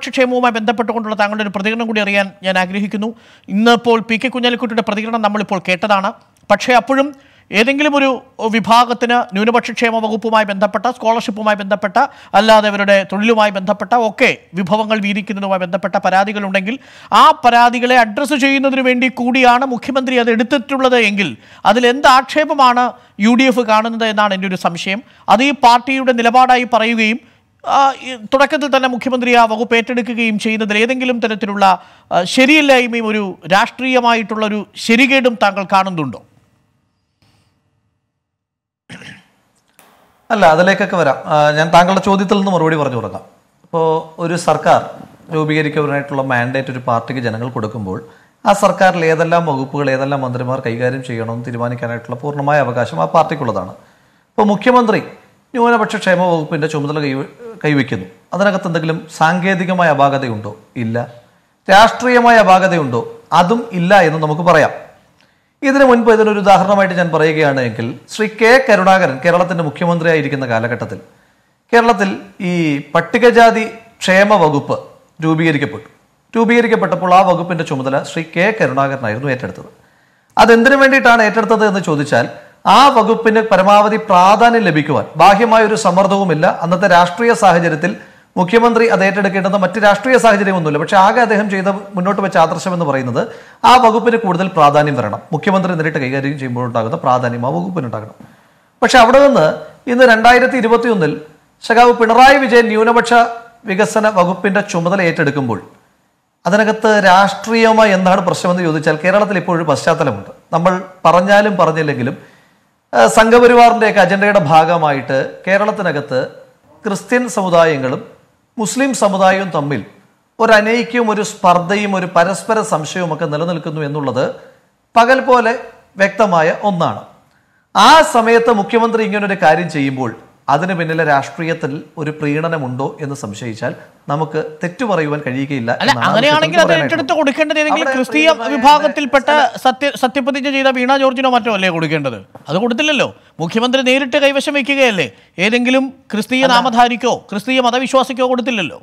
ന്യൂനപക്ഷ ക്ഷേമവുമായി ബന്ധപ്പെട്ടുകൊണ്ടുള്ള താങ്കളുടെ ഒരു പ്രതികരണം കൂടി അറിയാൻ ഞാൻ ആഗ്രഹിക്കുന്നു ഇന്നിപ്പോൾ പി കെ കുഞ്ഞാലിക്കുട്ടിയുടെ പ്രതികരണം നമ്മളിപ്പോൾ കേട്ടതാണ് പക്ഷേ അപ്പോഴും ഏതെങ്കിലും ഒരു വിഭാഗത്തിന് ന്യൂനപക്ഷ ക്ഷേമ വകുപ്പുമായി ബന്ധപ്പെട്ട സ്കോളർഷിപ്പുമായി ബന്ധപ്പെട്ട അല്ലാതെ അവരുടെ തൊഴിലുമായി ബന്ധപ്പെട്ട ഒക്കെ വിഭവങ്ങൾ വീതിക്കുന്നതുമായി ബന്ധപ്പെട്ട പരാതികളുണ്ടെങ്കിൽ ആ പരാതികളെ അഡ്രസ്സ് ചെയ്യുന്നതിന് വേണ്ടി കൂടിയാണ് മുഖ്യമന്ത്രി അത് എടുത്തിട്ടുള്ളത് എങ്കിൽ അതിൽ എന്ത് ആക്ഷേപമാണ് യു ഡി എഫ് കാണുന്നത് എന്നാണ് എൻ്റെ ഒരു സംശയം അത് ഈ പാർട്ടിയുടെ നിലപാടായി പറയുകയും ആ, ഈ തുടക്കത്തിൽ തന്നെ മുഖ്യമന്ത്രി ആ വകുപ്പ് ഏറ്റെടുക്കുകയും ചെയ്യുന്നതിൽ ഏതെങ്കിലും തരത്തിലുള്ള ആ, ശരിയില്ലായ്മയും ഒരു രാഷ്ട്രീയമായിട്ടുള്ള ഒരു ശരികേടും താങ്കൾ കാണുന്നുണ്ടോ അല്ല അതിലേക്കൊക്കെ വരാം ആ, ഞാൻ താങ്കളുടെ ചോദ്യത്തിൽ നിന്ന് മറുപടി പറഞ്ഞു തുടങ്ങാം ഇപ്പോൾ ഒരു സർക്കാർ രൂപീകരിക്കുവാനായിട്ടുള്ള മാൻഡേറ്റ് ഒരു പാർട്ടിക്ക് ജനങ്ങൾ കൊടുക്കുമ്പോൾ ആ സർക്കാരിൽ ഏതെല്ലാം വകുപ്പുകൾ ഏതെല്ലാം മന്ത്രിമാർ കൈകാര്യം ചെയ്യണമെന്ന് തീരുമാനിക്കാനായിട്ടുള്ള പൂർണ്ണമായ അവകാശം ആ പാർട്ടിക്കുള്ളതാണ് ഇപ്പോൾ മുഖ്യമന്ത്രി ന്യൂനപക്ഷ ക്ഷേമ വകുപ്പിന്റെ ചുമതല കൈ കൈവയ്ക്കുന്നു അതിനകത്ത് എന്തെങ്കിലും സാങ്കേതികമായ അപാകതയുണ്ടോ ഇല്ല രാഷ്ട്രീയമായ അപാകതയുണ്ടോ അതും ഇല്ല എന്ന് നമുക്ക് പറയാം ഇതിനു മുൻപ് ഇതിനൊരു ഉദാഹരണമായിട്ട് ഞാൻ പറയുകയാണ് എങ്കിൽ ശ്രീ കെ കരുണാകരൻ കേരളത്തിന്റെ മുഖ്യമന്ത്രിയായിരിക്കുന്ന കാലഘട്ടത്തിൽ കേരളത്തിൽ ഈ പട്ടികജാതി ക്ഷേമ വകുപ്പ് രൂപീകരിക്കപ്പെട്ടു രൂപീകരിക്കപ്പെട്ടപ്പോൾ ആ വകുപ്പിന്റെ ചുമതല ശ്രീ കെ കരുണാകരനായിരുന്നു ഏറ്റെടുത്തത് അതെന്തിനു വേണ്ടിയിട്ടാണ് ഏറ്റെടുത്തത് എന്ന് ചോദിച്ചാൽ ആ വകുപ്പിന് പരമാവധി പ്രാധാന്യം ലഭിക്കുവാൻ ബാഹ്യമായ ഒരു സമ്മർദ്ദവുമില്ല അന്നത്തെ രാഷ്ട്രീയ സാഹചര്യത്തിൽ മുഖ്യമന്ത്രി അത് ഏറ്റെടുക്കേണ്ടത് മറ്റ് രാഷ്ട്രീയ സാഹചര്യമൊന്നുമില്ല പക്ഷേ ആകെ അദ്ദേഹം ചെയ്ത മുന്നോട്ട് വെച്ച ആദർശം എന്ന് പറയുന്നത് ആ വകുപ്പിന് കൂടുതൽ പ്രാധാന്യം വരണം മുഖ്യമന്ത്രി നേരിട്ട് കൈകാര്യം ചെയ്യുമ്പോൾ ഉണ്ടാകുന്ന പ്രാധാന്യം ആ വകുപ്പിനുണ്ടാകണം പക്ഷെ അവിടെ നിന്ന് ഇന്ന് രണ്ടായിരത്തി ഇരുപത്തി ഒന്നിൽ സഖാവ് പിണറായി വിജയൻ ന്യൂനപക്ഷ വികസന വകുപ്പിന്റെ ചുമതല ഏറ്റെടുക്കുമ്പോൾ അതിനകത്ത് രാഷ്ട്രീയമായി എന്താണ് പ്രശ്നമെന്ന് ചോദിച്ചാൽ കേരളത്തിൽ ഇപ്പോൾ ഒരു പശ്ചാത്തലമുണ്ട് നമ്മൾ പറഞ്ഞാലും പറഞ്ഞില്ലെങ്കിലും ആ, സംഘപരിവാറിൻ്റെയൊക്കെ അജണ്ടയുടെ ഭാഗമായിട്ട് കേരളത്തിനകത്ത് ക്രിസ്ത്യൻ സമുദായങ്ങളും മുസ്ലിം സമുദായവും തമ്മിൽ ഒരു അനൈക്യവും ഒരു സ്പർദ്ധയും ഒരു പരസ്പര സംശയവും ഒക്കെ നിലനിൽക്കുന്നു എന്നുള്ളത് പകൽ പോലെ വ്യക്തമായ ഒന്നാണ് ആ സമയത്ത് മുഖ്യമന്ത്രി ഇങ്ങനൊരു കാര്യം ചെയ്യുമ്പോൾ അതിന് പിന്നിലെ രാഷ്ട്രീയത്തിൽ ഒരു പ്രീണനമുണ്ടോ എന്ന് സംശയിച്ചാൽ നമുക്ക് തെറ്റു പറയുവാൻ കഴിയുകയില്ല അല്ല എന്നാണ് അങ്ങനെയാണെങ്കിൽ അത് ആവശ്യത്തിന് ഏറ്റെടുത്ത് കൊടുക്കേണ്ടത് ഏതെങ്കിലും അവിടെ ക്രിസ്തീയ പ്രീണമായ വിഭാഗത്തിൽപ്പെട്ട സത്യ സത്യപ്രതിജ്ഞ ചെയ്ത വീണ ജോർജിനോ മറ്റോ അല്ലേ കൊടുക്കേണ്ടത് അത് കൊടുത്തില്ലല്ലോ മുഖ്യമന്ത്രി നേരിട്ട് കൈവശം വെക്കുകയല്ലേ ഏതെങ്കിലും ക്രിസ്തീയ നാമധാരിക്കോ ക്രിസ്തീയ മതവിശ്വാസിക്കോ കൊടുത്തില്ലല്ലോ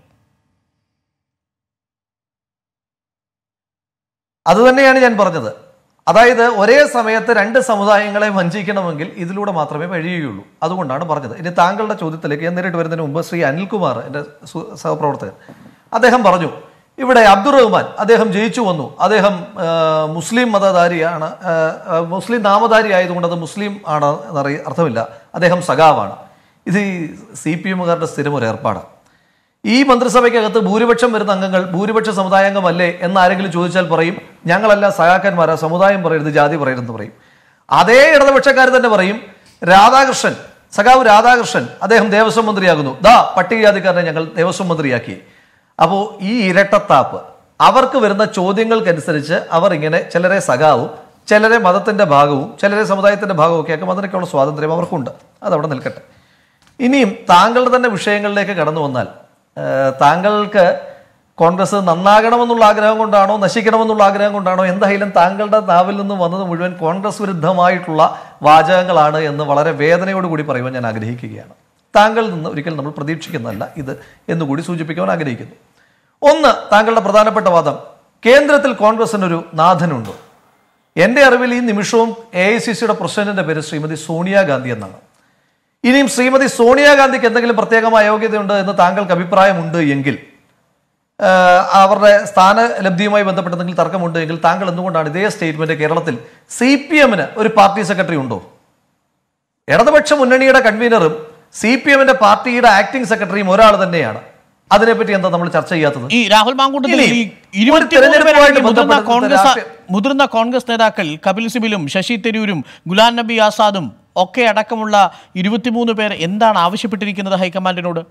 അത് തന്നെയാണ് ഞാൻ പറഞ്ഞത് അതായത് ഒരേ സമയത്ത് രണ്ട് സമുദായങ്ങളെ വഞ്ചിക്കണമെങ്കിൽ ഇതിലൂടെ മാത്രമേ കഴിയുകയുള്ളൂ അതുകൊണ്ടാണ് പറഞ്ഞത് ഇനി താങ്കളുടെ ചോദ്യത്തിലേക്ക് ഞാൻ നേരിട്ട് വരുന്നതിന് മുമ്പ് ശ്രീ അനിൽകുമാർ എൻ്റെ സു- സഹപ്രവർത്തകൻ അദ്ദേഹം പറഞ്ഞു ഇവിടെ അബ്ദുൾ റഹ്മാൻ അദ്ദേഹം ജയിച്ചു വന്നു അദ്ദേഹം ആ, മുസ്ലിം മതധാരിയാണ് ആ, ആ, മുസ്ലിം നാമധാരി ആയതുകൊണ്ട് അത് മുസ്ലിം ആണ് എന്നറിയ അർത്ഥമില്ല അദ്ദേഹം സഖാവാണ് ഇത് ഈ സി പി എമ്മുകാരുടെ സ്ഥിരം ഒരു ഏർപ്പാടാണ് ഈ മന്ത്രിസഭയ്ക്കകത്ത് ഭൂരിപക്ഷം വരുന്ന അംഗങ്ങൾ ഭൂരിപക്ഷ സമുദായാംഗമല്ലേ എന്ന് ആരെങ്കിലും ചോദിച്ചാൽ പറയും ഞങ്ങളെല്ലാം സഹാക്കന്മാരാ സമുദായം പറയരുത് ജാതി പറയരുതെന്ന് പറയും അതേ ഇടതുപക്ഷക്കാർ തന്നെ പറയും രാധാകൃഷ്ണൻ സഖാവ് രാധാകൃഷ്ണൻ അദ്ദേഹം ദേവസ്വം മന്ത്രിയാകുന്നു ദാ പട്ടികജാതിക്കാരനെ ഞങ്ങൾ ദേവസ്വം മന്ത്രിയാക്കി അപ്പോൾ ഈ ഇരട്ടത്താപ്പ് അവർക്ക് വരുന്ന ചോദ്യങ്ങൾക്കനുസരിച്ച് അവർ ഇങ്ങനെ ചിലരെ സഖാവും ചിലരെ മതത്തിന്റെ ഭാഗവും ചിലരെ സമുദായത്തിന്റെ ഭാഗവും ഒക്കെ ആക്കും അതിനൊക്കെയുള്ള സ്വാതന്ത്ര്യം അവർക്കുണ്ട് അതവിടെ നിൽക്കട്ടെ ഇനിയും താങ്കളുടെ തന്നെ വിഷയങ്ങളിലേക്ക് കടന്നു വന്നാൽ ആ, താങ്കൾക്ക് കോൺഗ്രസ് നന്നാകണമെന്നുള്ള ആഗ്രഹം കൊണ്ടാണോ നശിക്കണമെന്നുള്ള ആഗ്രഹം കൊണ്ടാണോ എന്തായാലും താങ്കളുടെ നാവിൽ നിന്ന് വന്നത് മുഴുവൻ കോൺഗ്രസ് വിരുദ്ധമായിട്ടുള്ള വാചകങ്ങളാണ് എന്ന് വളരെ വേദനയോടുകൂടി പറയുവാൻ ഞാൻ ആഗ്രഹിക്കുകയാണ് താങ്കളിൽ നിന്ന് ഒരിക്കലും നമ്മൾ പ്രതീക്ഷിക്കുന്നതല്ല ഇത് എന്നുകൂടി സൂചിപ്പിക്കുവാൻ ആഗ്രഹിക്കുന്നു ഒന്ന് താങ്കളുടെ പ്രധാനപ്പെട്ട വാദം കേന്ദ്രത്തിൽ കോൺഗ്രസിനൊരു നാഥനുണ്ടോ എൻ്റെ അറിവിൽ ഈ നിമിഷവും എ ഐ സി സിയുടെ പ്രസിഡന്റിന്റെ പേര് ശ്രീമതി സോണിയാഗാന്ധി എന്നാണ് ഇനിയും ശ്രീമതി സോണിയാഗാന്ധിക്ക് എന്തെങ്കിലും പ്രത്യേകമായ യോഗ്യതയുണ്ട് എന്ന് താങ്കൾക്ക് അഭിപ്രായമുണ്ട് എങ്കിൽ ആഹ് അവരുടെ സ്ഥാനലബ്ധിയുമായി ബന്ധപ്പെട്ട് എന്തെങ്കിലും തർക്കമുണ്ട് എങ്കിൽ താങ്കൾ എന്തുകൊണ്ടാണ് ഇതേ സ്റ്റേറ്റ്മെന്റ് കേരളത്തിൽ സി പി എമ്മിന് ഒരു പാർട്ടി സെക്രട്ടറി ഉണ്ടോ ഇടതുപക്ഷ മുന്നണിയുടെ കൺവീനറും സി പി എമ്മിന്റെ പാർട്ടിയുടെ ആക്ടിംഗ് സെക്രട്ടറിയും ഒരാൾ തന്നെയാണ് അതിനെപ്പറ്റി എന്താ നമ്മൾ ചർച്ച ചെയ്യാത്തത് ഈ രാഹുൽ മാങ്കൂട്ടത്തിൽ ഇനി ഈ ഒരു ഇരുപത്തിമൂന്ന് തെരഞ്ഞെടുപ്പുമായിട്ട് പേരാണെങ്കിൽ മുതിർന്ന ബന്ധപ്പെട്ട കോൺഗ്രസ് രാഷ്ട്രീയ- മുതിർന്ന കോൺഗ്രസ് നേതാക്കൾ കപിൽ സിബിലും ശശി തരൂരും ഗുലാം നബി ആസാദും ഒക്കെ അടക്കമുള്ള ഇരുപത്തിമൂന്ന് പേർ എന്താണ് ആവശ്യപ്പെട്ടിരിക്കുന്നത് ഹൈക്കമാൻഡിനോട്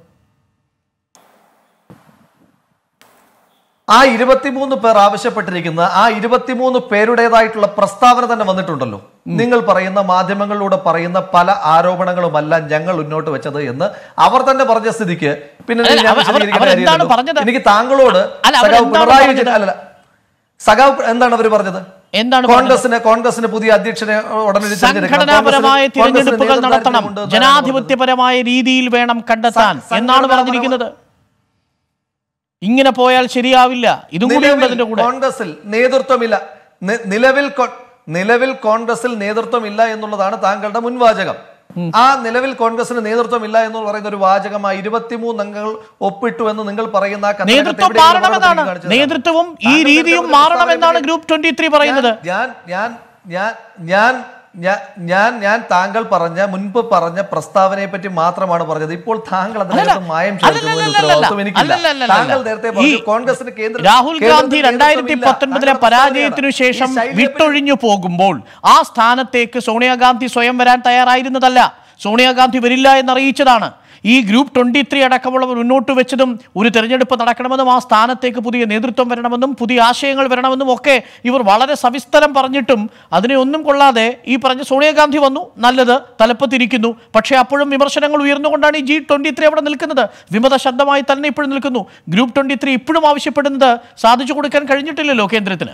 ആ ഇരുപത്തിമൂന്ന് പേർ ആവശ്യപ്പെട്ടിരിക്കുന്ന ആ ഇരുപത്തിമൂന്ന് പേരുടേതായിട്ടുള്ള പ്രസ്താവന തന്നെ വന്നിട്ടുണ്ടല്ലോ നിങ്ങൾ പറയുന്ന മാധ്യമങ്ങളിലൂടെ പറയുന്ന പല ആരോപണങ്ങളുമല്ല ഞങ്ങൾ മുന്നോട്ട് വെച്ചത് എന്ന് അവർ തന്നെ പറഞ്ഞ സ്ഥിതിക്ക് പിന്നെ അല്ല, ഞാൻ അവർ- അവർ- വിശദീകരിക്കേണ്ട അവർ എന്താണ് കാര്യമില്ലല്ലോ. പറഞ്ഞത്? എനിക്ക് താങ്കളോട് അല്ല, അവർ സഖാവ് എന്താണ് പിണറായി പറഞ്ഞത്? വിജയൻ അല്ലല്ല സഖാവ് എന്താണ് അവർ പറഞ്ഞത് എന്താണ് കോൺഗ്രസിന് കോൺഗ്രസിന് പുതിയ അധ്യക്ഷനെ ഉടനടി തിരഞ്ഞെടുക്കണം. സംഘടനാപരമായ കോൺഗ്രസിന് തിരഞ്ഞെടുപ്പുകൾ നേതൃത്വം നടത്തണം ഉണ്ട് എന്നാണ് ജനാധിപത്യപരമായ രീതിയിൽ വേണം കണ്ടെത്താൻ സ- എന്നാണ് സംഘടനാപരമായ- പറഞ്ഞിരിക്കുന്നത് ഇങ്ങനെ പോയാൽ ശരിയാവില്ല ഇതും കൂടി ഉണ്ട് അതിന്റെ കൂടെ കോൺഗ്രസിൽ നേതൃത്വമില്ല നി- നിലവിൽ കോ- നിലവിൽ കോൺഗ്രസിൽ നേതൃത്വമില്ല എന്നുള്ളതാണ് താങ്കളുടെ മുൻവാചകം ആ നിലവിൽ കോൺഗ്രസിന് നേതൃത്വമില്ല എന്ന് പറയുന്ന ഒരു വാചകമായി ഇരുപത്തിമൂന്ന് അംഗങ്ങൾ ഒപ്പിട്ടു എന്ന് നിങ്ങൾ പറയുന്ന ആ കത്തിനകത്ത് നേതൃത്വം എവിടെയെങ്കിലും മാറണമെന്നാണ് അപകടത്തിൽ കാണിച്ചതാണ്. നേതൃത്വവും ഈ താങ്കൾ രീതിയും നേതൃത്വം മാറണമെന്നാണ് പ്രസ്താവനയെ ഗ്രൂപ്പ് ട്വന്റി ത്രീ പറയുന്നത് ഞാൻ ഞാൻ ഞാൻ ഞാൻ ഞാൻ ഞാൻ ഞാൻ താങ്കൾ പറഞ്ഞ മുൻപ് പറഞ്ഞ പ്രസ്താവനയെ പറ്റി മാത്രമാണ് പറഞ്ഞത് ഇപ്പോൾ താങ്കൾ അതിനകത്ത് മായം ചേർക്കുന്നതിന് അല്ലല്ലല്ലല്ല. ഉത്തരവാദിത്വം എനിക്കില്ല അല്ലല്ലല്ലല്ല. താങ്കൾ നേരത്തെ പറഞ്ഞു ഈ കോൺഗ്രസിന് കേന്ദ്ര രാഹുൽ കേന്ദ്രത്തിൽ ഗാന്ധി നേതൃത്വമില്ല. രണ്ടായിരത്തി പത്തൊൻപതിലെ താങ്കളുടെ പരാജയത്തിനു പ്രസ്താവനയാണ്. ശേഷം ഈ ശൈലിയെ പറ്റി- വിട്ടൊഴിഞ്ഞു പോകുമ്പോൾ ആ സ്ഥാനത്തേക്ക് സോണിയാഗാന്ധി സ്വയം വരാൻ തയ്യാറായിരുന്നതല്ല സോണിയാഗാന്ധി വരില്ല എന്നറിയിച്ചതാണ് ഈ ഗ്രൂപ്പ് ട്വന്റി ത്രീ അടക്കമുള്ളവർ മുന്നോട്ട് വെച്ചതും ഒരു തെരഞ്ഞെടുപ്പ് നടക്കണമെന്നും ആ സ്ഥാനത്തേക്ക് പുതിയ നേതൃത്വം വരണമെന്നും പുതിയ ആശയങ്ങൾ വരണമെന്നും ഒക്കെ ഇവർ വളരെ സവിസ്തരം പറഞ്ഞിട്ടും അതിനെ ഒന്നും കൊള്ളാതെ ഈ പറഞ്ഞ സോണിയാഗാന്ധി വന്നു നല്ലത് തലപ്പത്തിരിക്കുന്നു പക്ഷേ അപ്പോഴും വിമർശനങ്ങൾ ഉയർന്നുകൊണ്ടാണ് ഈ ജി ട്വന്റി ത്രീ അവിടെ നിൽക്കുന്നത് വിമത ശബ്ദമായി തന്നെ ഇപ്പോഴും നിൽക്കുന്നു ഗ്രൂപ്പ് ട്വന്റി ത്രീ ഇപ്പോഴും ആവശ്യപ്പെടുന്നത് സാധിച്ചു കൊടുക്കാൻ കഴിഞ്ഞിട്ടില്ലല്ലോ കേന്ദ്രത്തിന്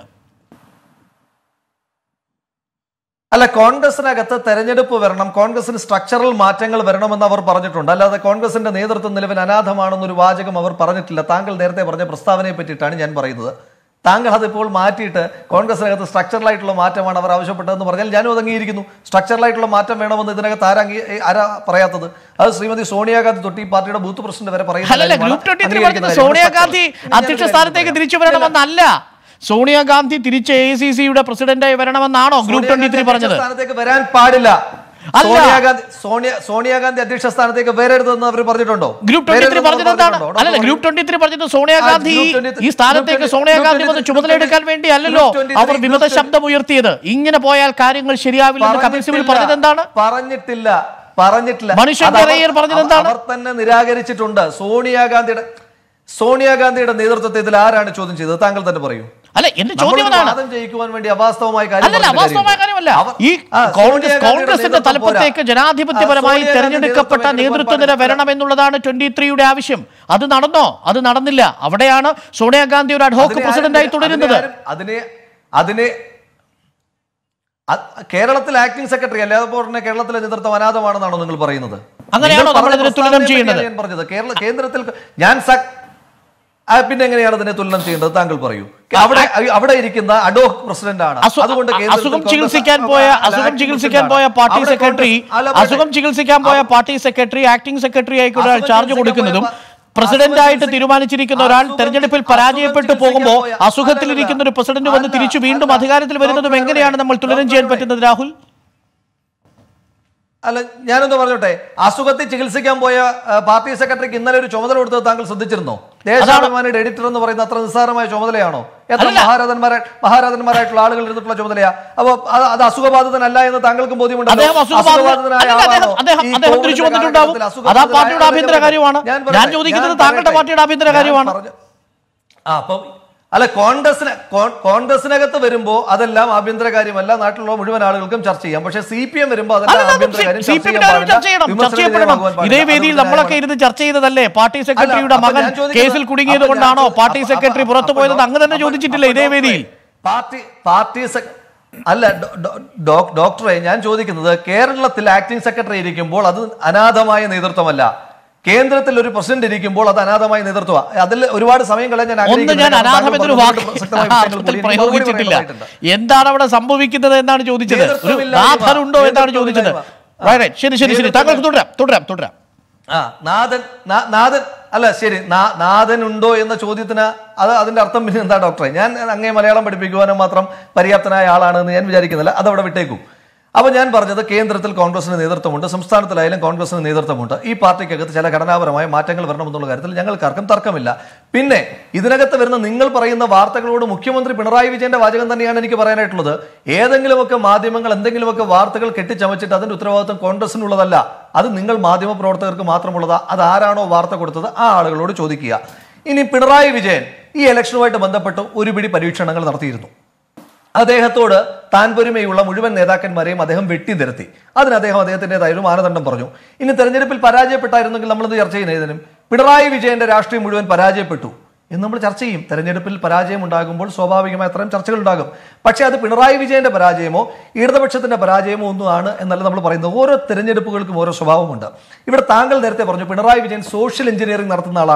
അല്ല കോൺഗ്രസിനകത്ത് തെരഞ്ഞെടുപ്പ് വരണം കോൺഗ്രസിന് സ്ട്രക്ചറൽ മാറ്റങ്ങൾ വരണമെന്ന് അവർ പറഞ്ഞിട്ടുണ്ട് അല്ലാതെ കോൺഗ്രസിന്റെ നേതൃത്വം നിലവിൽ അനാഥമാണെന്നൊരു വാചകം അവർ പറഞ്ഞിട്ടില്ല താങ്കൾ നേരത്തെ പറഞ്ഞ പ്രസ്താവനയെ പറ്റിയിട്ടാണ് ഞാൻ പറയുന്നത് താങ്കൾ അതിപ്പോൾ മാറ്റിയിട്ട് കോൺഗ്രസിനകത്ത് സ്ട്രക്ചറൽ ആയിട്ടുള്ള മാറ്റമാണ് അവർ ആവശ്യപ്പെട്ടതെന്ന് പറഞ്ഞാൽ ഞാനും അത് അംഗീകരിക്കുന്നു സ്ട്രക്ചറൽ ആയിട്ടുള്ള മാറ്റം വേണമെന്ന് ഇതിനകത്ത് ആരാ അംഗീ ആരാ പറയാത്തത് അത് ശ്രീമതി സോണിയാഗാന്ധി തൊട്ട് ഈ പാർട്ടിയുടെ ബൂത്ത് പ്രസിഡന്റ് വരെ പറയുന്ന അല്ലല്ല കാര്യമാണ്. ഗ്രൂപ്പ് ട്വന്റി ത്രീ അംഗീകരിക്കുന്ന പറഞ്ഞത് കാര്യമാണ്. സോണിയാഗാന്ധി ഞാൻ അധ്യക്ഷ ഒരു സ്ഥാനത്തേക്ക് കാര്യം തിരിച്ചു പറയാം. വരണമെന്നല്ല സോണിയാഗാന്ധി തിരിച്ച് എ സി സിയുടെ പ്രസിഡന്റായി വരണമെന്നാണോ ഗ്രൂപ്പ് ട്വന്റി ത്രീ സോണിയാഗാന്ധി പറഞ്ഞത് അധ്യക്ഷ സ്ഥാനത്തേക്ക് വരാൻ പാടില്ല അല്ല. സോണിയാഗാന്ധി സോണിയ സോണിയാഗാന്ധി അധ്യക്ഷ സ്ഥാനത്തേക്ക് വരരുതെന്ന് അവർ പറഞ്ഞിട്ടുണ്ടോ ഗ്രൂപ്പ് ട്വന്റി ത്രീ വരരുതെന്ന് പറഞ്ഞത് എന്താണ് പറഞ്ഞിട്ടുണ്ടോ? അല്ലല്ല ഡോക്ടർ ഗ്രൂപ്പ് ട്വന്റി ത്രീ പറഞ്ഞത് സോണിയാഗാന്ധി ആ, ഗ്രൂപ്പ് 23 ഈ സ്ഥാനത്തേക്ക് ഗ്രൂപ്പ് സോണിയാഗാന്ധി 23 വന്ന് ചുമതലയെടുക്കാൻ വേണ്ടി അല്ലല്ലോ ഗ്രൂപ്പ് 23 അവർ വിമത ഗ്രൂപ്പ് ശബ്ദം ഉയർത്തിയത് ഇങ്ങനെ പോയാൽ കാര്യങ്ങൾ ശരിയാവില്ലെന്ന് കപിൽ സിബിൽ പറഞ്ഞിട്ടില്ല. പറഞ്ഞത് എന്താണ് പറഞ്ഞിട്ടില്ല പറഞ്ഞിട്ടില്ല മനുഷ്യൻ അത് അവർ- പെരേയർ പറഞ്ഞത് അവർ- എന്താണ്? അവർ തന്നെ നിരാകരിച്ചിട്ടുണ്ട് സോണിയാഗാന്ധിയുടെ സോണിയാഗാന്ധിയുടെ നേതൃത്വത്തെ ഇതിൽ ആരാണ് ചോദ്യം ചെയ്തത് താങ്കൾ തന്നെ പറയൂ അല്ല എന്റെ ചോദ്യം നമ്മളൊരു അതാണ് വാദം ജയിക്കുവാൻ വേണ്ടി അവാസ്തവമായ കാര്യം അല്ലല്ല പറഞ്ഞിട്ട് അവാസ്തവമായ കാര്യമില്ല. കാര്യമല്ല അവർ- ഈ ആ, കോൺഗ്രസ് സോണിയാഗാന്ധിയുടെ കോൺഗ്രസിന്റെ നേതൃത്വം തലപ്പത്തേക്ക് പോരാ. ജനാധിപത്യപരമായി ആ, സോണിയാഗാന്ധി തെരഞ്ഞെടുക്കപ്പെട്ട നേതൃത്വം നേതൃത്വ നിര ഏറ്റെടുക്കാൻ വരണമെന്നുള്ളതാണ് ട്വന്റി ത്രീയുടെ ആവശ്യം അത് നടന്നോ അത് നടന്നില്ല അവിടെയാണ് സോണിയാഗാന്ധി ഒരു അഡ്ഹോക്ക് അതിനെ പ്രസിഡന്റായി ആരും- തുടരുന്നത് അതിനെ ആരും- അതിനെ അതിനെ അ- കേരളത്തിൽ ആക്ടിംഗ് സെക്രട്ടറി അല്ലേ അതുപോലെ തന്നെ കേരളത്തിലെ നേതൃത്വം അനാഥമാണെന്നാണോ നിങ്ങൾ പറയുന്നത് അങ്ങനെയാണോ നിങ്ങൾ നമ്മൾ പറഞ്ഞ അതിനെ തുലനം പ്രസ്താവനയെ ചെയ്യേണ്ടത്? പറ്റിയാണ് ഞാൻ പറഞ്ഞത് കേരള കേന്ദ്രത്തിൽ ഞാൻ സ- ആ, പിന്നെ എങ്ങനെയാണ് അതിനെ തുലനം ചെയ്യേണ്ടത് താങ്കൾ പറയൂ അവിടെ അവിടെ ഇരിക്കുന്ന അഡോക് പ്രസിഡന്റ് ആണ് അസു- അതുകൊണ്ട് അ- കേന്ദ്രത്തിൽ അസുഖം കോൺഗ്രസ് ചികിത്സിക്കാൻ പോയ അല്ല, അസുഖം acting ചികിത്സിക്കാൻ president പോയ ആണ്. പാർട്ടി അവിടെ സെക്രട്ടറി കോൺഗ്രസ്- അല്ല, പറയട്ടെ. അസുഖം ചികിത്സിക്കാൻ പോയ പാർട്ടി സെക്രട്ടറി ആക്ടിംഗ് സെക്രട്ടറി ആയിക്കൂടെ അസുഖം ചാർജ് ചികിത്സിക്കാൻ കൊടുക്കുന്നതും പോയ പ- പ്രസിഡന്റ് ആയിട്ട് അസുഖം തീരുമാനിച്ചിരിക്കുന്ന ഒരാൾ അസുഖം തെരഞ്ഞെടുപ്പിൽ ചികിത്സിക്കാൻ പരാജയപ്പെട്ടു പോയ- പോകുമ്പോൾ അല്ല, അസുഖത്തിലിരിക്കുന്ന ഒരു പ്രസിഡന്റ് വന്ന് അല്ല, തിരിച്ചു വീണ്ടും അല്ല. അധികാരത്തിൽ വരുന്നതും ഡോക്ടർ എങ്ങനെയാണ് നമ്മൾ തുലനം ചെയ്യാൻ ഡോക്ടർ പറ്റുന്നത് രാഹുൽ അല്ല ഞാനൊന്ന് പറഞ്ഞോട്ടെ അസുഖത്തിൽ ചികിത്സിക്കാൻ പോയ ആ, പാർട്ടി സെക്രട്ടറിക്ക് ഇന്നലെ ഒരു ചുമതല കൊടുത്തത് താങ്കൾ ശ്രദ്ധിച്ചിരുന്നോ ദേശാഭിമാനിയുടെ എഡിറ്റർ എന്ന് പറയുന്ന അത്ര നിസ്സാരമായ ചുമതലയാണോ എത്ര അല്ലല്ല. മഹാരാജന്മാരെ മഹാരാജന്മാരായിട്ടുള്ള ആളുകൾ ഇരുന്നിട്ടുള്ള ചുമതലയാ അപ്പൊ അത് അത് അസുഖബാധിതനല്ല എന്ന് താങ്കൾക്കും ബോധ്യമുണ്ടല്ലോ അദ്ദേഹം അസുഖബാധിത അസുഖബാധിതനായ അല്ലല്ല, അദ്ദേഹം ആളാണോ? അദ്ദേഹം ഈ അദ്ദേഹം കോവിഡിന്റെ തിരിച്ചു വന്നിട്ടുണ്ടാവും കാലഘട്ടത്തിൽ അത് ആ പാർട്ടിയുടെ അസുഖബാധിതനായ ആഭ്യന്തര ആളെ കാര്യമാണ് ഞാൻ ഞാൻ പറയട്ടെ, ചോദിക്കുന്നത് ഞാൻ താങ്കളുടെ പറയട്ടെ. പാർട്ടിയുടെ ആഭ്യന്തര ഞാൻ കാര്യമാണ് പറഞ്ഞു- ആ അപ്പൊ അല്ല കോൺഗ്രസിന് കോ- കോൺഗ്രസിനകത്ത് വരുമ്പോ അതെല്ലാം ആഭ്യന്തര കാര്യമല്ല നാട്ടിലുള്ള മുഴുവൻ ആളുകൾക്കും ചർച്ച ചെയ്യാം പക്ഷേ സി പി എം വരുമ്പോ അതെല്ലാം അല്ല, ആഭ്യന്തര കാര്യം സി ചർച്ച പി ചെയ്യാൻ എമ്മിന്റെ പാടില്ല. ചർച്ച ചെയ്യണം ചർച്ച വിമർശന ചെയ്യപ്പെടണം വിധേയമാകുവാൻ പാടില്ല. ഇതേ അത് വേദിയിൽ ഒരു നമ്മളൊക്കെ ന്യായമാണ്. ഇരുന്ന് ചർച്ച ചെയ്തതല്ലേ പാർട്ടി സെക്രട്ടറിയുടെ അപ്പൊ മകൻ ഞാൻ ചോദിക്കുന്നത് കേസിൽ കുടുങ്ങിയത് അപ്പൊ ഞാൻ കൊണ്ടാണോ ചോദിക്കുന്നത് പാർട്ടി അപ്പൊ- സെക്രട്ടറി അപ്പൊ- പുറത്തു അപ്പൊ പോയത് അങ്ങ് തന്നെ അപ്പൊ- ചോദിച്ചിട്ടില്ല അപ്പൊ ഇതേ ഡോക്ടറെ, വേദിയിൽ പാർട്ടി പാർട്ടി സെക്- അല്ല ഡോ- ഡോ- ഡോ- ഡോക്ടറെ ഞാൻ ചോദിക്കുന്നത് കേരളത്തിൽ ആക്ടിംഗ് സെക്രട്ടറി ഇരിക്കുമ്പോൾ അത് അനാഥമായ നേതൃത്വമല്ല കേന്ദ്രത്തിൽ ഒരു പ്രസിഡന്റ് ഇരിക്കുമ്പോൾ അത് അനാഥമായ നേതൃത്വമാണ് അതിൽ ഒരുപാട് സമയം കളയാൻ ഞാൻ ഒന്ന് ആഗ്രഹിക്കുന്നില്ല. ഞാൻ കാരണം താങ്കൾ അനാഥം എന്നൊരു പറഞ്ഞതുകൊണ്ട് വാക്ക് പ്രസക്തമായ ആ വിഷയങ്ങൾ അർത്ഥത്തിൽ കൂടി എനിക്ക് മറുപടി പ്രയോഗിച്ചിട്ടില്ല പറയേണ്ടതായിട്ടുണ്ട്. എന്താണ് അവിടെ സംഭവിക്കുന്നത് എന്നാണ് ചോദിച്ചത് ഒരു നേതൃത്വമില്ലായ്മ. നാഥനുണ്ടോ എന്നാണ് ചോദിച്ചത് നേതൃത്വമില്ലായ്മ. Right, right. ശരി ശരി ശരി താങ്കൾക്ക് തുടരാം തുടരാം തുടരാം ആ നാഥൻ നാ- നാഥൻ അല്ല ശരി നാ- നാഥൻ ഉണ്ടോ എന്ന ചോദ്യത്തിന് അത് അതിന്റെ അർത്ഥം പിന്നെ എന്താ ഡോക്ടറെ ഞാൻ അങ്ങേ മലയാളം പഠിപ്പിക്കുവാനും മാത്രം പര്യാപ്തനായ ആളാണെന്ന് ഞാൻ വിചാരിക്കുന്നില്ല അതവിടെ വിട്ടേക്കും അപ്പോൾ ഞാൻ പറഞ്ഞത് കേന്ദ്രത്തിൽ കോൺഗ്രസിന് നേതൃത്വമുണ്ട് സംസ്ഥാനത്തിലായാലും കോൺഗ്രസിന് നേതൃത്വമുണ്ട് ഈ പാർട്ടിക്കകത്ത് ചില ഘടനാപരമായ മാറ്റങ്ങൾ വരണമെന്നുള്ള കാര്യത്തിൽ ഞങ്ങൾക്കാർക്കും തർക്കമില്ല പിന്നെ ഇതിനകത്ത് വരുന്ന നിങ്ങൾ പറയുന്ന വാർത്തകളോട് മുഖ്യമന്ത്രി പിണറായി വിജയന്റെ വാചകം തന്നെയാണ് എനിക്ക് പറയാനായിട്ടുള്ളത് ഏതെങ്കിലുമൊക്കെ മാധ്യമങ്ങൾ എന്തെങ്കിലുമൊക്കെ വാർത്തകൾ കെട്ടിച്ചമച്ചിട്ട് അതിന്റെ ഉത്തരവാദിത്വം കോൺഗ്രസിനുള്ളതല്ല അത് നിങ്ങൾ മാധ്യമ പ്രവർത്തകർക്ക് മാത്രമുള്ളതാ അത് ആരാണോ വാർത്ത കൊടുത്തത് ആ ആളുകളോട് ചോദിക്കുക ഇനി പിണറായി വിജയൻ ഈ ഇലക്ഷനുമായിട്ട് ബന്ധപ്പെട്ട് ഒരു പിടി പരീക്ഷണങ്ങൾ നടത്തിയിരുന്നു അദ്ദേഹത്തോട് താൻ പൊരുമയുള്ള മുഴുവൻ നേതാക്കന്മാരെയും അദ്ദേഹം വെട്ടിനിരത്തി അതിന് അദ്ദേഹം അദ്ദേഹത്തിൻ്റെതായ ഒരു മാനദണ്ഡം പറഞ്ഞു ഇനി തെരഞ്ഞെടുപ്പിൽ പരാജയപ്പെട്ടായിരുന്നെങ്കിൽ നമ്മളിത് ചർച്ച ചെയ്യുന്നതിനും പിണറായി വിജയന്റെ രാഷ്ട്രീയം മുഴുവൻ പരാജയപ്പെട്ടു എന്ന് നമ്മൾ ചർച്ച ചെയ്യും തെരഞ്ഞെടുപ്പിൽ പരാജയം ഉണ്ടാകുമ്പോൾ സ്വാഭാവികമായി അത്രയും ചർച്ചകൾ ഉണ്ടാകും പക്ഷേ അത് പിണറായി വിജയന്റെ പരാജയമോ ഇടതുപക്ഷത്തിന്റെ പരാജയമോ ഒന്നും ആണ് എന്നല്ല നമ്മൾ പറയുന്നത് ഓരോ തെരഞ്ഞെടുപ്പുകൾക്കും ഓരോ സ്വഭാവമുണ്ട് ഇവിടെ താങ്കൾ നേരത്തെ പറഞ്ഞു പിണറായി വിജയൻ സോഷ്യൽ എഞ്ചിനീയറിംഗ് നടത്തുന്ന ആളാണ്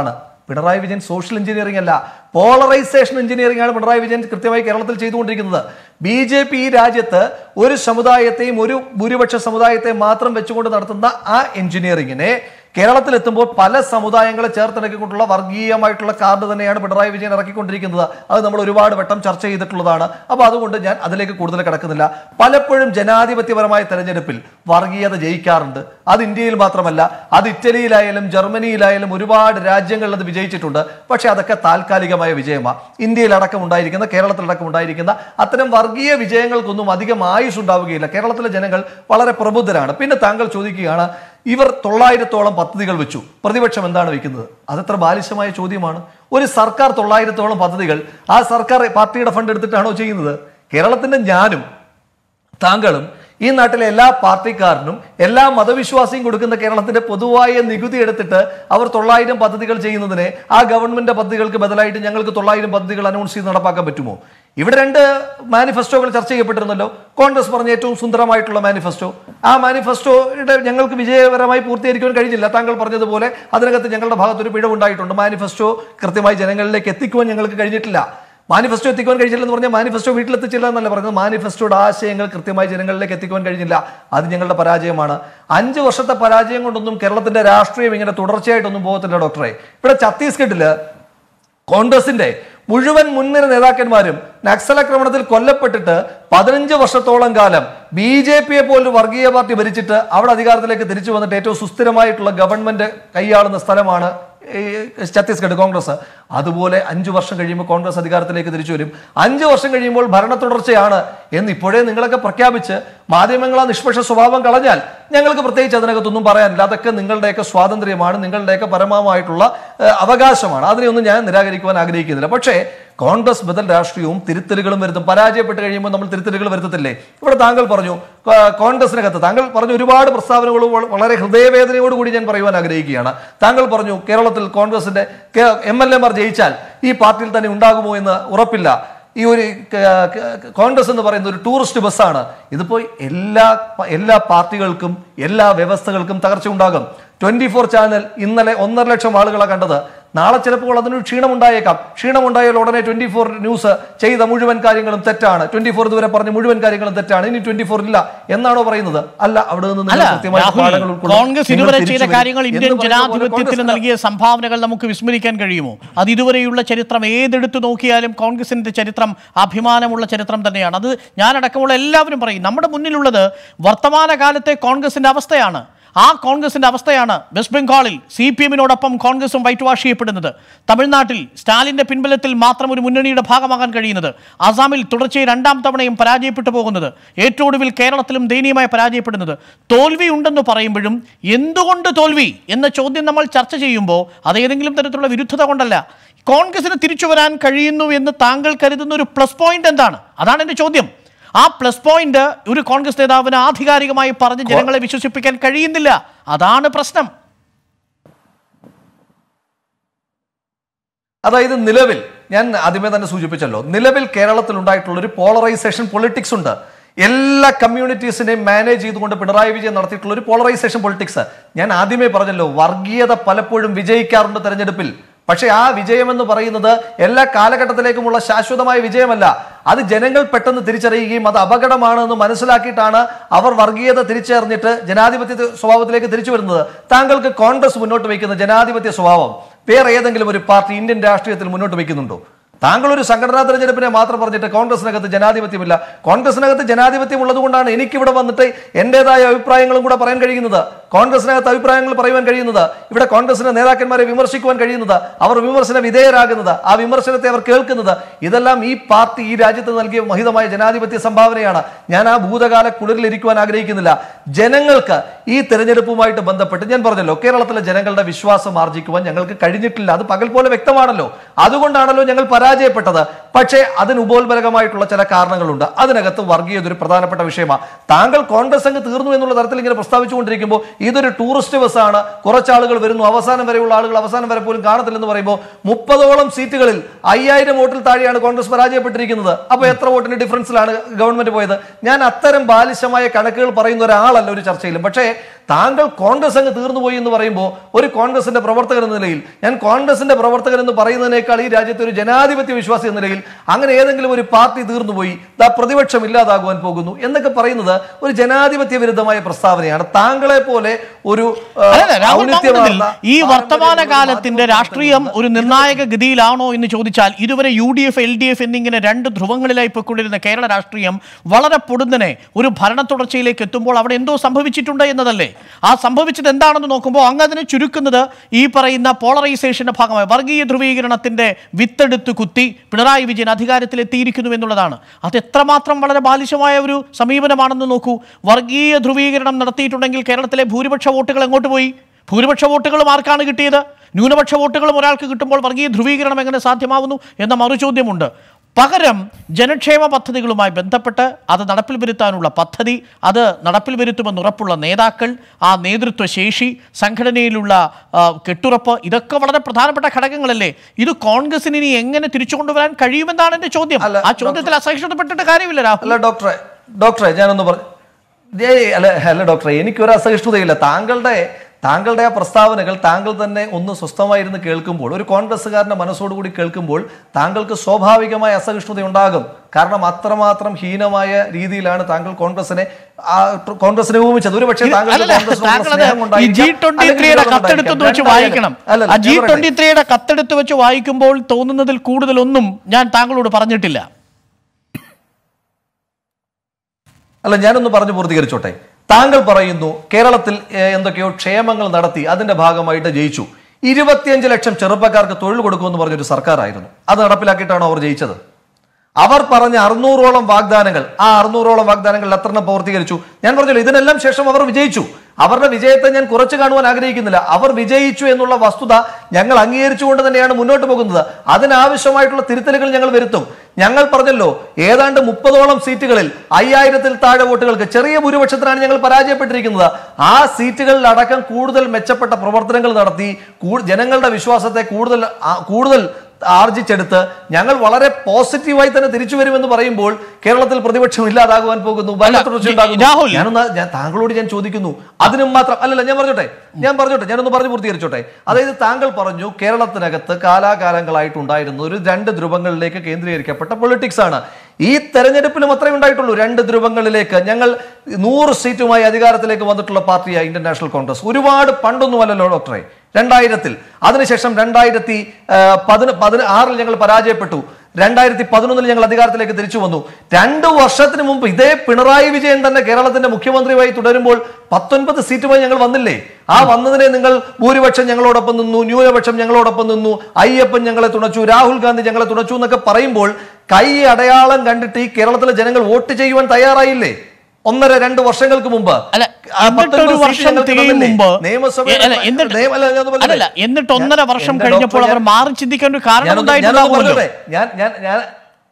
പിണറായി വിജയൻ സോഷ്യൽ എഞ്ചിനീയറിംഗ് അല്ല പോളറൈസേഷൻ എഞ്ചിനീയറിംഗ് ആണ് പിണറായി വിജയൻ കൃത്യമായി കേരളത്തിൽ ചെയ്തുകൊണ്ടിരിക്കുന്നത് ബി ജെ പി ഈ രാജ്യത്ത് ഒരു സമുദായത്തെയും ഒരു ഭൂരിപക്ഷ സമുദായത്തെയും മാത്രം വെച്ചുകൊണ്ട് നടത്തുന്ന ആ എഞ്ചിനീയറിംഗിനെ കേരളത്തിൽ എത്തുമ്പോൾ പല സമുദായങ്ങളെ ചേർത്തിണക്കിക്കൊണ്ടുള്ള വർഗീയമായിട്ടുള്ള കാർഡ് തന്നെയാണ് പിണറായി വിജയൻ ഇറക്കിക്കൊണ്ടിരിക്കുന്നത് അത് നമ്മൾ ഒരുപാട് വട്ടം ചർച്ച ചെയ്തിട്ടുള്ളതാണ് അപ്പോൾ അതുകൊണ്ട് ഞാൻ അതിലേക്ക് കൂടുതൽ കിടക്കുന്നില്ല പലപ്പോഴും ജനാധിപത്യപരമായ തെരഞ്ഞെടുപ്പിൽ വർഗീയത ജയിക്കാറുണ്ട് അത് ഇന്ത്യയിൽ മാത്രമല്ല അത് ഇറ്റലിയിലായാലും ജർമ്മനിയിലായാലും ഒരുപാട് രാജ്യങ്ങളിൽ അത് വിജയിച്ചിട്ടുണ്ട് പക്ഷേ അതൊക്കെ താൽക്കാലികമായ വിജയമാണ് ഇന്ത്യയിലടക്കം ഉണ്ടായിരിക്കുന്ന കേരളത്തിലടക്കം ഉണ്ടായിരിക്കുന്ന അത്തരം വർഗീയ വിജയങ്ങൾക്കൊന്നും അധികം ആയുസ് ഉണ്ടാവുകയില്ല കേരളത്തിലെ ജനങ്ങൾ വളരെ പ്രബുദ്ധരാണ് പിന്നെ താങ്കൾ ചോദിക്കുകയാണ് ഇവർ തൊള്ളായിരത്തോളം പദ്ധതികൾ വെച്ചു പ്രതിപക്ഷം എന്താണ് വെക്കുന്നത് അതത്ര ബാലിശമായ ചോദ്യമാണ് ഒരു സർക്കാർ തൊള്ളായിരത്തോളം പദ്ധതികൾ ആ സർക്കാർ പാർട്ടിയുടെ ഫണ്ട് എടുത്തിട്ടാണോ ചെയ്യുന്നത് കേരളത്തിന്റെ ഞാനും താങ്കളും ഈ നാട്ടിലെ എല്ലാ പാർട്ടിക്കാരനും എല്ലാ മതവിശ്വാസിയും കൊടുക്കുന്ന കേരളത്തിന്റെ പൊതുവായ നികുതി എടുത്തിട്ട് അവർ തൊള്ളായിരം പദ്ധതികൾ ചെയ്യുന്നതിനെ ആ ഗവൺമെന്റ് പദ്ധതികൾക്ക് ബദലായിട്ട് ഞങ്ങൾക്ക് തൊള്ളായിരം പദ്ധതികൾ അനൗൺസ് ചെയ്ത് നടപ്പാക്കാൻ പറ്റുമോ ഇവിടെ രണ്ട് മാനിഫെസ്റ്റോകൾ ചർച്ച ചെയ്യപ്പെട്ടിരുന്നല്ലോ കോൺഗ്രസ് പറഞ്ഞ ഏറ്റവും സുന്ദരമായിട്ടുള്ള മാനിഫെസ്റ്റോ ആ മാനിഫെസ്റ്റോയുടെ ഞങ്ങൾക്ക് വിജയകരമായി പൂർത്തീകരിക്കാൻ കഴിഞ്ഞില്ല താങ്കൾ പറഞ്ഞതുപോലെ അതിനകത്ത് ഞങ്ങളുടെ ഭാഗത്തൊരു പിഴവുണ്ടായിട്ടുണ്ട് മാനിഫെസ്റ്റോ കൃത്യമായി ജനങ്ങളിലേക്ക് എത്തിക്കുവാൻ ഞങ്ങൾക്ക് കഴിഞ്ഞിട്ടില്ല മാനിഫെസ്റ്റോ എത്തിക്കുവാൻ കഴിഞ്ഞില്ലെന്ന് പറഞ്ഞാൽ മാനിഫെസ്റ്റോ വീട്ടിലെത്തിച്ചില്ല എന്നല്ല പറഞ്ഞത് മാനിഫെസ്റ്റോയുടെ ആശയങ്ങൾ കൃത്യമായി ജനങ്ങളിലേക്ക് എത്തിക്കുവാൻ കഴിഞ്ഞില്ല അത് ഞങ്ങളുടെ പരാജയമാണ് അഞ്ച് വർഷത്തെ പരാജയം കൊണ്ടൊന്നും കേരളത്തിന്റെ രാഷ്ട്രീയം ഇങ്ങനെ തുടർച്ചയായിട്ടൊന്നും പോകത്തില്ല ഡോക്ടറെ ഇവിടെ ഛത്തീസ്ഗഡില് കോൺഗ്രസിന്റെ മുഴുവൻ മുൻനിര നേതാക്കന്മാരും നക്സൽ ആക്രമണത്തിൽ കൊല്ലപ്പെട്ടിട്ട് പതിനഞ്ച് വർഷത്തോളം കാലം ബി ജെ പിയെ പോലൊരു വർഗീയ പാർട്ടി ഭരിച്ചിട്ട് അവിടെ അധികാരത്തിലേക്ക് തിരിച്ചു വന്നിട്ട് ഏറ്റവും സുസ്ഥിരമായിട്ടുള്ള ഗവൺമെന്റ് കൈയാളുന്ന സ്ഥലമാണ് ഈ ഛത്തീസ്ഗഡ് കോൺഗ്രസ് അതുപോലെ അഞ്ചു വർഷം കഴിയുമ്പോൾ കോൺഗ്രസ് അധികാരത്തിലേക്ക് തിരിച്ചു വരും അഞ്ചു വർഷം കഴിയുമ്പോൾ ഭരണ തുടർച്ചയാണ് എന്ന് ഇപ്പോഴേ നിങ്ങളൊക്കെ പ്രഖ്യാപിച്ച് മാധ്യമങ്ങൾ ആ നിഷ്പക്ഷ സ്വഭാവം കളഞ്ഞാൽ ഞങ്ങൾക്ക് പ്രത്യേകിച്ച് അതിനകത്തൊന്നും പറയാനില്ല അതൊക്കെ നിങ്ങളുടെയൊക്കെ സ്വാതന്ത്ര്യമാണ് നിങ്ങളുടെയൊക്കെ പരമമായിട്ടുള്ള ഏഹ്, അവകാശമാണ് അതിനെയൊന്നും ഞാൻ നിരാകരിക്കുവാൻ ആഗ്രഹിക്കുന്നില്ല പക്ഷേ കോൺഗ്രസ് ബദൽ രാഷ്ട്രീയവും തിരുത്തലുകളും വരുത്തും പരാജയപ്പെട്ട് കഴിയുമ്പോൾ നമ്മൾ തിരുത്തലുകൾ വരുത്തത്തില്ലേ ഇവിടെ താങ്കൾ പറഞ്ഞു കോ- കോൺഗ്രസിനകത്ത് താങ്കൾ പറഞ്ഞു ഒരുപാട് പ്രസ്താവനകൾ വ- വളരെ ഹൃദയവേദനയോടുകൂടി ഞാൻ പറയുവാൻ ആഗ്രഹിക്കുകയാണ് താങ്കൾ പറഞ്ഞു കേരളത്തിൽ കോൺഗ്രസിന്റെ എം എൽ എമാർ ജയിച്ചാൽ ഈ പാർട്ടിയിൽ തന്നെ ഉണ്ടാകുമോ എന്ന് ഉറപ്പില്ല ഈ ഒരു ക- ക- കോൺഗ്രസ് എന്ന് പറയുന്ന ഒരു ടൂറിസ്റ്റ് ബസ്സാണ് ഇതിപ്പോ എല്ലാ എല്ലാ പാർട്ടികൾക്കും എല്ലാ വ്യവസ്ഥകൾക്കും തകർച്ച ഉണ്ടാകും ട്വന്റി ഫോർ ചാനൽ ഇന്നലെ ഒന്നര ലക്ഷം ആളുകളെ കണ്ടത് നാളെ ചിലപ്പോൾ അതിനൊരു ക്ഷീണമുണ്ടായേക്കാം ക്ഷീണമുണ്ടായാൽ ഉടനെ ട്വന്റി ഫോർ ന്യൂസ് ചെയ്ത മുഴുവൻ കാര്യങ്ങളും തെറ്റാണ് ട്വന്റി ഫോർ ഇതുവരെ പറഞ്ഞ മുഴുവൻ കാര്യങ്ങളും തെറ്റാണ് ഇനി ട്വന്റി ഫോർ ഇല്ല എന്നാണോ പറയുന്നത് അല്ല അവിടെ നിന്ന് നിങ്ങൾ അല്ല കൃത്യമായ രാഹുൽ, പാഠങ്ങൾ ഉൾക്കൊള്ളും. കോൺഗ്രസ് നിങ്ങൾ ഇതുവരെ തിരിച്ചു ചെയ്ത വരും. കാര്യങ്ങൾ എന്ന് ഇന്ത്യൻ പറയുന്ന പോലെ ജനാധിപത്യത്തിന് കോൺഗ്രസ് നൽകിയ സംഭാവനകൾ നമുക്ക് വിസ്മരിക്കാൻ കഴിയുമോ അത് ഇതുവരെയുള്ള ചരിത്രം ഏതെടുത്ത് നോക്കിയാലും കോൺഗ്രസിന്റെ ചരിത്രം അഭിമാനമുള്ള ചരിത്രം തന്നെയാണ് അത് ഞാനടക്കമുള്ള എല്ലാവരും പറയും നമ്മുടെ മുന്നിലുള്ളത് വർത്തമാനകാലത്തെ കോൺഗ്രസിന്റെ അവസ്ഥയാണ് ആ കോൺഗ്രസിന്റെ അവസ്ഥയാണ് വെസ്റ്റ് ബംഗാളിൽ സി പി എമ്മിനോടൊപ്പം കോൺഗ്രസും വൈറ്റ് വാഷ് ചെയ്യപ്പെടുന്നത് തമിഴ്നാട്ടിൽ സ്റ്റാലിന്റെ പിൻബലത്തിൽ മാത്രം ഒരു മുന്നണിയുടെ ഭാഗമാകാൻ കഴിയുന്നത് അസാമിൽ തുടർച്ചയായി രണ്ടാം തവണയും പരാജയപ്പെട്ടു പോകുന്നത് ഏറ്റവും ഒടുവിൽ കേരളത്തിലും ദയനീയമായി പരാജയപ്പെടുന്നത് തോൽവി ഉണ്ടെന്ന് പറയുമ്പോഴും എന്തുകൊണ്ട് തോൽവി എന്ന ചോദ്യം നമ്മൾ ചർച്ച ചെയ്യുമ്പോൾ അത് ഏതെങ്കിലും തരത്തിലുള്ള വിരുദ്ധത കൊണ്ടല്ല കോൺഗ്രസിന് തിരിച്ചു വരാൻ കഴിയുന്നു എന്ന് താങ്കൾ കരുതുന്ന ഒരു പ്ലസ് പോയിന്റ് എന്താണ് അതാണ് എൻ്റെ ചോദ്യം ആ പ്ലസ് പോയിന്റ് ഒരു കോൺഗ്രസ് നേതാവിന് ആധികാരികമായി പറഞ്ഞ് ജനങ്ങളെ വിശ്വസിപ്പിക്കാൻ കഴിയുന്നില്ല അതാണ് പ്രശ്നം അതായത് നിലവിൽ ഞാൻ ആദ്യമേ തന്നെ സൂചിപ്പിച്ചല്ലോ നിലവിൽ കേരളത്തിൽ ഉണ്ടായിട്ടുള്ള ഒരു പോളറൈസേഷൻ പൊളിറ്റിക്സ് ഉണ്ട് എല്ലാ കമ്മ്യൂണിറ്റീസിനെയും മാനേജ് ചെയ്തുകൊണ്ട് പിണറായി വിജയൻ നടത്തിയിട്ടുള്ള ഒരു പോളറൈസേഷൻ പൊളിറ്റിക്സ് ഞാൻ ആദ്യമേ പറഞ്ഞല്ലോ വർഗീയത പലപ്പോഴും വിജയിക്കാറുണ്ട് തെരഞ്ഞെടുപ്പിൽ പക്ഷേ ആ വിജയം എന്ന് പറയുന്നത് എല്ലാ കാലഘട്ടത്തിലേക്കുമുള്ള ശാശ്വതമായ വിജയമല്ല അത് ജനങ്ങൾ പെട്ടെന്ന് തിരിച്ചറിയുകയും അത് അപകടമാണ് എന്ന് മനസ്സിലാക്കിയിട്ടാണ് അവർ വർഗീയത തിരിച്ചറിഞ്ഞിട്ട് ജനാധിപത്യ സ്വഭാവത്തിലേക്ക് തിരിച്ചു വരുന്നത് താങ്കൾക്ക് കോൺഗ്രസ് മുന്നോട്ട് വയ്ക്കുന്ന ജനാധിപത്യ സ്വഭാവം വേറെ ഏതെങ്കിലും ഒരു പാർട്ടി ഇന്ത്യൻ രാഷ്ട്രീയത്തിൽ മുന്നോട്ട് വയ്ക്കുന്നുണ്ടോ താങ്കൾ ഒരു സംഘടനാ തെരഞ്ഞെടുപ്പിനെ മാത്രം പറഞ്ഞിട്ട് കോൺഗ്രസിനകത്ത് ജനാധിപത്യമില്ല കോൺഗ്രസിനകത്ത് ജനാധിപത്യം ഉള്ളതുകൊണ്ടാണ് എനിക്കിവിടെ വന്നിട്ട് എന്റേതായ അഭിപ്രായങ്ങളും കൂടെ പറയാൻ കഴിയുന്നത് കോൺഗ്രസിനകത്ത് അഭിപ്രായങ്ങൾ പറയുവാൻ കഴിയുന്നത് ഇവിടെ കോൺഗ്രസിന്റെ നേതാക്കന്മാരെ വിമർശിക്കുവാൻ കഴിയുന്നത് അവർ വിമർശന വിധേയരാകുന്നത് ആ വിമർശനത്തെ അവർ കേൾക്കുന്നത് ഇതെല്ലാം ഈ പാർട്ടി ഈ രാജ്യത്ത് നൽകിയ മഹിതമായ ജനാധിപത്യ സംഭാവനയാണ് ഞാൻ ആ ഭൂതകാല കുളിരിലിരിക്കുവാൻ ആഗ്രഹിക്കുന്നില്ല ജനങ്ങൾക്ക് ഈ തെരഞ്ഞെടുപ്പുമായിട്ട് ബന്ധപ്പെട്ട് ഞാൻ പറഞ്ഞല്ലോ കേരളത്തിലെ ജനങ്ങളുടെ വിശ്വാസം ആർജിക്കുവാൻ ഞങ്ങൾക്ക് കഴിഞ്ഞിട്ടില്ല അത് പകൽ പോലെ വ്യക്തമാണല്ലോ അതുകൊണ്ടാണല്ലോ ഞങ്ങൾ പരാജയം പരാജയപ്പെട്ടത് പക്ഷേ അതിന് ഉപോത്ബലകമായിട്ടുള്ള ചില കാരണങ്ങളുണ്ട് അതിനകത്ത് വർഗീയത ഒരു പ്രധാനപ്പെട്ട വിഷയമാണ് താങ്കൾ കോൺഗ്രസ് അങ്ങ് തീർന്നു എന്നുള്ള തരത്തിൽ ഇങ്ങനെ പ്രസ്താവിച്ചുകൊണ്ടിരിക്കുമ്പോൾ ഇതൊരു ടൂറിസ്റ്റ് ബസ്സാണ് കുറച്ചാളുകൾ വരുന്നു അവസാനം വരെയുള്ള ആളുകൾ അവസാനം വരെ പോലും കാണത്തില്ലെന്ന് പറയുമ്പോൾ മുപ്പതോളം സീറ്റുകളിൽ അയ്യായിരം വോട്ടിൽ താഴെയാണ് കോൺഗ്രസ് പരാജയപ്പെട്ടിരിക്കുന്നത് അപ്പോൾ എത്ര വോട്ടിന് ഡിഫറൻസിലാണ് ഗവൺമെന്റ് പോയത് ഞാൻ അത്തരം ബാലിശമായ കണക്കുകൾ പറയുന്ന ഒരാളല്ല ഒരു ചർച്ചയിലും പക്ഷേ താങ്കൾ കോൺഗ്രസ് അങ്ങ് തീർന്നുപോയി എന്ന് പറയുമ്പോൾ ഒരു കോൺഗ്രസിന്റെ പ്രവർത്തകൻ എന്ന നിലയിൽ ഞാൻ കോൺഗ്രസിന്റെ പ്രവർത്തകൻ എന്ന് പറയുന്നതിനേക്കാൾ ഈ രാജ്യത്തെ ഒരു ജനാധിപത്യ വിശ്വാസി എന്ന നിലയിൽ അങ്ങനെ ഏതെങ്കിലും ഒരു പാർട്ടി തീർന്നുപോയി ദാ പ്രതിപക്ഷം ഇല്ലാതാകുവാൻ പോകുന്നു എന്നൊക്കെ പറയുന്നത് ഒരു ജനാധിപത്യ വിരുദ്ധമായ പ്രസ്താവനയാണ് താങ്കളെ പോലെ ഒരു ആ, അല്ലല്ല, രാഹുൽ ഔന്നിത്യമാർന്ന മാങ്കുന്നതിൽ ഈ വർത്തമാന കാലത്തിന്റെ രാഷ്ട്രീയം ഒരു നിർണായക ഗതിയിലാണോ എന്ന് ചോദിച്ചാൽ ഇതുവരെ U D F L D F എന്നിങ്ങനെ രണ്ട് ധ്രുവങ്ങളിലായി പോയിക്കൊണ്ടിരുന്ന കേരള രാഷ്ട്രീയം വളരെ പൊടുന്നനെ ഒരു ഭരണ തുടർച്ചയിലേക്ക് എത്തുമ്പോൾ അവിടെ എന്തോ സംഭവിച്ചിട്ടുണ്ട് എന്നതല്ലേ ആ സംഭവിച്ചത് എന്താണെന്ന് നോക്കുമ്പോൾ അങ്ങ് അതിനെ ചുരുക്കുന്നത് ഈ പറയുന്ന പോളറൈസേഷന്റെ ഭാഗമായി വർഗീയ ധ്രുവീകരണത്തിന്റെ വിത്തെടുത്ത് കുത്തി പിണറായി വിജയൻ അധികാരത്തിലെത്തിയിരിക്കുന്നു എന്നുള്ളതാണ് അത് എത്രമാത്രം വളരെ ബാലിശമായ ഒരു സമീപനമാണെന്ന് നോക്കൂ വർഗീയ ധ്രുവീകരണം നടത്തിയിട്ടുണ്ടെങ്കിൽ കേരളത്തിലെ ഭൂരിപക്ഷ വോട്ടുകൾ എങ്ങോട്ട് പോയി ഭൂരിപക്ഷ വോട്ടുകളും ആർക്കാണ് കിട്ടിയത് ന്യൂനപക്ഷ വോട്ടുകളും ഒരാൾക്ക് കിട്ടുമ്പോൾ വർഗീയ ധ്രുവീകരണം എങ്ങനെ സാധ്യമാവുന്നു എന്ന മറുചോദ്യമുണ്ട് പകരം ജനക്ഷേമ പദ്ധതികളുമായി ബന്ധപ്പെട്ട് അത് നടപ്പിൽ വരുത്താനുള്ള പദ്ധതി അത് നടപ്പിൽ വരുത്തുമെന്ന് ഉറപ്പുള്ള നേതാക്കൾ ആ നേതൃത്വ ശേഷി സംഘടനയിലുള്ള ആ, കെട്ടുറപ്പ് ഇതൊക്കെ വളരെ പ്രധാനപ്പെട്ട ഘടകങ്ങളല്ലേ ഇത് കോൺഗ്രസിന് ഇനി എങ്ങനെ തിരിച്ചു കൊണ്ടുവരാൻ കഴിയുമെന്നാണ് എന്റെ ചോദ്യം അല്ല, ആ ചോദ്യത്തിൽ അസഹിഷ്ണുതപ്പെട്ടിട്ട് കാര്യമില്ല രാഹുൽ അല്ല ഡോക്ടറെ ഡോക്ടറെ ഞാനൊന്ന് പറഞ്ഞു ഏയ് അല്ല അല്ല ഡോക്ടറെ എനിക്കൊരു അസഹിഷ്ണുതയില്ല താങ്കളുടെ താങ്കളുടെ ആ പ്രസ്താവനകൾ താങ്കൾ തന്നെ ഒന്ന് സ്വസ്ഥമായിരുന്ന് കേൾക്കുമ്പോൾ ഒരു കോൺഗ്രസ്സുകാരന്റെ മനസ്സോടുകൂടി കേൾക്കുമ്പോൾ താങ്കൾക്ക് സ്വാഭാവികമായ അസഹിഷ്ണുത ഉണ്ടാകും കാരണം അത്രമാത്രം ഹീനമായ രീതിയിലാണ് താങ്കൾ കോൺഗ്രസിനെ ആ, കോൺഗ്രസിനെ ഉപമിച്ചത് ഒരു പക്ഷേ താങ്കൾക്ക് അല്ലല്ല, കോൺഗ്രസിനോടുള്ള താങ്കളത് സ്നേഹം ഈ കൊണ്ടായിരിക്കാം, ജി ട്വന്റി അല്ലെങ്കിൽ ത്രീയുടെ വിരോധം കത്തെടുത്ത് കൊണ്ടായിരിക്കാം. വെച്ച് രണ്ടായാലും- വായിക്കണം അല്ലല്ല, ആ ജി ഞാൻ പറയട്ടെ. ട്വന്റി ത്രീയുടെ കത്തെടുത്ത് വെച്ച് വായിക്കുമ്പോൾ തോന്നുന്നതിൽ കൂടുതലൊന്നും ഞാൻ താങ്കളോട് പറഞ്ഞിട്ടില്ല അല്ല ഞാനൊന്ന് പറഞ്ഞു പൂർത്തീകരിച്ചോട്ടെ താങ്കൾ പറയുന്നു കേരളത്തിൽ ഏഹ്, എന്തൊക്കെയോ ക്ഷേമങ്ങൾ നടത്തി അതിന്റെ ഭാഗമായിട്ട് ജയിച്ചു ഇരുപത്തിയഞ്ച് ലക്ഷം ചെറുപ്പക്കാർക്ക് തൊഴിൽ കൊടുക്കുമെന്ന് പറഞ്ഞൊരു സർക്കാരായിരുന്നു അത് നടപ്പിലാക്കിയിട്ടാണോ അവർ ജയിച്ചത് അവർ പറഞ്ഞ അറുന്നൂറോളം വാഗ്ദാനങ്ങൾ ആ അറുന്നൂറോളം വാഗ്ദാനങ്ങൾ എത്രണ്ണം പൂർത്തീകരിച്ചു ഞാൻ പറഞ്ഞല്ലോ ഇതിനെല്ലാം ശേഷം അവർ വിജയിച്ചു അവരുടെ വിജയത്തെ ഞാൻ കുറച്ചു കാണുവാൻ ആഗ്രഹിക്കുന്നില്ല അവർ വിജയിച്ചു എന്നുള്ള വസ്തുത ഞങ്ങൾ അംഗീകരിച്ചുകൊണ്ട് തന്നെയാണ് മുന്നോട്ട് പോകുന്നത് അതിനാവശ്യമായിട്ടുള്ള തിരുത്തലുകൾ ഞങ്ങൾ വരുത്തും ഞങ്ങൾ പറഞ്ഞല്ലോ ഏതാണ്ട് മുപ്പതോളം സീറ്റുകളിൽ അയ്യായിരത്തിൽ താഴെ വോട്ടുകൾക്ക് ചെറിയ ഭൂരിപക്ഷത്തിനാണ് ഞങ്ങൾ പരാജയപ്പെട്ടിരിക്കുന്നത് ആ സീറ്റുകളിൽ അടക്കം കൂടുതൽ മെച്ചപ്പെട്ട പ്രവർത്തനങ്ങൾ നടത്തി കൂ- ജനങ്ങളുടെ വിശ്വാസത്തെ കൂടുതൽ ആ- കൂടുതൽ ആർജിച്ചെടുത്ത് ഞങ്ങൾ വളരെ പോസിറ്റീവായി തന്നെ തിരിച്ചു വരുമെന്ന് പറയുമ്പോൾ കേരളത്തിൽ പ്രതിപക്ഷം ഇല്ലാതാകുവാൻ പോകുന്നു ഭരണ തുടർച്ച ഉണ്ടാകുന്നു. രാഹുൽ. ഞാനൊന്ന് ഞാൻ താങ്കളോട് ഞാൻ ചോദിക്കുന്നു അതിനും മാത്രം അല്ലല്ല ഞാൻ പറഞ്ഞോട്ടെ ഞാൻ പറഞ്ഞോട്ടെ ഞാനൊന്ന് പറഞ്ഞു പൂർത്തീകരിച്ചോട്ടെ അതായത് താങ്കൾ പറഞ്ഞു കേരളത്തിനകത്ത് കാലാകാലങ്ങളായിട്ടുണ്ടായിരുന്ന ഒരു രണ്ട് ധ്രുവങ്ങളിലേക്ക് കേന്ദ്രീകരിക്കപ്പെട്ട പൊളിറ്റിക്സ് ആണ് ഈ തെരഞ്ഞെടുപ്പിലും അത്രയും ഉണ്ടായിട്ടുള്ളൂ രണ്ട് ധ്രുവങ്ങളിലേക്ക് ഞങ്ങൾ നൂറ് സീറ്റുമായി അധികാരത്തിലേക്ക് വന്നിട്ടുള്ള പാർട്ടിയായി ഇന്ത്യൻ നാഷണൽ കോൺഗ്രസ് ഒരുപാട് പണ്ടൊന്നുമല്ലല്ലോ ഡോക്ടറെ രണ്ടായിരത്തിൽ അതിനുശേഷം രണ്ടായിരത്തി പതിന പതിന ആറിൽ ഞങ്ങൾ പരാജയപ്പെട്ടു രണ്ടായിരത്തി പതിനൊന്നിൽ ഞങ്ങൾ അധികാരത്തിലേക്ക് തിരിച്ചു വന്നു രണ്ട് വർഷത്തിന് മുമ്പ് ഇതേ പിണറായി വിജയൻ തന്നെ കേരളത്തിന്റെ മുഖ്യമന്ത്രിയായി തുടരുമ്പോൾ പത്തൊൻപത് സീറ്റുമായി ഞങ്ങൾ വന്നില്ലേ ആ വന്നതിനെ നിങ്ങൾ ഭൂരിപക്ഷം ഞങ്ങളോടൊപ്പം നിന്നു ന്യൂനപക്ഷം ഞങ്ങളോടൊപ്പം നിന്നു അയ്യപ്പൻ ഞങ്ങളെ തുണച്ചു രാഹുൽ ഗാന്ധി ഞങ്ങളെ തുണച്ചു എന്നൊക്കെ പറയുമ്പോൾ കൈ അടയാളം കണ്ടിട്ട് ഈ കേരളത്തിലെ ജനങ്ങൾ വോട്ട് ചെയ്യുവാൻ തയ്യാറായില്ലേ ഒന്നര രണ്ട് വർഷങ്ങൾക്ക് മുമ്പ് അല്ല ആ എന്നിട്ട് ഒരു 19 സീറ്റ് വർഷം ഞങ്ങൾക്ക് തികയും തന്നില്ലേ? മുമ്പ് നിയമസഭയിൽ അല്ല, എന്നിട്ട് നിയമ- അല്ല, ഞാനൊന്ന് പറഞ്ഞോട്ടെ. അല്ലല്ല എന്നിട്ട് ഒന്നര ഞാൻ- വർഷം എന്റെ കഴിഞ്ഞപ്പോൾ ഡോക്ടർ അവർ ഞാൻ- മാറി ചിന്തിക്കാൻ ഒരു കാരണം ഞാനൊന്ന് ഞാനൊന്ന് ഉണ്ടായിട്ടുണ്ടാവുമല്ലോ പറഞ്ഞോട്ടെ. ഞാൻ ഞാൻ ഞാൻ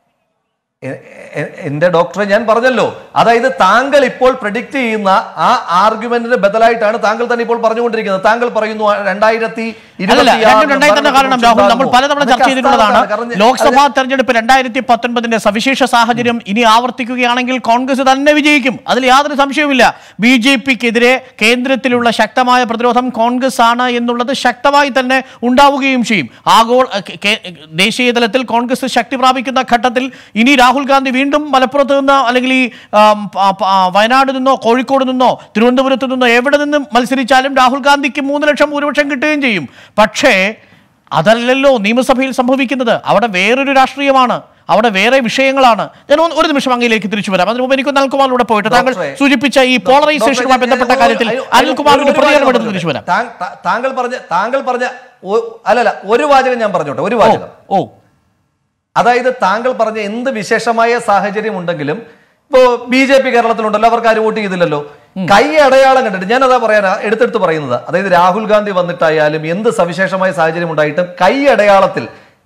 എ- എ- എന്റെ ഡോക്ടറെ ഞാൻ പറഞ്ഞല്ലോ അതായത് താങ്കൾ ഇപ്പോൾ പ്രഡിക്റ്റ് ചെയ്യുന്ന ആ ആർഗ്യുമെന്റിന് ബദലായിട്ടാണ് താങ്കൾ തന്നെ ഇപ്പോൾ പറഞ്ഞുകൊണ്ടിരിക്കുന്നത് താങ്കൾ പറയുന്നു ആ രണ്ടായിരത്തി അല്ലല്ല രണ്ടും രണ്ടായി തന്നെ കാരണം രാഹുൽ നമ്മൾ പലതവണ ചർച്ച ചെയ്തിട്ടുള്ളതാണ് ലോക്സഭാ അത് തെരഞ്ഞെടുപ്പ് രണ്ടായിരത്തി പത്തൊൻപതിന്റെ സവിശേഷ സാഹചര്യം ഇനി ആവർത്തിക്കുകയാണെങ്കിൽ കോൺഗ്രസ് തന്നെ വിജയിക്കും അതിൽ യാതൊരു സംശയവുമില്ല ബി ജെ പിക്കെതിരെ കേന്ദ്രത്തിലുള്ള ശക്തമായ പ്രതിരോധം കോൺഗ്രസ് ആണ് എന്നുള്ളത് ശക്തമായി തന്നെ ഉണ്ടാവുകയും ചെയ്യും ആഗോള കേ- കേ- ദേശീയ തലത്തിൽ കോൺഗ്രസ് ശക്തി പ്രാപിക്കുന്ന ഘട്ടത്തിൽ ഇനി രാഹുൽ ഗാന്ധി വീണ്ടും മലപ്പുറത്ത് നിന്ന് അല്ലെങ്കിൽ ഈ ആം, പ- പ- ആ, വയനാട് നിന്നോ കോഴിക്കോട് നിന്നോ തിരുവനന്തപുരത്ത് നിന്നോ എവിടെ നിന്നും മത്സരിച്ചാലും രാഹുൽ ഗാന്ധിക്ക് മൂന്ന് ലക്ഷം ഭൂരിപക്ഷം കിട്ടുകയും ചെയ്യും പക്ഷേ അതല്ലല്ലോ നിയമസഭയിൽ സംഭവിക്കുന്നത് അവിടെ വേറൊരു രാഷ്ട്രീയമാണ് അവിടെ വേറെ വിഷയങ്ങളാണ് ഞാൻ ഒന്ന് ഒരു നിമിഷം അങ്ങയിലേക്ക് തിരിച്ചു വരാം അതിന് മുമ്പ് എനിക്ക് അനിൽകുമാറിലൂടെ പോയിട്ട് താങ്കൾ ഡോക്ടറെ, സൂചിപ്പിച്ച ഈ പോളറൈസേഷനുമായി ബന്ധപ്പെട്ട കാര്യത്തിൽ അനിൽകുമാറിന്റെ പ്രതികരണം എടുത്ത് തിരിച്ചു വരാം താ- താ- താങ്കൾ പറഞ്ഞ താങ്കൾ പറഞ്ഞ ഒ- അല്ലല്ല ഒരു വാചകം ഞാൻ പറഞ്ഞോട്ടെ ഒരു ഓ വാചകം ഓ അതായത് താങ്കൾ പറഞ്ഞ എന്ത് വിശേഷമായ സാഹചര്യം ഉണ്ടെങ്കിലും ഇപ്പോ ബി ജെ പി കേരളത്തിലുണ്ടല്ലോ അവർക്ക് ആരും വോട്ട് ചെയ്തില്ലല്ലോ കൈ അടയാളം കണ്ടിട്ട് ഞാൻ അതാ പറയാനാ എടുത്തെടുത്ത് പറയുന്നത് അതായത് രാഹുൽ ഗാന്ധി വന്നിട്ടായാലും എന്ത് സവിശേഷമായ സാഹചര്യം ഉണ്ടായിട്ടും കൈ അടയാളത്തിൽ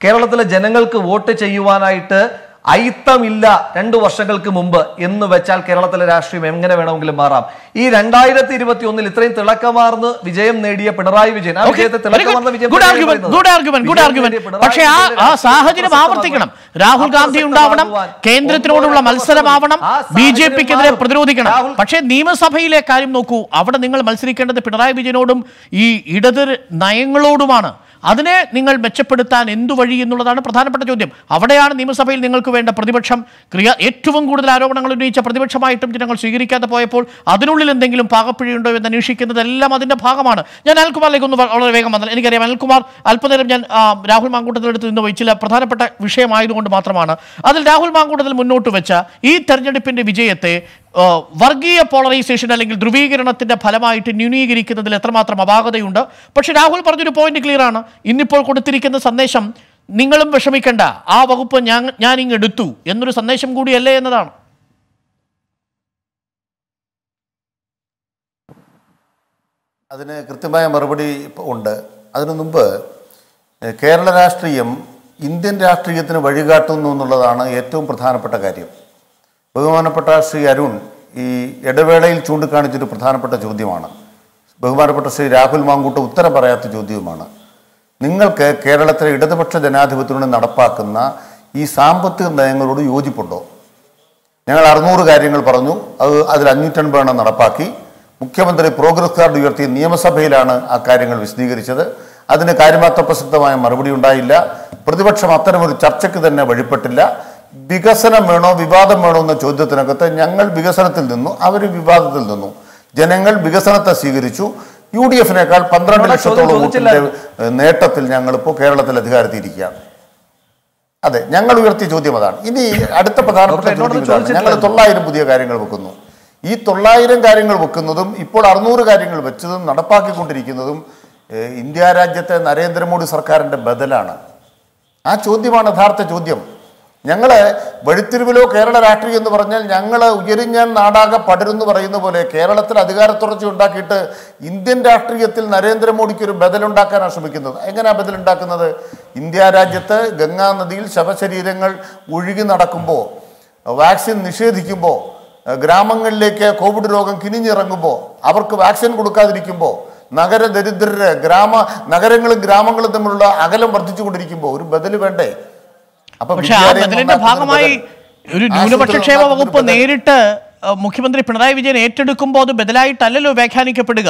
കേരളത്തിലെ ജനങ്ങൾക്ക് വോട്ട് ചെയ്യുവാനായിട്ട് അയിത്തമില്ല രണ്ടു വർഷങ്ങൾക്ക് മുമ്പ് എന്ന് വെച്ചാൽ കേരളത്തിലെ രാഷ്ട്രീയം എങ്ങനെ വേണമെങ്കിലും മാറാം ഈ രണ്ടായിരത്തി ഇരുപത്തി ഒന്നിൽ ഇത്രയും തിളക്കമാർന്ന് വിജയം നേടിയ പിണറായി വിജയൻ ആ വിജയത്തെ തിളക്കമാർന്ന വിജയം ഗുഡ് തന്നെയാണ് ആർഗ്യുമെന്റ് പറയുന്നത്. ഗുഡ് ആർഗ്യുമെന്റ് ഗുഡ് വിജയം ആർഗ്യുമെന്റ് നേടിയ പിണറായി പക്ഷേ ആ വിജയന്റെ ആ രാഷ്ട്രീയം സാഹചര്യം അപ്രസക്തമാകുവാൻ- ആവർത്തിക്കണം രാഹുൽ ഗാന്ധി ഉണ്ടാവണം അപ്രസക്തമാകുവാൻ കേന്ദ്രത്തിനോടുള്ള ഒന്നോ രണ്ടോ മത്സരമാവണം ആ ബി സാഹചര്യം ജെ പിക്കെതിരെ മാറും. പ്രതിരോധിക്കണം രാഹുൽ- പക്ഷേ നിയമസഭയിലെ കാര്യം നോക്കൂ അവിടെ നിങ്ങൾ മത്സരിക്കേണ്ടത് പിണറായി വിജയനോടും ഈ ഇടത് നയങ്ങളോടുമാണ് അതിനെ നിങ്ങൾ മെച്ചപ്പെടുത്താൻ എന്തു വഴി എന്നുള്ളതാണ് പ്രധാനപ്പെട്ട ചോദ്യം അവിടെയാണ് നിയമസഭയിൽ നിങ്ങൾക്ക് വേണ്ട പ്രതിപക്ഷം ക്രിയ ഏറ്റവും കൂടുതൽ ആരോപണങ്ങൾ ഉന്നയിച്ച പ്രതിപക്ഷമായിട്ടും ജനങ്ങൾ സ്വീകരിക്കാതെ പോയപ്പോൾ അതിനുള്ളിൽ എന്തെങ്കിലും പാകപ്പിഴയുണ്ടോ എന്ന് അന്വേഷിക്കുന്നതെല്ലാം അതിന്റെ ഭാഗമാണ് ഞാൻ അനിൽകുമാറിലേക്ക് ഒന്ന് വ- വളരെ വേഗം വന്നാൽ എനിക്കറിയാം അനിൽകുമാർ അല്പനേരം ഞാൻ ആ, രാഹുൽ മാങ്കൂട്ടത്തിലെടുത്ത് നിന്ന് പോയി ചില പ്രധാനപ്പെട്ട വിഷയമായതുകൊണ്ട് മാത്രമാണ് അതിൽ രാഹുൽ മാങ്കൂട്ടത്തിൽ മുന്നോട്ട് വെച്ച ഈ തെരഞ്ഞെടുപ്പിന്റെ വിജയത്തെ ആ, വർഗീയ പോളറൈസേഷൻ അല്ലെങ്കിൽ ധ്രുവീകരണത്തിന്റെ ഫലമായിട്ട് ന്യൂനീകരിക്കുന്നതിൽ എത്രമാത്രം അപാകതയുണ്ട് പക്ഷെ രാഹുൽ പറഞ്ഞൊരു പോയിന്റ് ക്ലിയർ ആണ് ഇന്നിപ്പോൾ കൊടുത്തിരിക്കുന്ന സന്ദേശം നിങ്ങളും വിഷമിക്കണ്ട ആ വകുപ്പ് ഞാൻ ഞാൻ ഇങ്ങ് എടുത്തു എന്നൊരു സന്ദേശം കൂടിയല്ലേ എന്നതാണ് അതിന് കൃത്യമായ മറുപടി ഇപ്പൊ ഉണ്ട് അതിനു മുമ്പ് ഏഹ്, കേരള രാഷ്ട്രീയം ഇന്ത്യൻ രാഷ്ട്രീയത്തിന് വഴികാട്ടുന്നു എന്നുള്ളതാണ് ഏറ്റവും പ്രധാനപ്പെട്ട കാര്യം ബഹുമാനപ്പെട്ട ശ്രീ അരുൺ ഈ ഇടവേളയിൽ ചൂണ്ടിക്കാണിച്ചൊരു പ്രധാനപ്പെട്ട ചോദ്യമാണ് ബഹുമാനപ്പെട്ട ശ്രീ രാഹുൽ മാങ്കൂട്ട് ഉത്തരം പറയാത്ത ചോദ്യവുമാണ് നിങ്ങൾക്ക് കേരളത്തിലെ ഇടതുപക്ഷ ജനാധിപത്യത്തിന് നടപ്പാക്കുന്ന ഈ സാമ്പത്തിക നയങ്ങളോട് യോജിപ്പുണ്ടോ ഞങ്ങൾ അറുന്നൂറ് കാര്യങ്ങൾ പറഞ്ഞു അത് അതിൽ അഞ്ഞൂറ്റൻപതെണ്ണം നടപ്പാക്കി മുഖ്യമന്ത്രി പ്രോഗ്രസ് കാർഡ് ഉയർത്തി നിയമസഭയിലാണ് ആ കാര്യങ്ങൾ വിശദീകരിച്ചത് അതിന് കാര്യമാത്ര പ്രസക്തമായ മറുപടി ഉണ്ടായില്ല പ്രതിപക്ഷം അത്തരമൊരു ചർച്ചയ്ക്ക് തന്നെ വഴിപ്പെട്ടില്ല വികസനം വേണോ വിവാദം വേണോ എന്ന ചോദ്യത്തിനകത്ത് ഞങ്ങൾ വികസനത്തിൽ നിന്നു അവർ വിവാദത്തിൽ നിന്നു ജനങ്ങൾ വികസനത്തെ സ്വീകരിച്ചു യു ഡി എഫിനേക്കാൾ പന്ത്രണ്ട് ഇവിടെ ചോദ്യം ലക്ഷത്തോളം വോട്ടിന്റെ ചോദിച്ചില്ലായിരുന്നു. ഏഹ്, നേട്ടത്തിൽ ഞങ്ങളിപ്പോൾ കേരളത്തിൽ അധികാരത്തിയിരിക്കുകയാണ് അതെ ഞങ്ങൾ ഉയർത്തിയ ചോദ്യം അതാണ് ഇനി അടുത്ത പ്രധാനപ്പെട്ട ഡോക്ടർ, എന്നോട് ചോദ്യം ഇതാണ്. ഞങ്ങൾ ചോദിച്ചിട്ടില്ല. തൊള്ളായിരം പുതിയ കാര്യങ്ങൾ വെക്കുന്നു ഈ തൊള്ളായിരം കാര്യങ്ങൾ വെക്കുന്നതും ഇപ്പോൾ അറുന്നൂറ് കാര്യങ്ങൾ വെച്ചതും നടപ്പാക്കിക്കൊണ്ടിരിക്കുന്നതും ഏഹ്, ഇന്ത്യ രാജ്യത്തെ നരേന്ദ്രമോദി സർക്കാരിന്റെ ബദലാണ് ആ ചോദ്യമാണ് യഥാർത്ഥ ചോദ്യം ഞങ്ങള് വഴിത്തിരിവിലോ കേരള രാഷ്ട്രീയം എന്ന് പറഞ്ഞാൽ ഞങ്ങൾ ഉയരിഞ്ഞാൻ നാടാകെ പടരുന്നു പറയുന്ന പോലെ കേരളത്തിൽ അധികാരത്തുറച്ച ഉണ്ടാക്കിയിട്ട് ഇന്ത്യൻ രാഷ്ട്രീയത്തിൽ നരേന്ദ്രമോദിക്ക് ഒരു ബദലുണ്ടാക്കാനാണ് ശ്രമിക്കുന്നത് എങ്ങനെയാ ബദലുണ്ടാക്കുന്നത് ഇന്ത്യ രാജ്യത്ത് ഗംഗാ നദിയിൽ ശവശരീരങ്ങൾ ഒഴുകി നടക്കുമ്പോൾ വാക്സിൻ നിഷേധിക്കുമ്പോൾ ഗ്രാമങ്ങളിലേക്ക് കോവിഡ് രോഗം കിനിഞ്ഞിറങ്ങുമ്പോൾ അവർക്ക് വാക്സിൻ കൊടുക്കാതിരിക്കുമ്പോൾ നഗര ദരിദ്രര് ഗ്രാമ നഗരങ്ങളും ഗ്രാമങ്ങളും തമ്മിലുള്ള അകലം വർദ്ധിച്ചുകൊണ്ടിരിക്കുമ്പോൾ ഒരു ബദല് വേണ്ടേ അപ്പൊ പക്ഷെ ആ വിദ്യാലയം ബദലിന്റെ നന്നാക്കുന്ന ഭാഗമായി ബദൽ, ഒരു ആശുപത്രി ന്യൂനപക്ഷ ക്ഷേമ നന്നാക്കുന്ന വകുപ്പ് ബദൽ. നേരിട്ട് അഹ്, മുഖ്യമന്ത്രി പിണറായി വിജയൻ ഏറ്റെടുക്കുമ്പോൾ അത് ബദലായിട്ടല്ലല്ലോ വ്യാഖ്യാനിക്കപ്പെടുക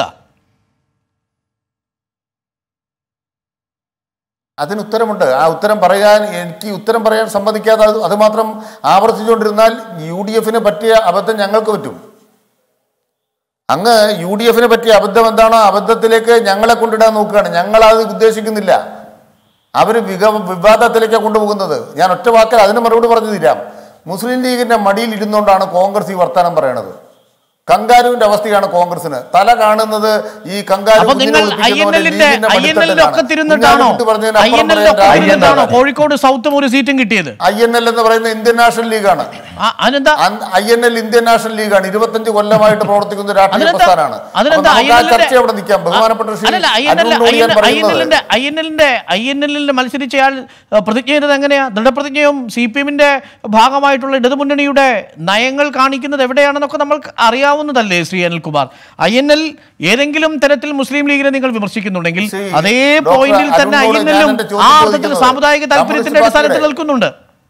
അതിന് ഉത്തരമുണ്ട് ആ ഉത്തരം പറയാൻ എനിക്ക് ഈ ഉത്തരം പറയാൻ സമ്മതിക്കാതെ അത് അത് മാത്രം ആവർത്തിച്ചുകൊണ്ടിരുന്നാൽ യു ഡി എഫിന് പറ്റിയ അബദ്ധം ഞങ്ങൾക്ക് പറ്റും അങ്ങ് യു ഡി എഫിന് പറ്റിയ അബദ്ധം എന്താണോ ആ അബദ്ധത്തിലേക്ക് ഞങ്ങളെ കൊണ്ടിടാൻ നോക്കുകയാണ് ഞങ്ങൾ അത് ഉദ്ദേശിക്കുന്നില്ല അവർ വിക വിവാദത്തിലേക്കാണ് കൊണ്ടുപോകുന്നത് ഞാൻ ഒറ്റ വാക്കിൽ അതിന് മറുപടി പറഞ്ഞു തരാം മുസ്ലിം ലീഗിന്റെ മടിയിൽ ഇരുന്നുകൊണ്ടാണ് കോൺഗ്രസ് ഈ വർത്തമാനം പറയണത് കങ്കാരുവിന്റെ അവസ്ഥയാണ് കോൺഗ്രസിന് തല കാണുന്നത് ഈ കങ്കാരു അപ്പൊ കുഞ്ഞിനെ നിങ്ങൾ ഐ ഒളിപ്പിക്കുന്ന എൻ പോലെ എല്ലിന്റെ ലീഗിന്റെ ഐ എൻ എല്ലിന്റെ ഒക്കെ മടിത്തട്ടിലാണ്. തിരുന്നിട്ടാണോ കുഞ്ഞാലിക്കുട്ടി പറഞ്ഞതിന് ഐ അപ്പുറം എൻ എല്ലിന്റെ ഒക്കെ പറയാൻ തിരുന്നിട്ടാണോ രാഷ്ട്രീയം കോഴിക്കോട് സൗത്തും ഒരു സീറ്റും കിട്ടിയത് ഐ എൻ എൽ എന്ന് പറയുന്ന ഇന്ത്യൻ നാഷണൽ ലീഗാണ് ആ, അതിനെന്താ I N L Indian national ലീഗാണ് ഇരുപത്തഞ്ച് കൊല്ലമായിട്ട് പ്രവർത്തിക്കുന്ന ഒരു രാഷ്ട്രീയ അതിനെന്താ പ്രസ്ഥാനമാണ് അപ്പൊ അതിനെന്താ ഐ നമുക്ക് ആ എൻ ചർച്ച അവിടെ നിൽക്കാം ബഹുമാനപ്പെട്ട ശ്രീ അല്ലല്ല ഐ എൻ എൽ അരുണിനോട് ഞാൻ ഐ എൻ പറയുന്നത് എല്ലിന്റെ ഐ എൻ എല്ലിന്റെ ഐ എൻ എല്ലിൽ മത്സരിച്ചയാൾ അഹ്, പ്രതിജ്ഞ ചെയ്തത് എങ്ങനെയാ ദൃഢപ്രതിജ്ഞയും സി പി എമ്മിന്റെ ഭാഗമായിട്ടുള്ള ഇടതുമുന്നണിയുടെ നയങ്ങൾ കാണിക്കുന്നത് എവിടെയാണെന്നൊക്കെ നമ്മൾക്ക് അറിയാവുന്നതല്ലേ Shri Anilkumar I N L ഏതെങ്കിലും തരത്തിൽ മുസ്ലിം ലീഗിനെ നിങ്ങൾ വിമർശിക്കുന്നുണ്ടെങ്കിൽ ശ്രീ അതേ ഡോക്ടർ പോയിന്റിൽ തന്നെ ഐ അരുണിനോട് എൻ ഞാൻ എല്ലും എൻ്റെ ചോദ്യം ആ അർത്ഥത്തിൽ ചോദിക്കുന്നത് സാമുദായിക താല്പര്യത്തിന്റെ കമ്മ്യൂണിസ്റ്റ് അടിസ്ഥാനത്തിൽ പാർട്ടിയുടെ- നിൽക്കുന്നുണ്ട്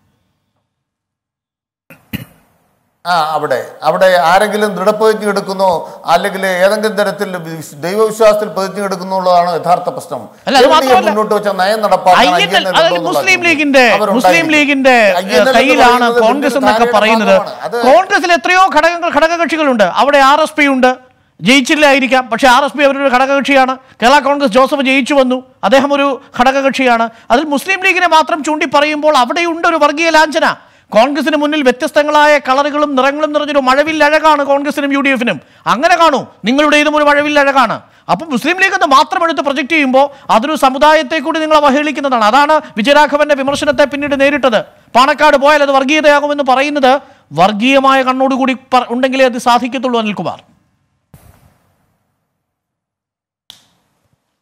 ആ അവിടെ അവിടെ ആരെങ്കിലും ദൃഢപ്രതിജ്ഞ എടുക്കുന്നോ അല്ലെങ്കിൽ ഏതെങ്കിലും തരത്തിൽ വിശ്- ദൈവവിശ്വാസത്തിൽ പ്രതിജ്ഞ എടുക്കുന്നുള്ളതാണ് യഥാർത്ഥ പ്രശ്നം അല്ല, അത് എൽ ഡി എഫ് മാത്രമല്ല. മുന്നോട്ട് വെച്ച നയം നടപ്പാക്കാൻ ഐ എൻ എൽ INL അതായത് ഉണ്ടോ മുസ്ലിം എന്നുള്ള ലീഗിന്റെ അവരുണ്ടായിരിക്കും. മുസ്ലിം ലീഗിന്റെ INL എന്ന് കയ്യിലാണ് പറയുന്നത് കോൺഗ്രസ് ഇതിന്റെ എന്നൊക്കെ ധാരയുടെ പറയുന്നത് ഭാഗമാണ്. അത് കോൺഗ്രസിൽ എത്രയോ ഘടകങ്ങൾ ഘടകകക്ഷികളുണ്ട് അവിടെ ആർ എസ് പി ഉണ്ട് ജയിച്ചില്ലായിരിക്കാം പക്ഷേ ആർ എസ് പി അവരൊരു ഘടകകക്ഷിയാണ് കേരള കോൺഗ്രസ് ജോസഫ് ജയിച്ചു വന്നു അദ്ദേഹം ഒരു ഘടകകക്ഷിയാണ് അതിൽ മുസ്ലിം ലീഗിനെ മാത്രം ചൂണ്ടി പറയുമ്പോൾ അവിടെയുണ്ട് ഒരു വർഗീയ ലാഞ്ചന കോൺഗ്രസിന് മുന്നിൽ വ്യത്യസ്തങ്ങളായ കളറുകളും നിറങ്ങളും നിറഞ്ഞൊരു മഴവില്ലഴകാണ് കോൺഗ്രസിനും യു ഡി എഫിനും അങ്ങനെ കാണൂ നിങ്ങളുടെ ഇതും ഒരു മഴവില്ലഴകാണ് അപ്പം മുസ്ലിം ലീഗ് എന്ന് മാത്രം എടുത്ത് പ്രൊജക്ട് ചെയ്യുമ്പോൾ അതൊരു സമുദായത്തെ കൂടി നിങ്ങൾ അവഹേളിക്കുന്നതാണ് അതാണ് വിജയരാഘവന്റെ വിമർശനത്തെ പിന്നീട് നേരിട്ടത് പാണക്കാട് പോയാൽ അത് വർഗീയതയാകുമെന്ന് പറയുന്നത് വർഗീയമായ കണ്ണോടുകൂടി പ- ഉണ്ടെങ്കിലേ അത് സാധിക്കത്തുള്ളൂ അനിൽകുമാർ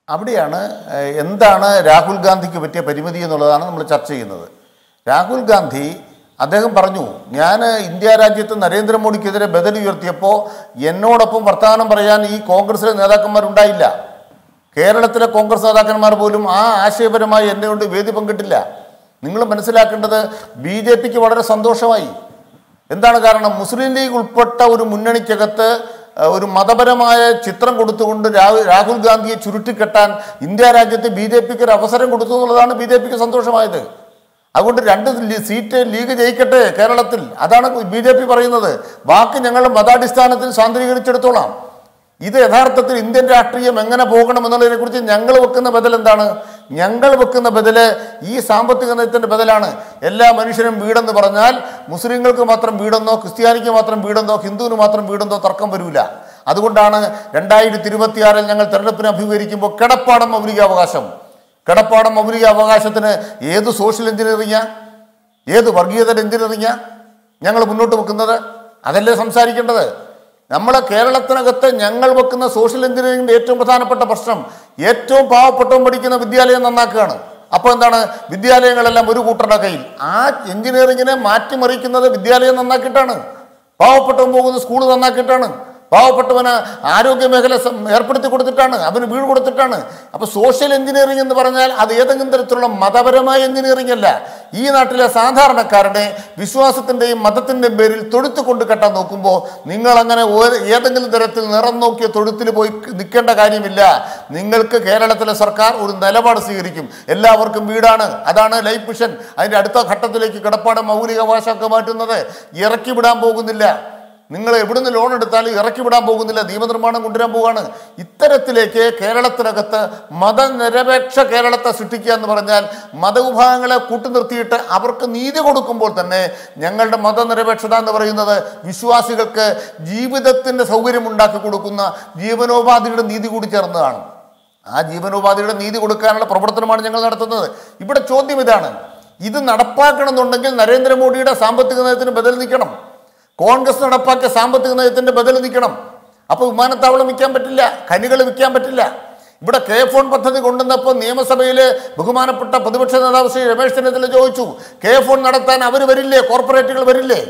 അവിടെയാണ് ഏഹ്, എന്താണ് രാഹുൽ ഗാന്ധിക്ക് പറ്റിയ പരിമിതി എന്നുള്ളതാണ് നമ്മൾ ചർച്ച ചെയ്യുന്നത് രാഹുൽ ഗാന്ധി അദ്ദേഹം പറഞ്ഞു ഞാൻ ഇന്ത്യ രാജ്യത്ത് നരേന്ദ്രമോദിക്കെതിരെ ബദൽ ഉയർത്തിയപ്പോൾ എന്നോടൊപ്പം വർത്തമാനം പറയാൻ ഈ കോൺഗ്രസിലെ നേതാക്കന്മാരുണ്ടായില്ല കേരളത്തിലെ കോൺഗ്രസ് നേതാക്കന്മാർ പോലും ആ ആശയപരമായി എന്നെ കൊണ്ട് വേദി പങ്കിട്ടില്ല നിങ്ങൾ മനസ്സിലാക്കേണ്ടത് ബി ജെ പിക്ക് വളരെ സന്തോഷമായി എന്താണ് കാരണം മുസ്ലിം ലീഗ് ഉൾപ്പെട്ട ഒരു മുന്നണിക്കകത്ത് അഹ്, ഒരു മതപരമായ ചിത്രം കൊടുത്തുകൊണ്ട് രാഹുൽ രാഹുൽ ഗാന്ധിയെ ചുരുട്ടിക്കെട്ടാൻ ഇന്ത്യ രാജ്യത്ത് ബി ജെ പിക്ക് ഒരു അവസരം കൊടുത്തു എന്നുള്ളതാണ് ബി ജെ പിക്ക് സന്തോഷമായത് അതുകൊണ്ട് രണ്ട് ലീ- സീറ്റ് ലീഗ് ജയിക്കട്ടെ കേരളത്തിൽ അതാണ് ബി ജെ പി പറയുന്നത് ബാക്കി ഞങ്ങൾ മതാടിസ്ഥാനത്തിൽ സാന്ദ്രീകരിച്ചെടുത്തോളാം ഇത് യഥാർത്ഥത്തിൽ ഇന്ത്യൻ രാഷ്ട്രീയം എങ്ങനെ പോകണം എന്നുള്ളതിനെ കുറിച്ച് ഞങ്ങൾ വെക്കുന്ന ബദൽ എന്താണ് ഞങ്ങൾ വെക്കുന്ന ബദല് ഈ സാമ്പത്തിക നയത്തിന്റെ ബദലാണ് എല്ലാ മനുഷ്യനും വീടെന്ന് പറഞ്ഞാൽ മുസ്ലിങ്ങൾക്ക് മാത്രം വീടെന്നോ ക്രിസ്ത്യാനിക്ക് മാത്രം വീടെന്നോ ഹിന്ദുവിന് മാത്രം വീടെന്നോ തർക്കം വരില്ല അതുകൊണ്ടാണ് രണ്ടായിരത്തി ഇരുപത്തിയാറിൽ ഞങ്ങൾ തെരഞ്ഞെടുപ്പിനെ അഭിമുഖീകരിക്കുമ്പോൾ കിടപ്പാടം മൗലികാവകാശം കിടപ്പാടം മൗലിക അവകാശത്തിന് ഏത് സോഷ്യൽ എഞ്ചിനീയറിംഗാ ഏത് വർഗീയതയുടെ എഞ്ചിനീയറിംഗാ ഞങ്ങൾ മുന്നോട്ട് വെക്കുന്നത് അതല്ലേ സംസാരിക്കേണ്ടത് നമ്മളെ കേരളത്തിനകത്ത് ഞങ്ങൾ വെക്കുന്ന സോഷ്യൽ എഞ്ചിനീയറിംഗിന്റെ ഏറ്റവും പ്രധാനപ്പെട്ട പ്രശ്നം ഏറ്റവും പാവപ്പെട്ടവൻ പഠിക്കുന്ന വിദ്യാലയം നന്നാക്കുകയാണ് അപ്പോൾ എന്താണ് വിദ്യാലയങ്ങളെല്ലാം ഒരു കൂട്ടരുടെ കയ്യിൽ ആ എഞ്ചിനീയറിംഗിനെ മാറ്റിമറിക്കുന്നത് വിദ്യാലയം നന്നാക്കിയിട്ടാണ് പാവപ്പെട്ടവൻ പോകുന്ന സ്കൂൾ നന്നാക്കിയിട്ടാണ് പാവപ്പെട്ടവന് ആരോഗ്യ മേഖല സം- ഏർപ്പെടുത്തി കൊടുത്തിട്ടാണ് അവന് വീട് കൊടുത്തിട്ടാണ് അപ്പൊ സോഷ്യൽ എഞ്ചിനീയറിംഗ് എന്ന് പറഞ്ഞാൽ അത് ഏതെങ്കിലും തരത്തിലുള്ള മതപരമായ എഞ്ചിനീയറിംഗ് അല്ല ഈ നാട്ടിലെ സാധാരണക്കാരനെ വിശ്വാസത്തിന്റെയും മതത്തിന്റെയും പേരിൽ തൊഴുത്ത് കൊണ്ട് കെട്ടാൻ നോക്കുമ്പോൾ നിങ്ങൾ അങ്ങനെ ഓ- ഏതെങ്കിലും തരത്തിൽ നിറം നോക്കിയ തൊഴുത്തിൽ പോയി നിൽക്കേണ്ട കാര്യമില്ല നിങ്ങൾക്ക് കേരളത്തിലെ സർക്കാർ ഒരു നിലപാട് സ്വീകരിക്കും എല്ലാവർക്കും വീടാണ് അതാണ് ലൈഫ് മിഷൻ അതിന്റെ അടുത്ത ഘട്ടത്തിലേക്ക് കിടപ്പാട് മൗലിക അവകാശമൊക്കെ മാറ്റുന്നത് ഇറക്കി വിടാൻ പോകുന്നില്ല നിങ്ങൾ എവിടുന്ന് ലോൺ എടുത്താലും ഇറക്കി വിടാൻ പോകുന്നില്ല നിയമനിർമ്മാണം കൊണ്ടുവരാൻ പോവുകയാണ് ഇത്തരത്തിലേക്ക് കേരളത്തിനകത്ത് മതനിരപേക്ഷ കേരളത്തെ സൃഷ്ടിക്കുക എന്ന് പറഞ്ഞാൽ മതവിഭാഗങ്ങളെ കൂട്ടുനിർത്തിയിട്ട് അവർക്ക് നീതി കൊടുക്കുമ്പോൾ തന്നെ ഞങ്ങളുടെ മതനിരപേക്ഷത എന്ന് പറയുന്നത് വിശ്വാസികൾക്ക് ജീവിതത്തിൻ്റെ സൗകര്യം ഉണ്ടാക്കി കൊടുക്കുന്ന ജീവനോപാധിയുടെ നീതി കൂടി ചേർന്നതാണ് ആ ജീവനോപാധിയുടെ നീതി കൊടുക്കാനുള്ള പ്രവർത്തനമാണ് ഞങ്ങൾ നടത്തുന്നത് ഇവിടെ ചോദ്യം ഇതാണ് ഇത് നടപ്പാക്കണമെന്നുണ്ടെങ്കിൽ നരേന്ദ്രമോദിയുടെ സാമ്പത്തിക നയത്തിന് ബദൽ നിൽക്കണം കോൺഗ്രസ് നടപ്പാക്കിയ സാമ്പത്തിക നയത്തിന്റെ ബദൽ നിൽക്കണം അപ്പോൾ വിമാനത്താവളം വിൽക്കാൻ പറ്റില്ല ഖനികൾ വിൽക്കാൻ പറ്റില്ല ഇവിടെ കെ ഫോൺ പദ്ധതി കൊണ്ടുവന്നപ്പോൾ നിയമസഭയിൽ ബഹുമാനപ്പെട്ട പ്രതിപക്ഷ നേതാവ് ശ്രീ രമേശ് ചെന്നിത്തല ചോദിച്ചു കെ ഫോൺ നടത്താൻ അവർ വരില്ലേ കോർപ്പറേറ്റുകൾ വരില്ലേ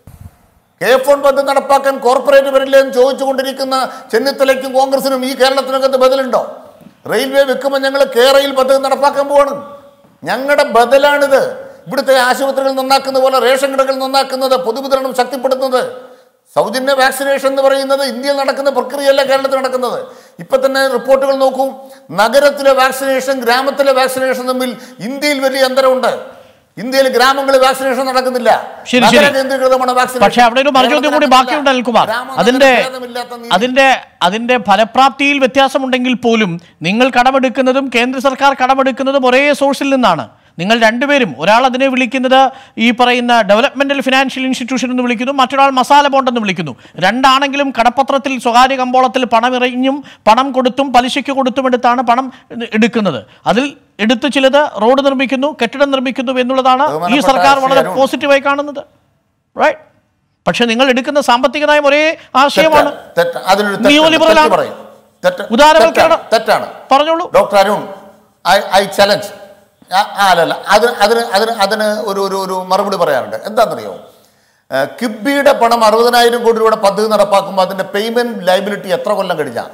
കെ ഫോൺ പദ്ധതി നടപ്പാക്കാൻ കോർപ്പറേറ്റ് വരില്ലേ എന്ന് ചോദിച്ചുകൊണ്ടിരിക്കുന്ന ചെന്നിത്തലയ്ക്കും കോൺഗ്രസിനും ഈ കേരളത്തിനകത്ത് ബദലുണ്ടോ റെയിൽവേ വെക്കുമ്പോൾ ഞങ്ങൾ കെ റെയിൽ പദ്ധതി നടപ്പാക്കാൻ പോവാണ് ഞങ്ങളുടെ ബദലാണിത് ഇവിടുത്തെ ആശുപത്രികൾ നന്നാക്കുന്ന പോലെ റേഷൻ കടകൾ നന്നാക്കുന്നത് പൊതുവിതരണം ശക്തിപ്പെടുത്തുന്നത് സൗജന്യ വാക്സിനേഷൻ എന്ന് പറയുന്നത് ഇന്ത്യയിൽ നടക്കുന്ന പ്രക്രിയയല്ല കേരളത്തിൽ നടക്കുന്നത് ഇപ്പൊ തന്നെ റിപ്പോർട്ടുകൾ നോക്കൂ നഗരത്തിലെ വാക്സിനേഷൻ ഗ്രാമത്തിലെ വാക്സിനേഷൻ തമ്മിൽ ഇന്ത്യയിൽ വലിയ അന്തരമുണ്ട് ഇന്ത്യയിൽ ഗ്രാമങ്ങളിൽ വാക്സിനേഷൻ നടക്കുന്നില്ല ശരി നഗര ശരി കേന്ദ്രീകൃതമാണ് വാക്സിനേഷൻ പക്ഷെ അവിടെ ഒരു മറുചോദ്യം കൂടി ബാക്കിയുണ്ട് അനിൽകുമാർ ഗ്രാമ അതിന്റെ നഗര ഭേദമില്ലാത്ത നീതി. അതിന്റെ അതിന്റെ ഫലപ്രാപ്തിയിൽ വ്യത്യാസമുണ്ടെങ്കിൽ പോലും നിങ്ങൾ കടമെടുക്കുന്നതും കേന്ദ്ര സർക്കാർ കടമെടുക്കുന്നതും ഒരേ സോഴ്സിൽ നിന്നാണ് നിങ്ങൾ രണ്ടുപേരും ഒരാൾ അതിനെ വിളിക്കുന്നത് ഈ പറയുന്ന ഡെവലപ്മെന്റൽ ഫിനാൻഷ്യൽ ഇൻസ്റ്റിറ്റ്യൂഷൻ എന്ന് വിളിക്കുന്നു മറ്റൊരാൾ മസാല ബോണ്ട് എന്ന് വിളിക്കുന്നു രണ്ടാണെങ്കിലും കടപ്പത്രത്തിൽ സ്വകാര്യ കമ്പോളത്തിൽ പണം ഇറങ്ങിയും പണം കൊടുത്തും പലിശയ്ക്ക് കൊടുത്തും എടുത്താണ് പണം എടുക്കുന്നത് അതിൽ എടുത്ത് ചിലത് റോഡ് നിർമ്മിക്കുന്നു കെട്ടിടം നിർമ്മിക്കുന്നു എന്നുള്ളതാണ് ഈ ബഹുമാനപ്പെട്ട സർക്കാർ ശ്രീ വളരെ അരുൺ. പോസിറ്റീവായി കാണുന്നത് റൈറ്റ് പക്ഷെ നിങ്ങൾ എടുക്കുന്ന സാമ്പത്തിക നയം ഒരേ ആശയമാണ് തെറ്റ്, തെറ്റ്. അതിനൊരു തെറ്റ്, Neoliberal തെറ്റ് ആണ്. പറയും. തെറ്റ്, ഉദാരവൽക്കരണം. തെറ്റാണ്, തെറ്റാണ് പറഞ്ഞോളൂ doctor Arun I I challenge അല്ലല്ല അതിന് അതിന് അതിന് അതിന് ഒരു ഒരു ഒരു മറുപടി പറയാനുണ്ട് എന്താണെന്നറിയോ ഏഹ് കിബിയുടെ പണം അറുപതിനായിരം കോടി രൂപയുടെ പദ്ധതി നടപ്പാക്കുമ്പോൾ അതിന്റെ പേയ്മെന്റ് ലൈബിലിറ്റി എത്ര കൊല്ലം കഴിഞ്ഞാ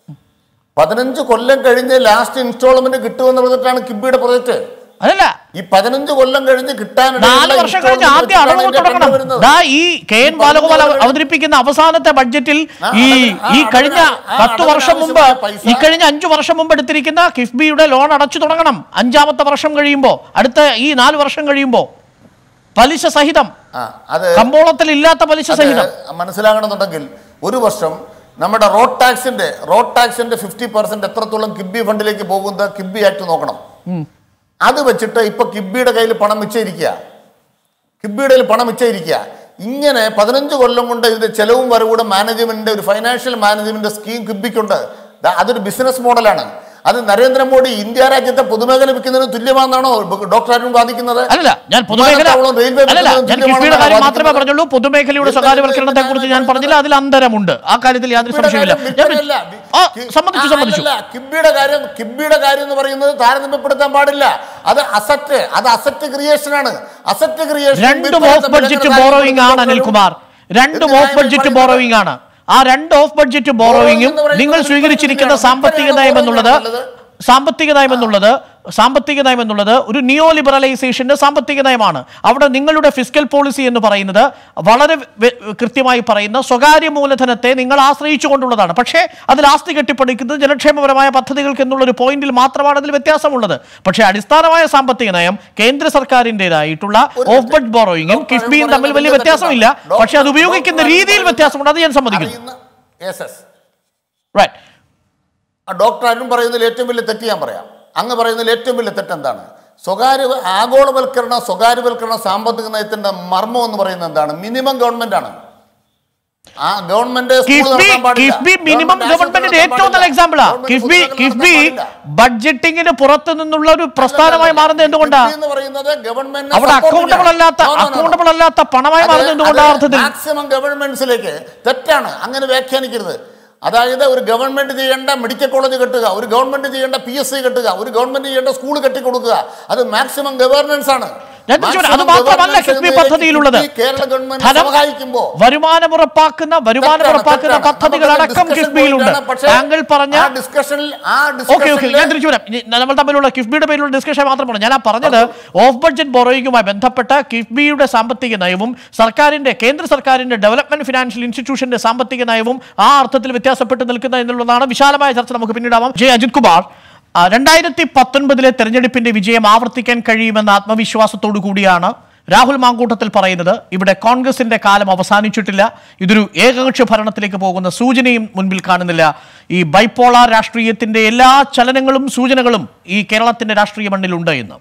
പതിനഞ്ച് കൊല്ലം കഴിഞ്ഞ് ലാസ്റ്റ് ഇൻസ്റ്റാൾമെന്റ് കിട്ടുമെന്ന് പറഞ്ഞിട്ടാണ് കിബിയുടെ പ്രൊജക്ട് അതല്ല ഈ പതിനഞ്ച് കൊല്ലം കഴിഞ്ഞ് കിട്ടാനുള്ള നാല് വർഷം കഴിഞ്ഞ് ആദ്യം അടവ് തുടങ്ങണം ദാ ഈ കെ എൻ ബാലഗോപാൽ അവ- അവതരിപ്പിക്കുന്ന അവസാനത്തെ ബഡ്ജറ്റിൽ ആ, ഈ അതിന് ആ ഈ അടവിന് കഴിഞ്ഞ ആ പത്ത് അടവിന് വർഷം മുമ്പ് ആവശ്യമായ പൈസ- ഈ കഴിഞ്ഞ അഞ്ചു വർഷം മുമ്പ് എടുത്തിരിക്കുന്ന കിഫ്ബിയുടെ ലോൺ അടച്ചു തുടങ്ങണം അഞ്ചാമത്തെ വർഷം കഴിയുമ്പോൾ അടുത്ത ഈ നാല് വർഷം കഴിയുമ്പോൾ പലിശ സഹിതം അത് കമ്പോളത്തിൽ ഇല്ലാത്ത പലിശ അത് സഹിതം മനസ്സിലാകണമെന്നുണ്ടെങ്കിൽ ഒരു വർഷം നമ്മുടെ റോഡ് ടാക്സിന്റെ റോഡ് ടാക്സിന്റെ ഫിഫ്റ്റി പെർസെന്റ് എത്രത്തോളം കിബി ഫണ്ടിലേക്ക് പോകുന്നത് കിബി ആക്ട് നോക്കണം അത് വെച്ചിട്ട് ഇപ്പൊ കിബിയുടെ കയ്യിൽ പണം മിച്ചയിരിക്കുക കിബിയുടെ കയ്യിൽ പണം മിച്ചയിരിക്കുക ഇങ്ങനെ പതിനഞ്ച് കൊല്ലം കൊണ്ട് ഇതിന്റെ ചെലവും വരവൂടെ മാനേജ്മെന്റിന്റെ ഒരു ഫൈനാൻഷ്യൽ മാനേജ്മെന്റ് സ്കീം കിബിക്കുണ്ട് ദാ അതൊരു ബിസിനസ് മോഡലാണ് അത് നരേന്ദ്രമോദി ഇന്ത്യ രാജ്യത്തെ പൊതുമേഖല വിൽക്കുന്നതിന് തുല്യമാണെന്നാണോ ഡോക്ടർ അരുൺ വാദിക്കുന്നത് അല്ലല്ല ഞാൻ പൊതുമേഖല വിമാനത്താവളം റെയിൽവേ അല്ലല്ല വിൽക്കുന്നതിന് ഞാൻ കിഫ്ബിയുടെ തുല്യമാണെന്നാണോ കാര്യം മാത്രമേ വാദിക്കുന്നത്? പറഞ്ഞുള്ളൂ പൊതുമേഖലയുടെ എന്ത് സ്വകാര്യവൽക്കരണത്തെ കുറിച്ച് ഞാൻ പറഞ്ഞില്ല അതിൽ അന്തരമുണ്ട് ആ കാര്യത്തിൽ യാതൊരു സംശയമില്ല ഞാൻ വിൽപ്പനയല്ല. ആ കി- സമ്മതിച്ചു ആ, സമ്മതിച്ചു അല്ലല്ല. കിബിയുടെ കാര്യം കിബിയുടെ കാര്യം എന്ന് പറയുന്നത് താരതമ്യപ്പെടുത്താൻ പാടില്ല അത് അസറ്റ് അത് അസറ്റ് ക്രിയേഷൻ ആണ് അസറ്റ് ക്രിയേഷൻ രണ്ടും ഓഫ് ബഡ്ജറ്റ് ബോറോയിങ് ആണ് അനിൽകുമാർ രണ്ടും ഓഫ് ബഡ്ജറ്റ് ബോറോയിങ് ആണ് ആ രണ്ട് ഓഫ് ബഡ്ജറ്റ് ബോറോയിങ്ങും എന്ന് പറയുന്നത് നിങ്ങൾ സ്വീകരിച്ചിരിക്കുന്ന വിൽപ്പനയാണ്. സാമ്പത്തിക നയം എന്നുള്ളത് വിൽപ്പനയാണ് സാമ്പത്തിക നയം എന്നുള്ളത് സാമ്പത്തിക നയം എന്നുള്ളത് ഒരു നിയോ ലിബറലൈസേഷന്റെ സാമ്പത്തിക നയമാണ് അവിടെ നിങ്ങളുടെ ഫിസിക്കൽ പോളിസി എന്ന് പറയുന്നത് വളരെ വെ- കൃത്യമായി പറയുന്ന സ്വകാര്യ മൂലധനത്തെ നിങ്ങൾ ആശ്രയിച്ചുകൊണ്ടുള്ളതാണ് പക്ഷേ അതിൽ ആസ്തി കെട്ടിപ്പടുക്കുന്നത് ജനക്ഷേമപരമായ പദ്ധതികൾക്ക് എന്നുള്ള ഒരു പോയിന്റിൽ മാത്രമാണ് അതിൽ വ്യത്യാസമുള്ളത് പക്ഷേ അടിസ്ഥാനമായ സാമ്പത്തിക നയം കേന്ദ്ര സർക്കാരിൻ്റെതായിട്ടുള്ള ഓഫ് ബഡ് ബോറോയിങ്ങും ഡോക്ടർ കിഫ്ബിയും തമ്മിൽ വലിയ പറയുന്നത് വ്യത്യാസമില്ല ഡോക്ടർ പക്ഷേ അത് ഉപയോഗിക്കുന്ന ഡോക്ടർ രീതിയിൽ പറയുന്നത് വ്യത്യാസമുണ്ട് അത് ഞാൻ സമ്മതിക്കുന്നു അറിയുന്ന- Yes, yes. റൈറ്റ് ആ ഡോക്ടർ അരുൺ പറയുന്നതിൽ ഏറ്റവും വലിയ തെറ്റ് ഞാൻ പറയാം അങ്ങ് പറയുന്നതിൽ ഏറ്റവും വലിയ തെറ്റ് എന്താണ് സ്വകാര്യ ആഗോളവൽക്കരണ സ്വകാര്യവൽക്കരണ സാമ്പത്തിക നയത്തിന്റെ മർമ്മം എന്ന് പറയുന്നത് എന്താണ് മിനിമം ഗവൺമെന്റ് ആണ് ആ ഗവൺമെന്റ് സ്കൂൾ കിഫ്ബി നടത്താൻ പാടില്ല. കിഫ്ബി മിനിമം ഗവൺമെന്റ് ഗവൺമെന്റിന്റെ ആശുപത്രി ഏറ്റവും നല്ല നടത്താൻ എക്സാമ്പിളാ പാടില്ല. കിഫ്ബി ഗവൺമെന്റ് കിഫ്ബി നടത്താൻ പാടില്ല. ബഡ്ജറ്റിങ്ങിന് പുറത്തു നിന്നുള്ള ഒരു പ്രസ്ഥാനമായി മാറുന്നത് എന്തുകൊണ്ടാ കിഫ്ബി എന്ന് പറയുന്നത് ഗവൺമെന്റിനെ അവിടെ support അക്കൗണ്ടബിൾ ചെയ്യാൻ. അല്ലാത്ത No, no, no, no. Accountable അല്ലാത്ത പണമായി മാറുന്നത് എന്തുകൊണ്ടാ അർത്ഥത്തിൽ മാക്സിമം ഗവൺമെന്റ്സിലേക്ക് തെറ്റാണ് അങ്ങനെ വ്യാഖ്യാനിക്കരുത് അതായത് ഒരു ഗവൺമെന്റ് ചെയ്യേണ്ട മെഡിക്കൽ കോളേജ് കെട്ടുക ഒരു ഗവൺമെന്റ് ചെയ്യേണ്ട പി എസ് സി കെട്ടുക ഒരു ഗവൺമെന്റ് ചെയ്യേണ്ട സ്കൂൾ കെട്ടിക്കൊടുക്കുക അത് മാക്സിമം ഗവേർണൻസ് ആണ് ഞാൻ ചോദിച്ചോട്ടെ, അത് Maximum മാത്രമല്ല governance കിഫ്ബി എന്നതിലേക്ക് പദ്ധതിയിലുള്ളത് കിഫ്ബി കേരള ഗവൺമെന്റ് ധനം സഹായിക്കുമ്പോൾ വരുമാനമുറപ്പാക്കുന്ന വരുമാനമുറപ്പാക്കുന്ന പദ്ധതികളടക്കം കിഫ്ബിയിലുണ്ട് താങ്കൾ പറഞ്ഞ ഡിസ്കഷനിൽ ആ ഓക്കെ ഓക്കെ ഞാൻ ഡിസ്കഷനിൽ തിരിച്ചു വരാം ഇനി നമ്മൾ തമ്മിലുള്ള കിഫ്ബിയുടെ പേരിലുള്ള ഡിസ്കഷൻ മാത്രമാണ് ഞാൻ ആ പറഞ്ഞത് ഓഫ് ബഡ്ജറ്റ് ബോറോയിങ്ങുമായി ബന്ധപ്പെട്ട കിഫ്ബിയുടെ സാമ്പത്തിക നയവും സർക്കാരിന്റെ കേന്ദ്ര സർക്കാരിന്റെ ഡെവലപ്മെന്റ് ഫിനാൻഷ്യൽ ഇൻസ്റ്റിറ്റ്യൂഷന്റെ സാമ്പത്തിക നയവും ആ അർത്ഥത്തിൽ വ്യത്യാസപ്പെട്ട് നിൽക്കുന്ന എന്നുള്ളതാണ് വിശാലമായ ചർച്ച നമുക്ക് പിന്നീടാവാം ജെ അജിത് കുമാർ ആ, രണ്ടായിരത്തി പത്തൊൻപതിലെ തെരഞ്ഞെടുപ്പിന്റെ വിജയം ആവർത്തിക്കാൻ കഴിയുമെന്ന ആത്മവിശ്വാസത്തോടു കൂടിയാണ് രാഹുൽ മാങ്കൂട്ടത്തിൽ പറയുന്നത് ഇവിടെ കോൺഗ്രസിന്റെ കാലം അവസാനിച്ചിട്ടില്ല ഇതൊരു ഏകകക്ഷി ഭരണത്തിലേക്ക് പോകുന്ന സൂചനയും മുൻപിൽ കാണുന്നില്ല ഈ ബൈപ്പോളാർ രാഷ്ട്രീയത്തിന്റെ എല്ലാ ചലനങ്ങളും സൂചനകളും ഈ കേരളത്തിന്റെ രാഷ്ട്രീയ മണ്ണിലുണ്ട് എന്ന്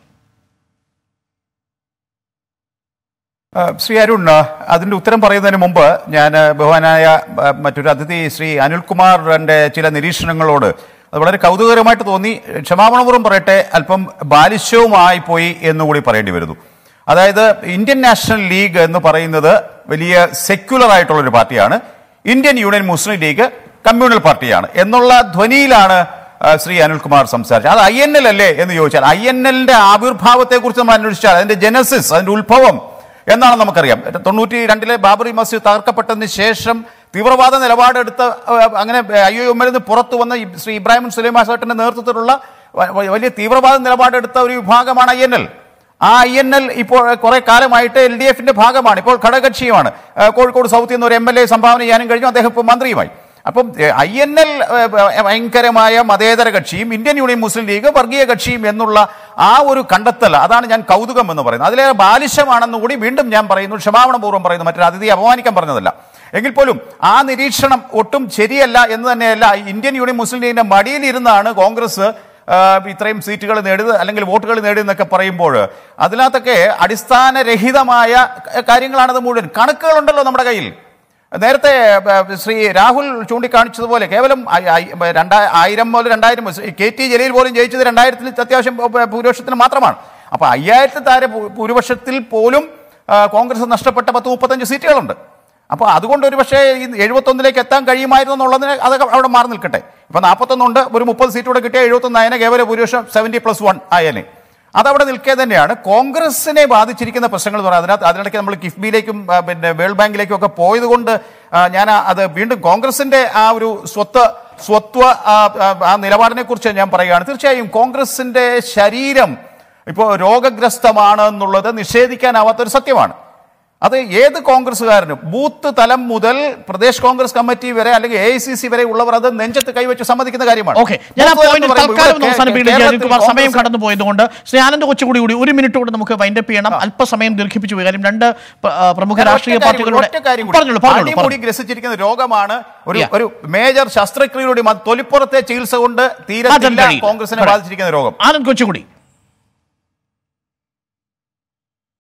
ആ, ശ്രീ അരുൺ ആ, അതിന്റെ ഉത്തരം പറയുന്നതിന് മുമ്പ് ഞാൻ ആ, ബഹുമാനായ ആ, മറ്റൊരു അതിഥി ശ്രീ അനിൽകുമാറിന്റെ ചില നിരീക്ഷണങ്ങളോട് അത് വളരെ കൗതുകകരമായിട്ട് തോന്നി ക്ഷമാപണപൂർവ്വം പറയട്ടെ അല്പം ബാലിശ്യവുമായി പോയി എന്നുകൂടി പറയേണ്ടി വരുന്നു അതായത് ഇന്ത്യൻ നാഷണൽ ലീഗ് എന്ന് പറയുന്നത് വലിയ സെക്യുലർ ആയിട്ടുള്ള ഒരു പാർട്ടിയാണ് Indian union Muslim league communal പാർട്ടിയാണ് എന്നുള്ള ധ്വനിയിലാണ് ആ, ശ്രീ അനിൽകുമാർ സംസാരിച്ചത് അത് ഐ എൻ എൽ അല്ലേ എന്ന് ചോദിച്ചാൽ ഐ എൻ എല്ലിന്റെ ആവിർഭാവത്തെ കുറിച്ച് നമ്മൾ അന്വേഷിച്ചാൽ അതിന്റെ ജനസിസ് അതിന്റെ ഉത്ഭവം എന്നാണ് നമുക്കറിയാം തൊണ്ണൂറ്റി രണ്ടിലെ ബാബറി മസ്ജിദ് തകർക്കപ്പെട്ടതിന് ശേഷം തീവ്രവാദ നിലപാടെടുത്ത ആ, അങ്ങനെ ഐ ഒ എമ്മിൽ നിന്ന് പുറത്തു വന്ന ഈ ശ്രീ ഇബ്രാഹിം സുലൈമാൻ സാട്ടിന്റെ നേതൃത്വത്തിലുള്ള വ- വ- വലിയ തീവ്രവാദ നിലപാടെടുത്ത ഒരു വിഭാഗമാണ് ഐ എൻ എൽ ആ ഐ എൻ എൽ ഇപ്പോൾ കുറെ കാലമായിട്ട് എൽ ഡി എഫിന്റെ ഭാഗമാണ് ഇപ്പോൾ ഘടകകക്ഷിയുമാണ് ആ, കോഴിക്കോട് സൗത്തിൽ നിന്ന് ഒരു എം എൽ എ സംഭാവന ചെയ്യാനും കഴിഞ്ഞു അദ്ദേഹം ഇപ്പോൾ മന്ത്രിയുമായി അപ്പം ഐ എൻ എൽ ഭയങ്കരമായ മതേതര കക്ഷിയും ഇന്ത്യൻ യൂണിയൻ മുസ്ലിം ലീഗ് വർഗീയ കക്ഷിയും എന്നുള്ള ആ ഒരു കണ്ടെത്തൽ അതാണ് ഞാൻ കൗതുകം എന്ന് പറയുന്നത് അതിലേറെ ബാലിശമാണെന്ന് കൂടി വീണ്ടും ഞാൻ പറയുന്നു ക്ഷമാപണപൂർവ്വം പറയുന്നു മറ്റൊരു അതിഥിയെ അപമാനിക്കാൻ പറഞ്ഞതല്ല എങ്കിൽ പോലും ആ നിരീക്ഷണം ഒട്ടും ശരിയല്ല എന്ന് തന്നെയല്ല ഇന്ത്യൻ യൂണിയൻ മുസ്ലിം ലീഗിന്റെ മടിയിലിരുന്നാണ് കോൺഗ്രസ് ആ, ഇത്രയും സീറ്റുകൾ നേടിയത് അല്ലെങ്കിൽ വോട്ടുകൾ നേടിയെന്നൊക്കെ പറയുമ്പോൾ അതിനകത്തൊക്കെ അടിസ്ഥാനരഹിതമായ ക- കാര്യങ്ങളാണത് മുഴുവൻ കണക്കുകളുണ്ടല്ലോ നമ്മുടെ കയ്യിൽ നേരത്തെ ആ, ശ്രീ രാഹുൽ ചൂണ്ടിക്കാണിച്ചതുപോലെ കേവലം ഐ- ഐ- രണ്ടാ ആയിരം മുതൽ രണ്ടായിരം മുതൽ കെ ടി ജലീൽ പോലും ജയിച്ചത് രണ്ടായിരത്തിൽ അത്യാവശ്യം ഭൂ- ഭൂരിപക്ഷത്തിന് മാത്രമാണ് അപ്പൊ അയ്യായിരത്തിൽ താരെ ഭൂ- ഭൂരിപക്ഷത്തിൽ പോലും ആ, കോൺഗ്രസ് നഷ്ടപ്പെട്ട പത്ത് മുപ്പത്തഞ്ച് സീറ്റുകളുണ്ട് അപ്പോൾ അതുകൊണ്ട് ഒരു പക്ഷേ ഈ എഴുപത്തൊന്നിലേക്ക് എത്താൻ കഴിയുമായിരുന്നു എന്നുള്ളതിന് അതൊക്കെ അവിടെ മാറി നിൽക്കട്ടെ ഇപ്പൊ നാൽപ്പത്തൊന്നുണ്ട് ഒരു മുപ്പത് സീറ്റ് കൂടെ കിട്ടിയ എഴുപത്തൊന്ന് ആയനെ കേവല ഭൂരിപക്ഷം സെവൻറ്റി പ്ലസ് വൺ ആയനെ അതവിടെ നിൽക്കെ തന്നെയാണ് കോൺഗ്രസിനെ ബാധിച്ചിരിക്കുന്ന പ്രശ്നങ്ങൾ എന്ന് പറയുന്നത് അതിനകത്ത് അതിനിടയ്ക്ക് നമ്മൾ കിഫ്ബിയിലേക്കും ആ, പിന്നെ വേൾഡ് ബാങ്കിലേക്കും ഒക്കെ പോയത് കൊണ്ട് ആ, ഞാൻ ആ- അത് വീണ്ടും കോൺഗ്രസിന്റെ ആ ഒരു സ്വത്ത് സ്വത്വ ആ, ആ, ആ നിലപാടിനെ കുറിച്ച് ഞാൻ പറയുകയാണ് തീർച്ചയായും കോൺഗ്രസിന്റെ ശരീരം ഇപ്പോൾ രോഗഗ്രസ്തമാണ് എന്നുള്ളത് നിഷേധിക്കാനാവാത്ത ഒരു സത്യമാണ് അത് ഏത് കോൺഗ്രസ്സുകാരനും ബൂത്ത് തലം മുതൽ പ്രദേശ് കോൺഗ്രസ് കമ്മിറ്റി വരെ അല്ലെങ്കിൽ എ ഐ സി സി വരെ ഉള്ളവർ അത് നെഞ്ചത്ത് കൈവച്ച് സമ്മതിക്കുന്ന കാര്യമാണ് ഓക്കെ ഞാൻ ആ ബൂത്ത് തലം പോയിന്റ് എന്ന് പറയുമ്പോൾ തൽക്കാലം ഇവിടെ അവസാനിപ്പിക്കുന്നു കേരളത്തിൽ അജിത് കുമാർ സമയം കോൺഗ്രസ് കടന്നു പോയതുകൊണ്ട് ശ്രീ ആനന്ദ് കൊച്ചുകൂടി കൂടി ഒരു മിനിറ്റ് കൂടെ നമുക്ക് വൈൻഡപ്പ് ചെയ്യണം അല്പസമയം ദീർഘിപ്പിച്ചു പോയി കാര്യം രണ്ട് പ്ര- ആ, പ്രമുഖ ഞാൻ ഒറ്റ രാഷ്ട്രീയ കാര്യം കൂടി, പാർട്ടികളുടെ ഒറ്റ കാര്യം കൂടി. പറഞ്ഞോളൂ പറഞ്ഞോളൂ അടിമുടി പറഞ്ഞോളൂ. ഗ്രസിച്ചിരിക്കുന്ന രോഗമാണ് ഒരു Yeah. ഒരു മേജർ ശസ്ത്രക്രിയയുടെ മ- തൊലിപ്പുറത്തെ ചികിത്സ കൊണ്ട് മാറ്റാൻ തീരത്തില്ല കഴിയില്ല. കോൺഗ്രസിനെ പറയാം. ബാധിച്ചിരിക്കുന്ന രോഗം ആനന്ദ് കൊച്ചുകൂടി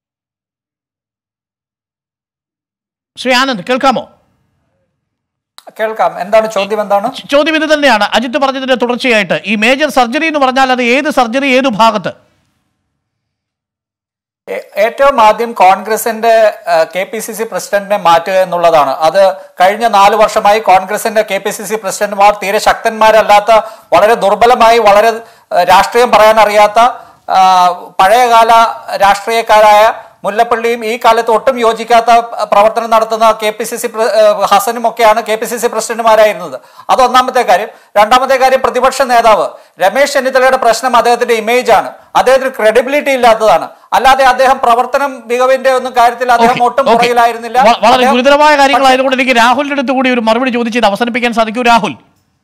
ശ്രീ ആനന്ദ് കേൾക്കാമോ കേൾക്കാം എന്താണ് ചോദ്യം എന്താണ് ചോദ്യം ഇത് തന്നെയാണ് അജിത്ത് പറഞ്ഞതിന്റെ തുടർച്ചയായിട്ട് ഈ മേജർ സർജറി എന്ന് പറഞ്ഞാൽ അത് ഏത് സർജറി ഏത് ഭാഗത്ത് ഏ- ഏറ്റവും ആദ്യം കോൺഗ്രസിന്റെ കെ പി സി സി പ്രസിഡന്റിനെ മാറ്റുക എന്നുള്ളതാണ് അത് കഴിഞ്ഞ നാല് വർഷമായി കോൺഗ്രസിന്റെ കെ പി സി സി പ്രസിഡന്റുമാർ തീരെ ശക്തന്മാരല്ലാത്ത വളരെ ദുർബലമായി വളരെ ഏഹ്, രാഷ്ട്രീയം പറയാൻ അറിയാത്ത ആ, പഴയകാല രാഷ്ട്രീയക്കാരായ മുല്ലപ്പള്ളിയും ഈ കാലത്ത് ഒട്ടും യോജിക്കാത്ത പ്രവർത്തനം നടത്തുന്ന കെ പി സി സി ഹസനും ഒക്കെയാണ് കെ പി സി സി പ്രസിഡന്റുമാരായിരുന്നത് അത് ഒന്നാമത്തെ കാര്യം രണ്ടാമത്തെ കാര്യം പ്രതിപക്ഷ നേതാവ് രമേശ് ചെന്നിത്തലയുടെ പ്രശ്നം അദ്ദേഹത്തിന്റെ ഇമേജ് ആണ് അദ്ദേഹത്തിന് ക്രെഡിബിലിറ്റി ഇല്ലാത്തതാണ് അല്ലാതെ അദ്ദേഹം പ്രവർത്തനം മികവിന്റെ ഒന്നും കാര്യത്തിൽ അദ്ദേഹം ഓക്കേ, ഒട്ടും ഓക്കേ. പുറകിലായിരുന്നില്ല വ- വളരെ അദ്ദേഹം- ഗുരുതരമായ കാര്യങ്ങളായതുകൊണ്ട് എനിക്ക് രാഹുലിന്റെ അടുത്ത് കൂടി ഒരു മറുപടി ചോദിച്ച് ഇത് അവസാനിപ്പിക്കാൻ സാധിക്കൂ രാഹുൽ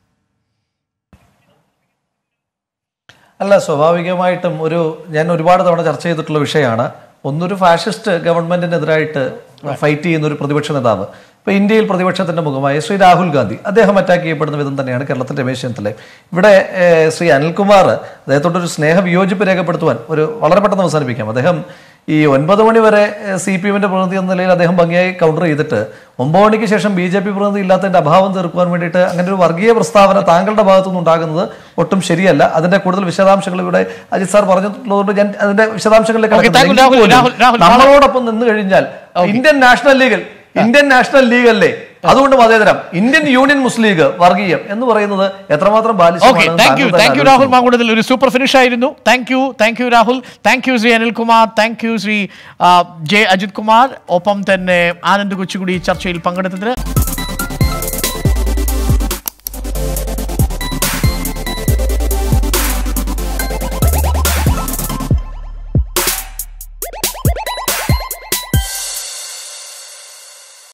അല്ല സ്വാഭാവികമായിട്ടും ഒരു ഞാൻ ഒരുപാട് തവണ ചർച്ച ചെയ്തിട്ടുള്ള വിഷയമാണ് ഒന്നൊരു ഫാഷിസ്റ്റ് ഗവൺമെന്റിനെതിരായിട്ട് ഫൈറ്റ് ചെയ്യുന്ന ഒരു പ്രതിപക്ഷ നേതാവ് ഇപ്പൊ ഇന്ത്യയിൽ പ്രതിപക്ഷത്തിന്റെ മുഖമായി ശ്രീ രാഹുൽ ഗാന്ധി അദ്ദേഹം അറ്റാക്ക് ചെയ്യപ്പെടുന്ന വിധം തന്നെയാണ് കേരളത്തിൽ രമേശ് ചെന്നിത്തല ഇവിടെ ഏഹ്, ശ്രീ അനിൽകുമാർ അദ്ദേഹത്തോടൊരു സ്നേഹ വിയോജിപ്പ് രേഖപ്പെടുത്തുവാൻ ഒരു വളരെ പെട്ടെന്ന് അവസാനിപ്പിക്കാം അദ്ദേഹം ഈ ഒൻപത് മണി വരെ സി പി എമ്മിന്റെ പ്രതിനിധി എന്ന നിലയിൽ അദ്ദേഹം ഭംഗിയായി കൗണ്ടർ ചെയ്തിട്ട് ഒമ്പത് മണിക്ക് ശേഷം ബി ജെ പി പ്രതിനിധി ഇല്ലാത്തതിന്റെ അഭാവം തീർക്കുവാൻ വേണ്ടിയിട്ട് അങ്ങനെ ഒരു വർഗീയ പ്രസ്താവന താങ്കളുടെ ഭാഗത്തുനിന്ന് ഉണ്ടാകുന്നത് ഒട്ടും ശരിയല്ല അതിന്റെ കൂടുതൽ വിശദാംശങ്ങൾ ഇവിടെ അജിത് സാർ പറഞ്ഞിട്ടുള്ളതുകൊണ്ട് ഞാൻ അതിന്റെ വിശദാംശങ്ങളിലേക്ക് Okay, thank you, കടക്കുന്നില്ല. രാഹുൽ, എങ്കിൽ രാഹുൽ, രാഹുൽ, പോലും നമ്മളോടൊപ്പം നിന്ന് കഴിഞ്ഞാൽ Indian national legal Indian national league അല്ലേ അതുകൊണ്ട് മതേതരം ഇന്ത്യൻ യൂണിയൻ മുസ്ലിം ലീഗ് വർഗീയം എന്ന് പറയുന്നത് എത്രമാത്രം ഓക്കെ ബാലിശമാണെന്ന് താങ്ക് യു താങ്കൾ തന്നെ താങ്ക് യു രാഹുൽ ആലോചിക്കണം. മാങ്കുടത്തിൽ ഒരു സൂപ്പർ ഫിനിഷ് ആയിരുന്നു thank you thank you Rahul thank you Shri Anilkumar thank you Shri ആ, ജെ അജിത് കുമാർ ഒപ്പം തന്നെ ആനന്ദ് കൊച്ചുകൂടി ഈ ചർച്ചയിൽ പങ്കെടുത്തതിന്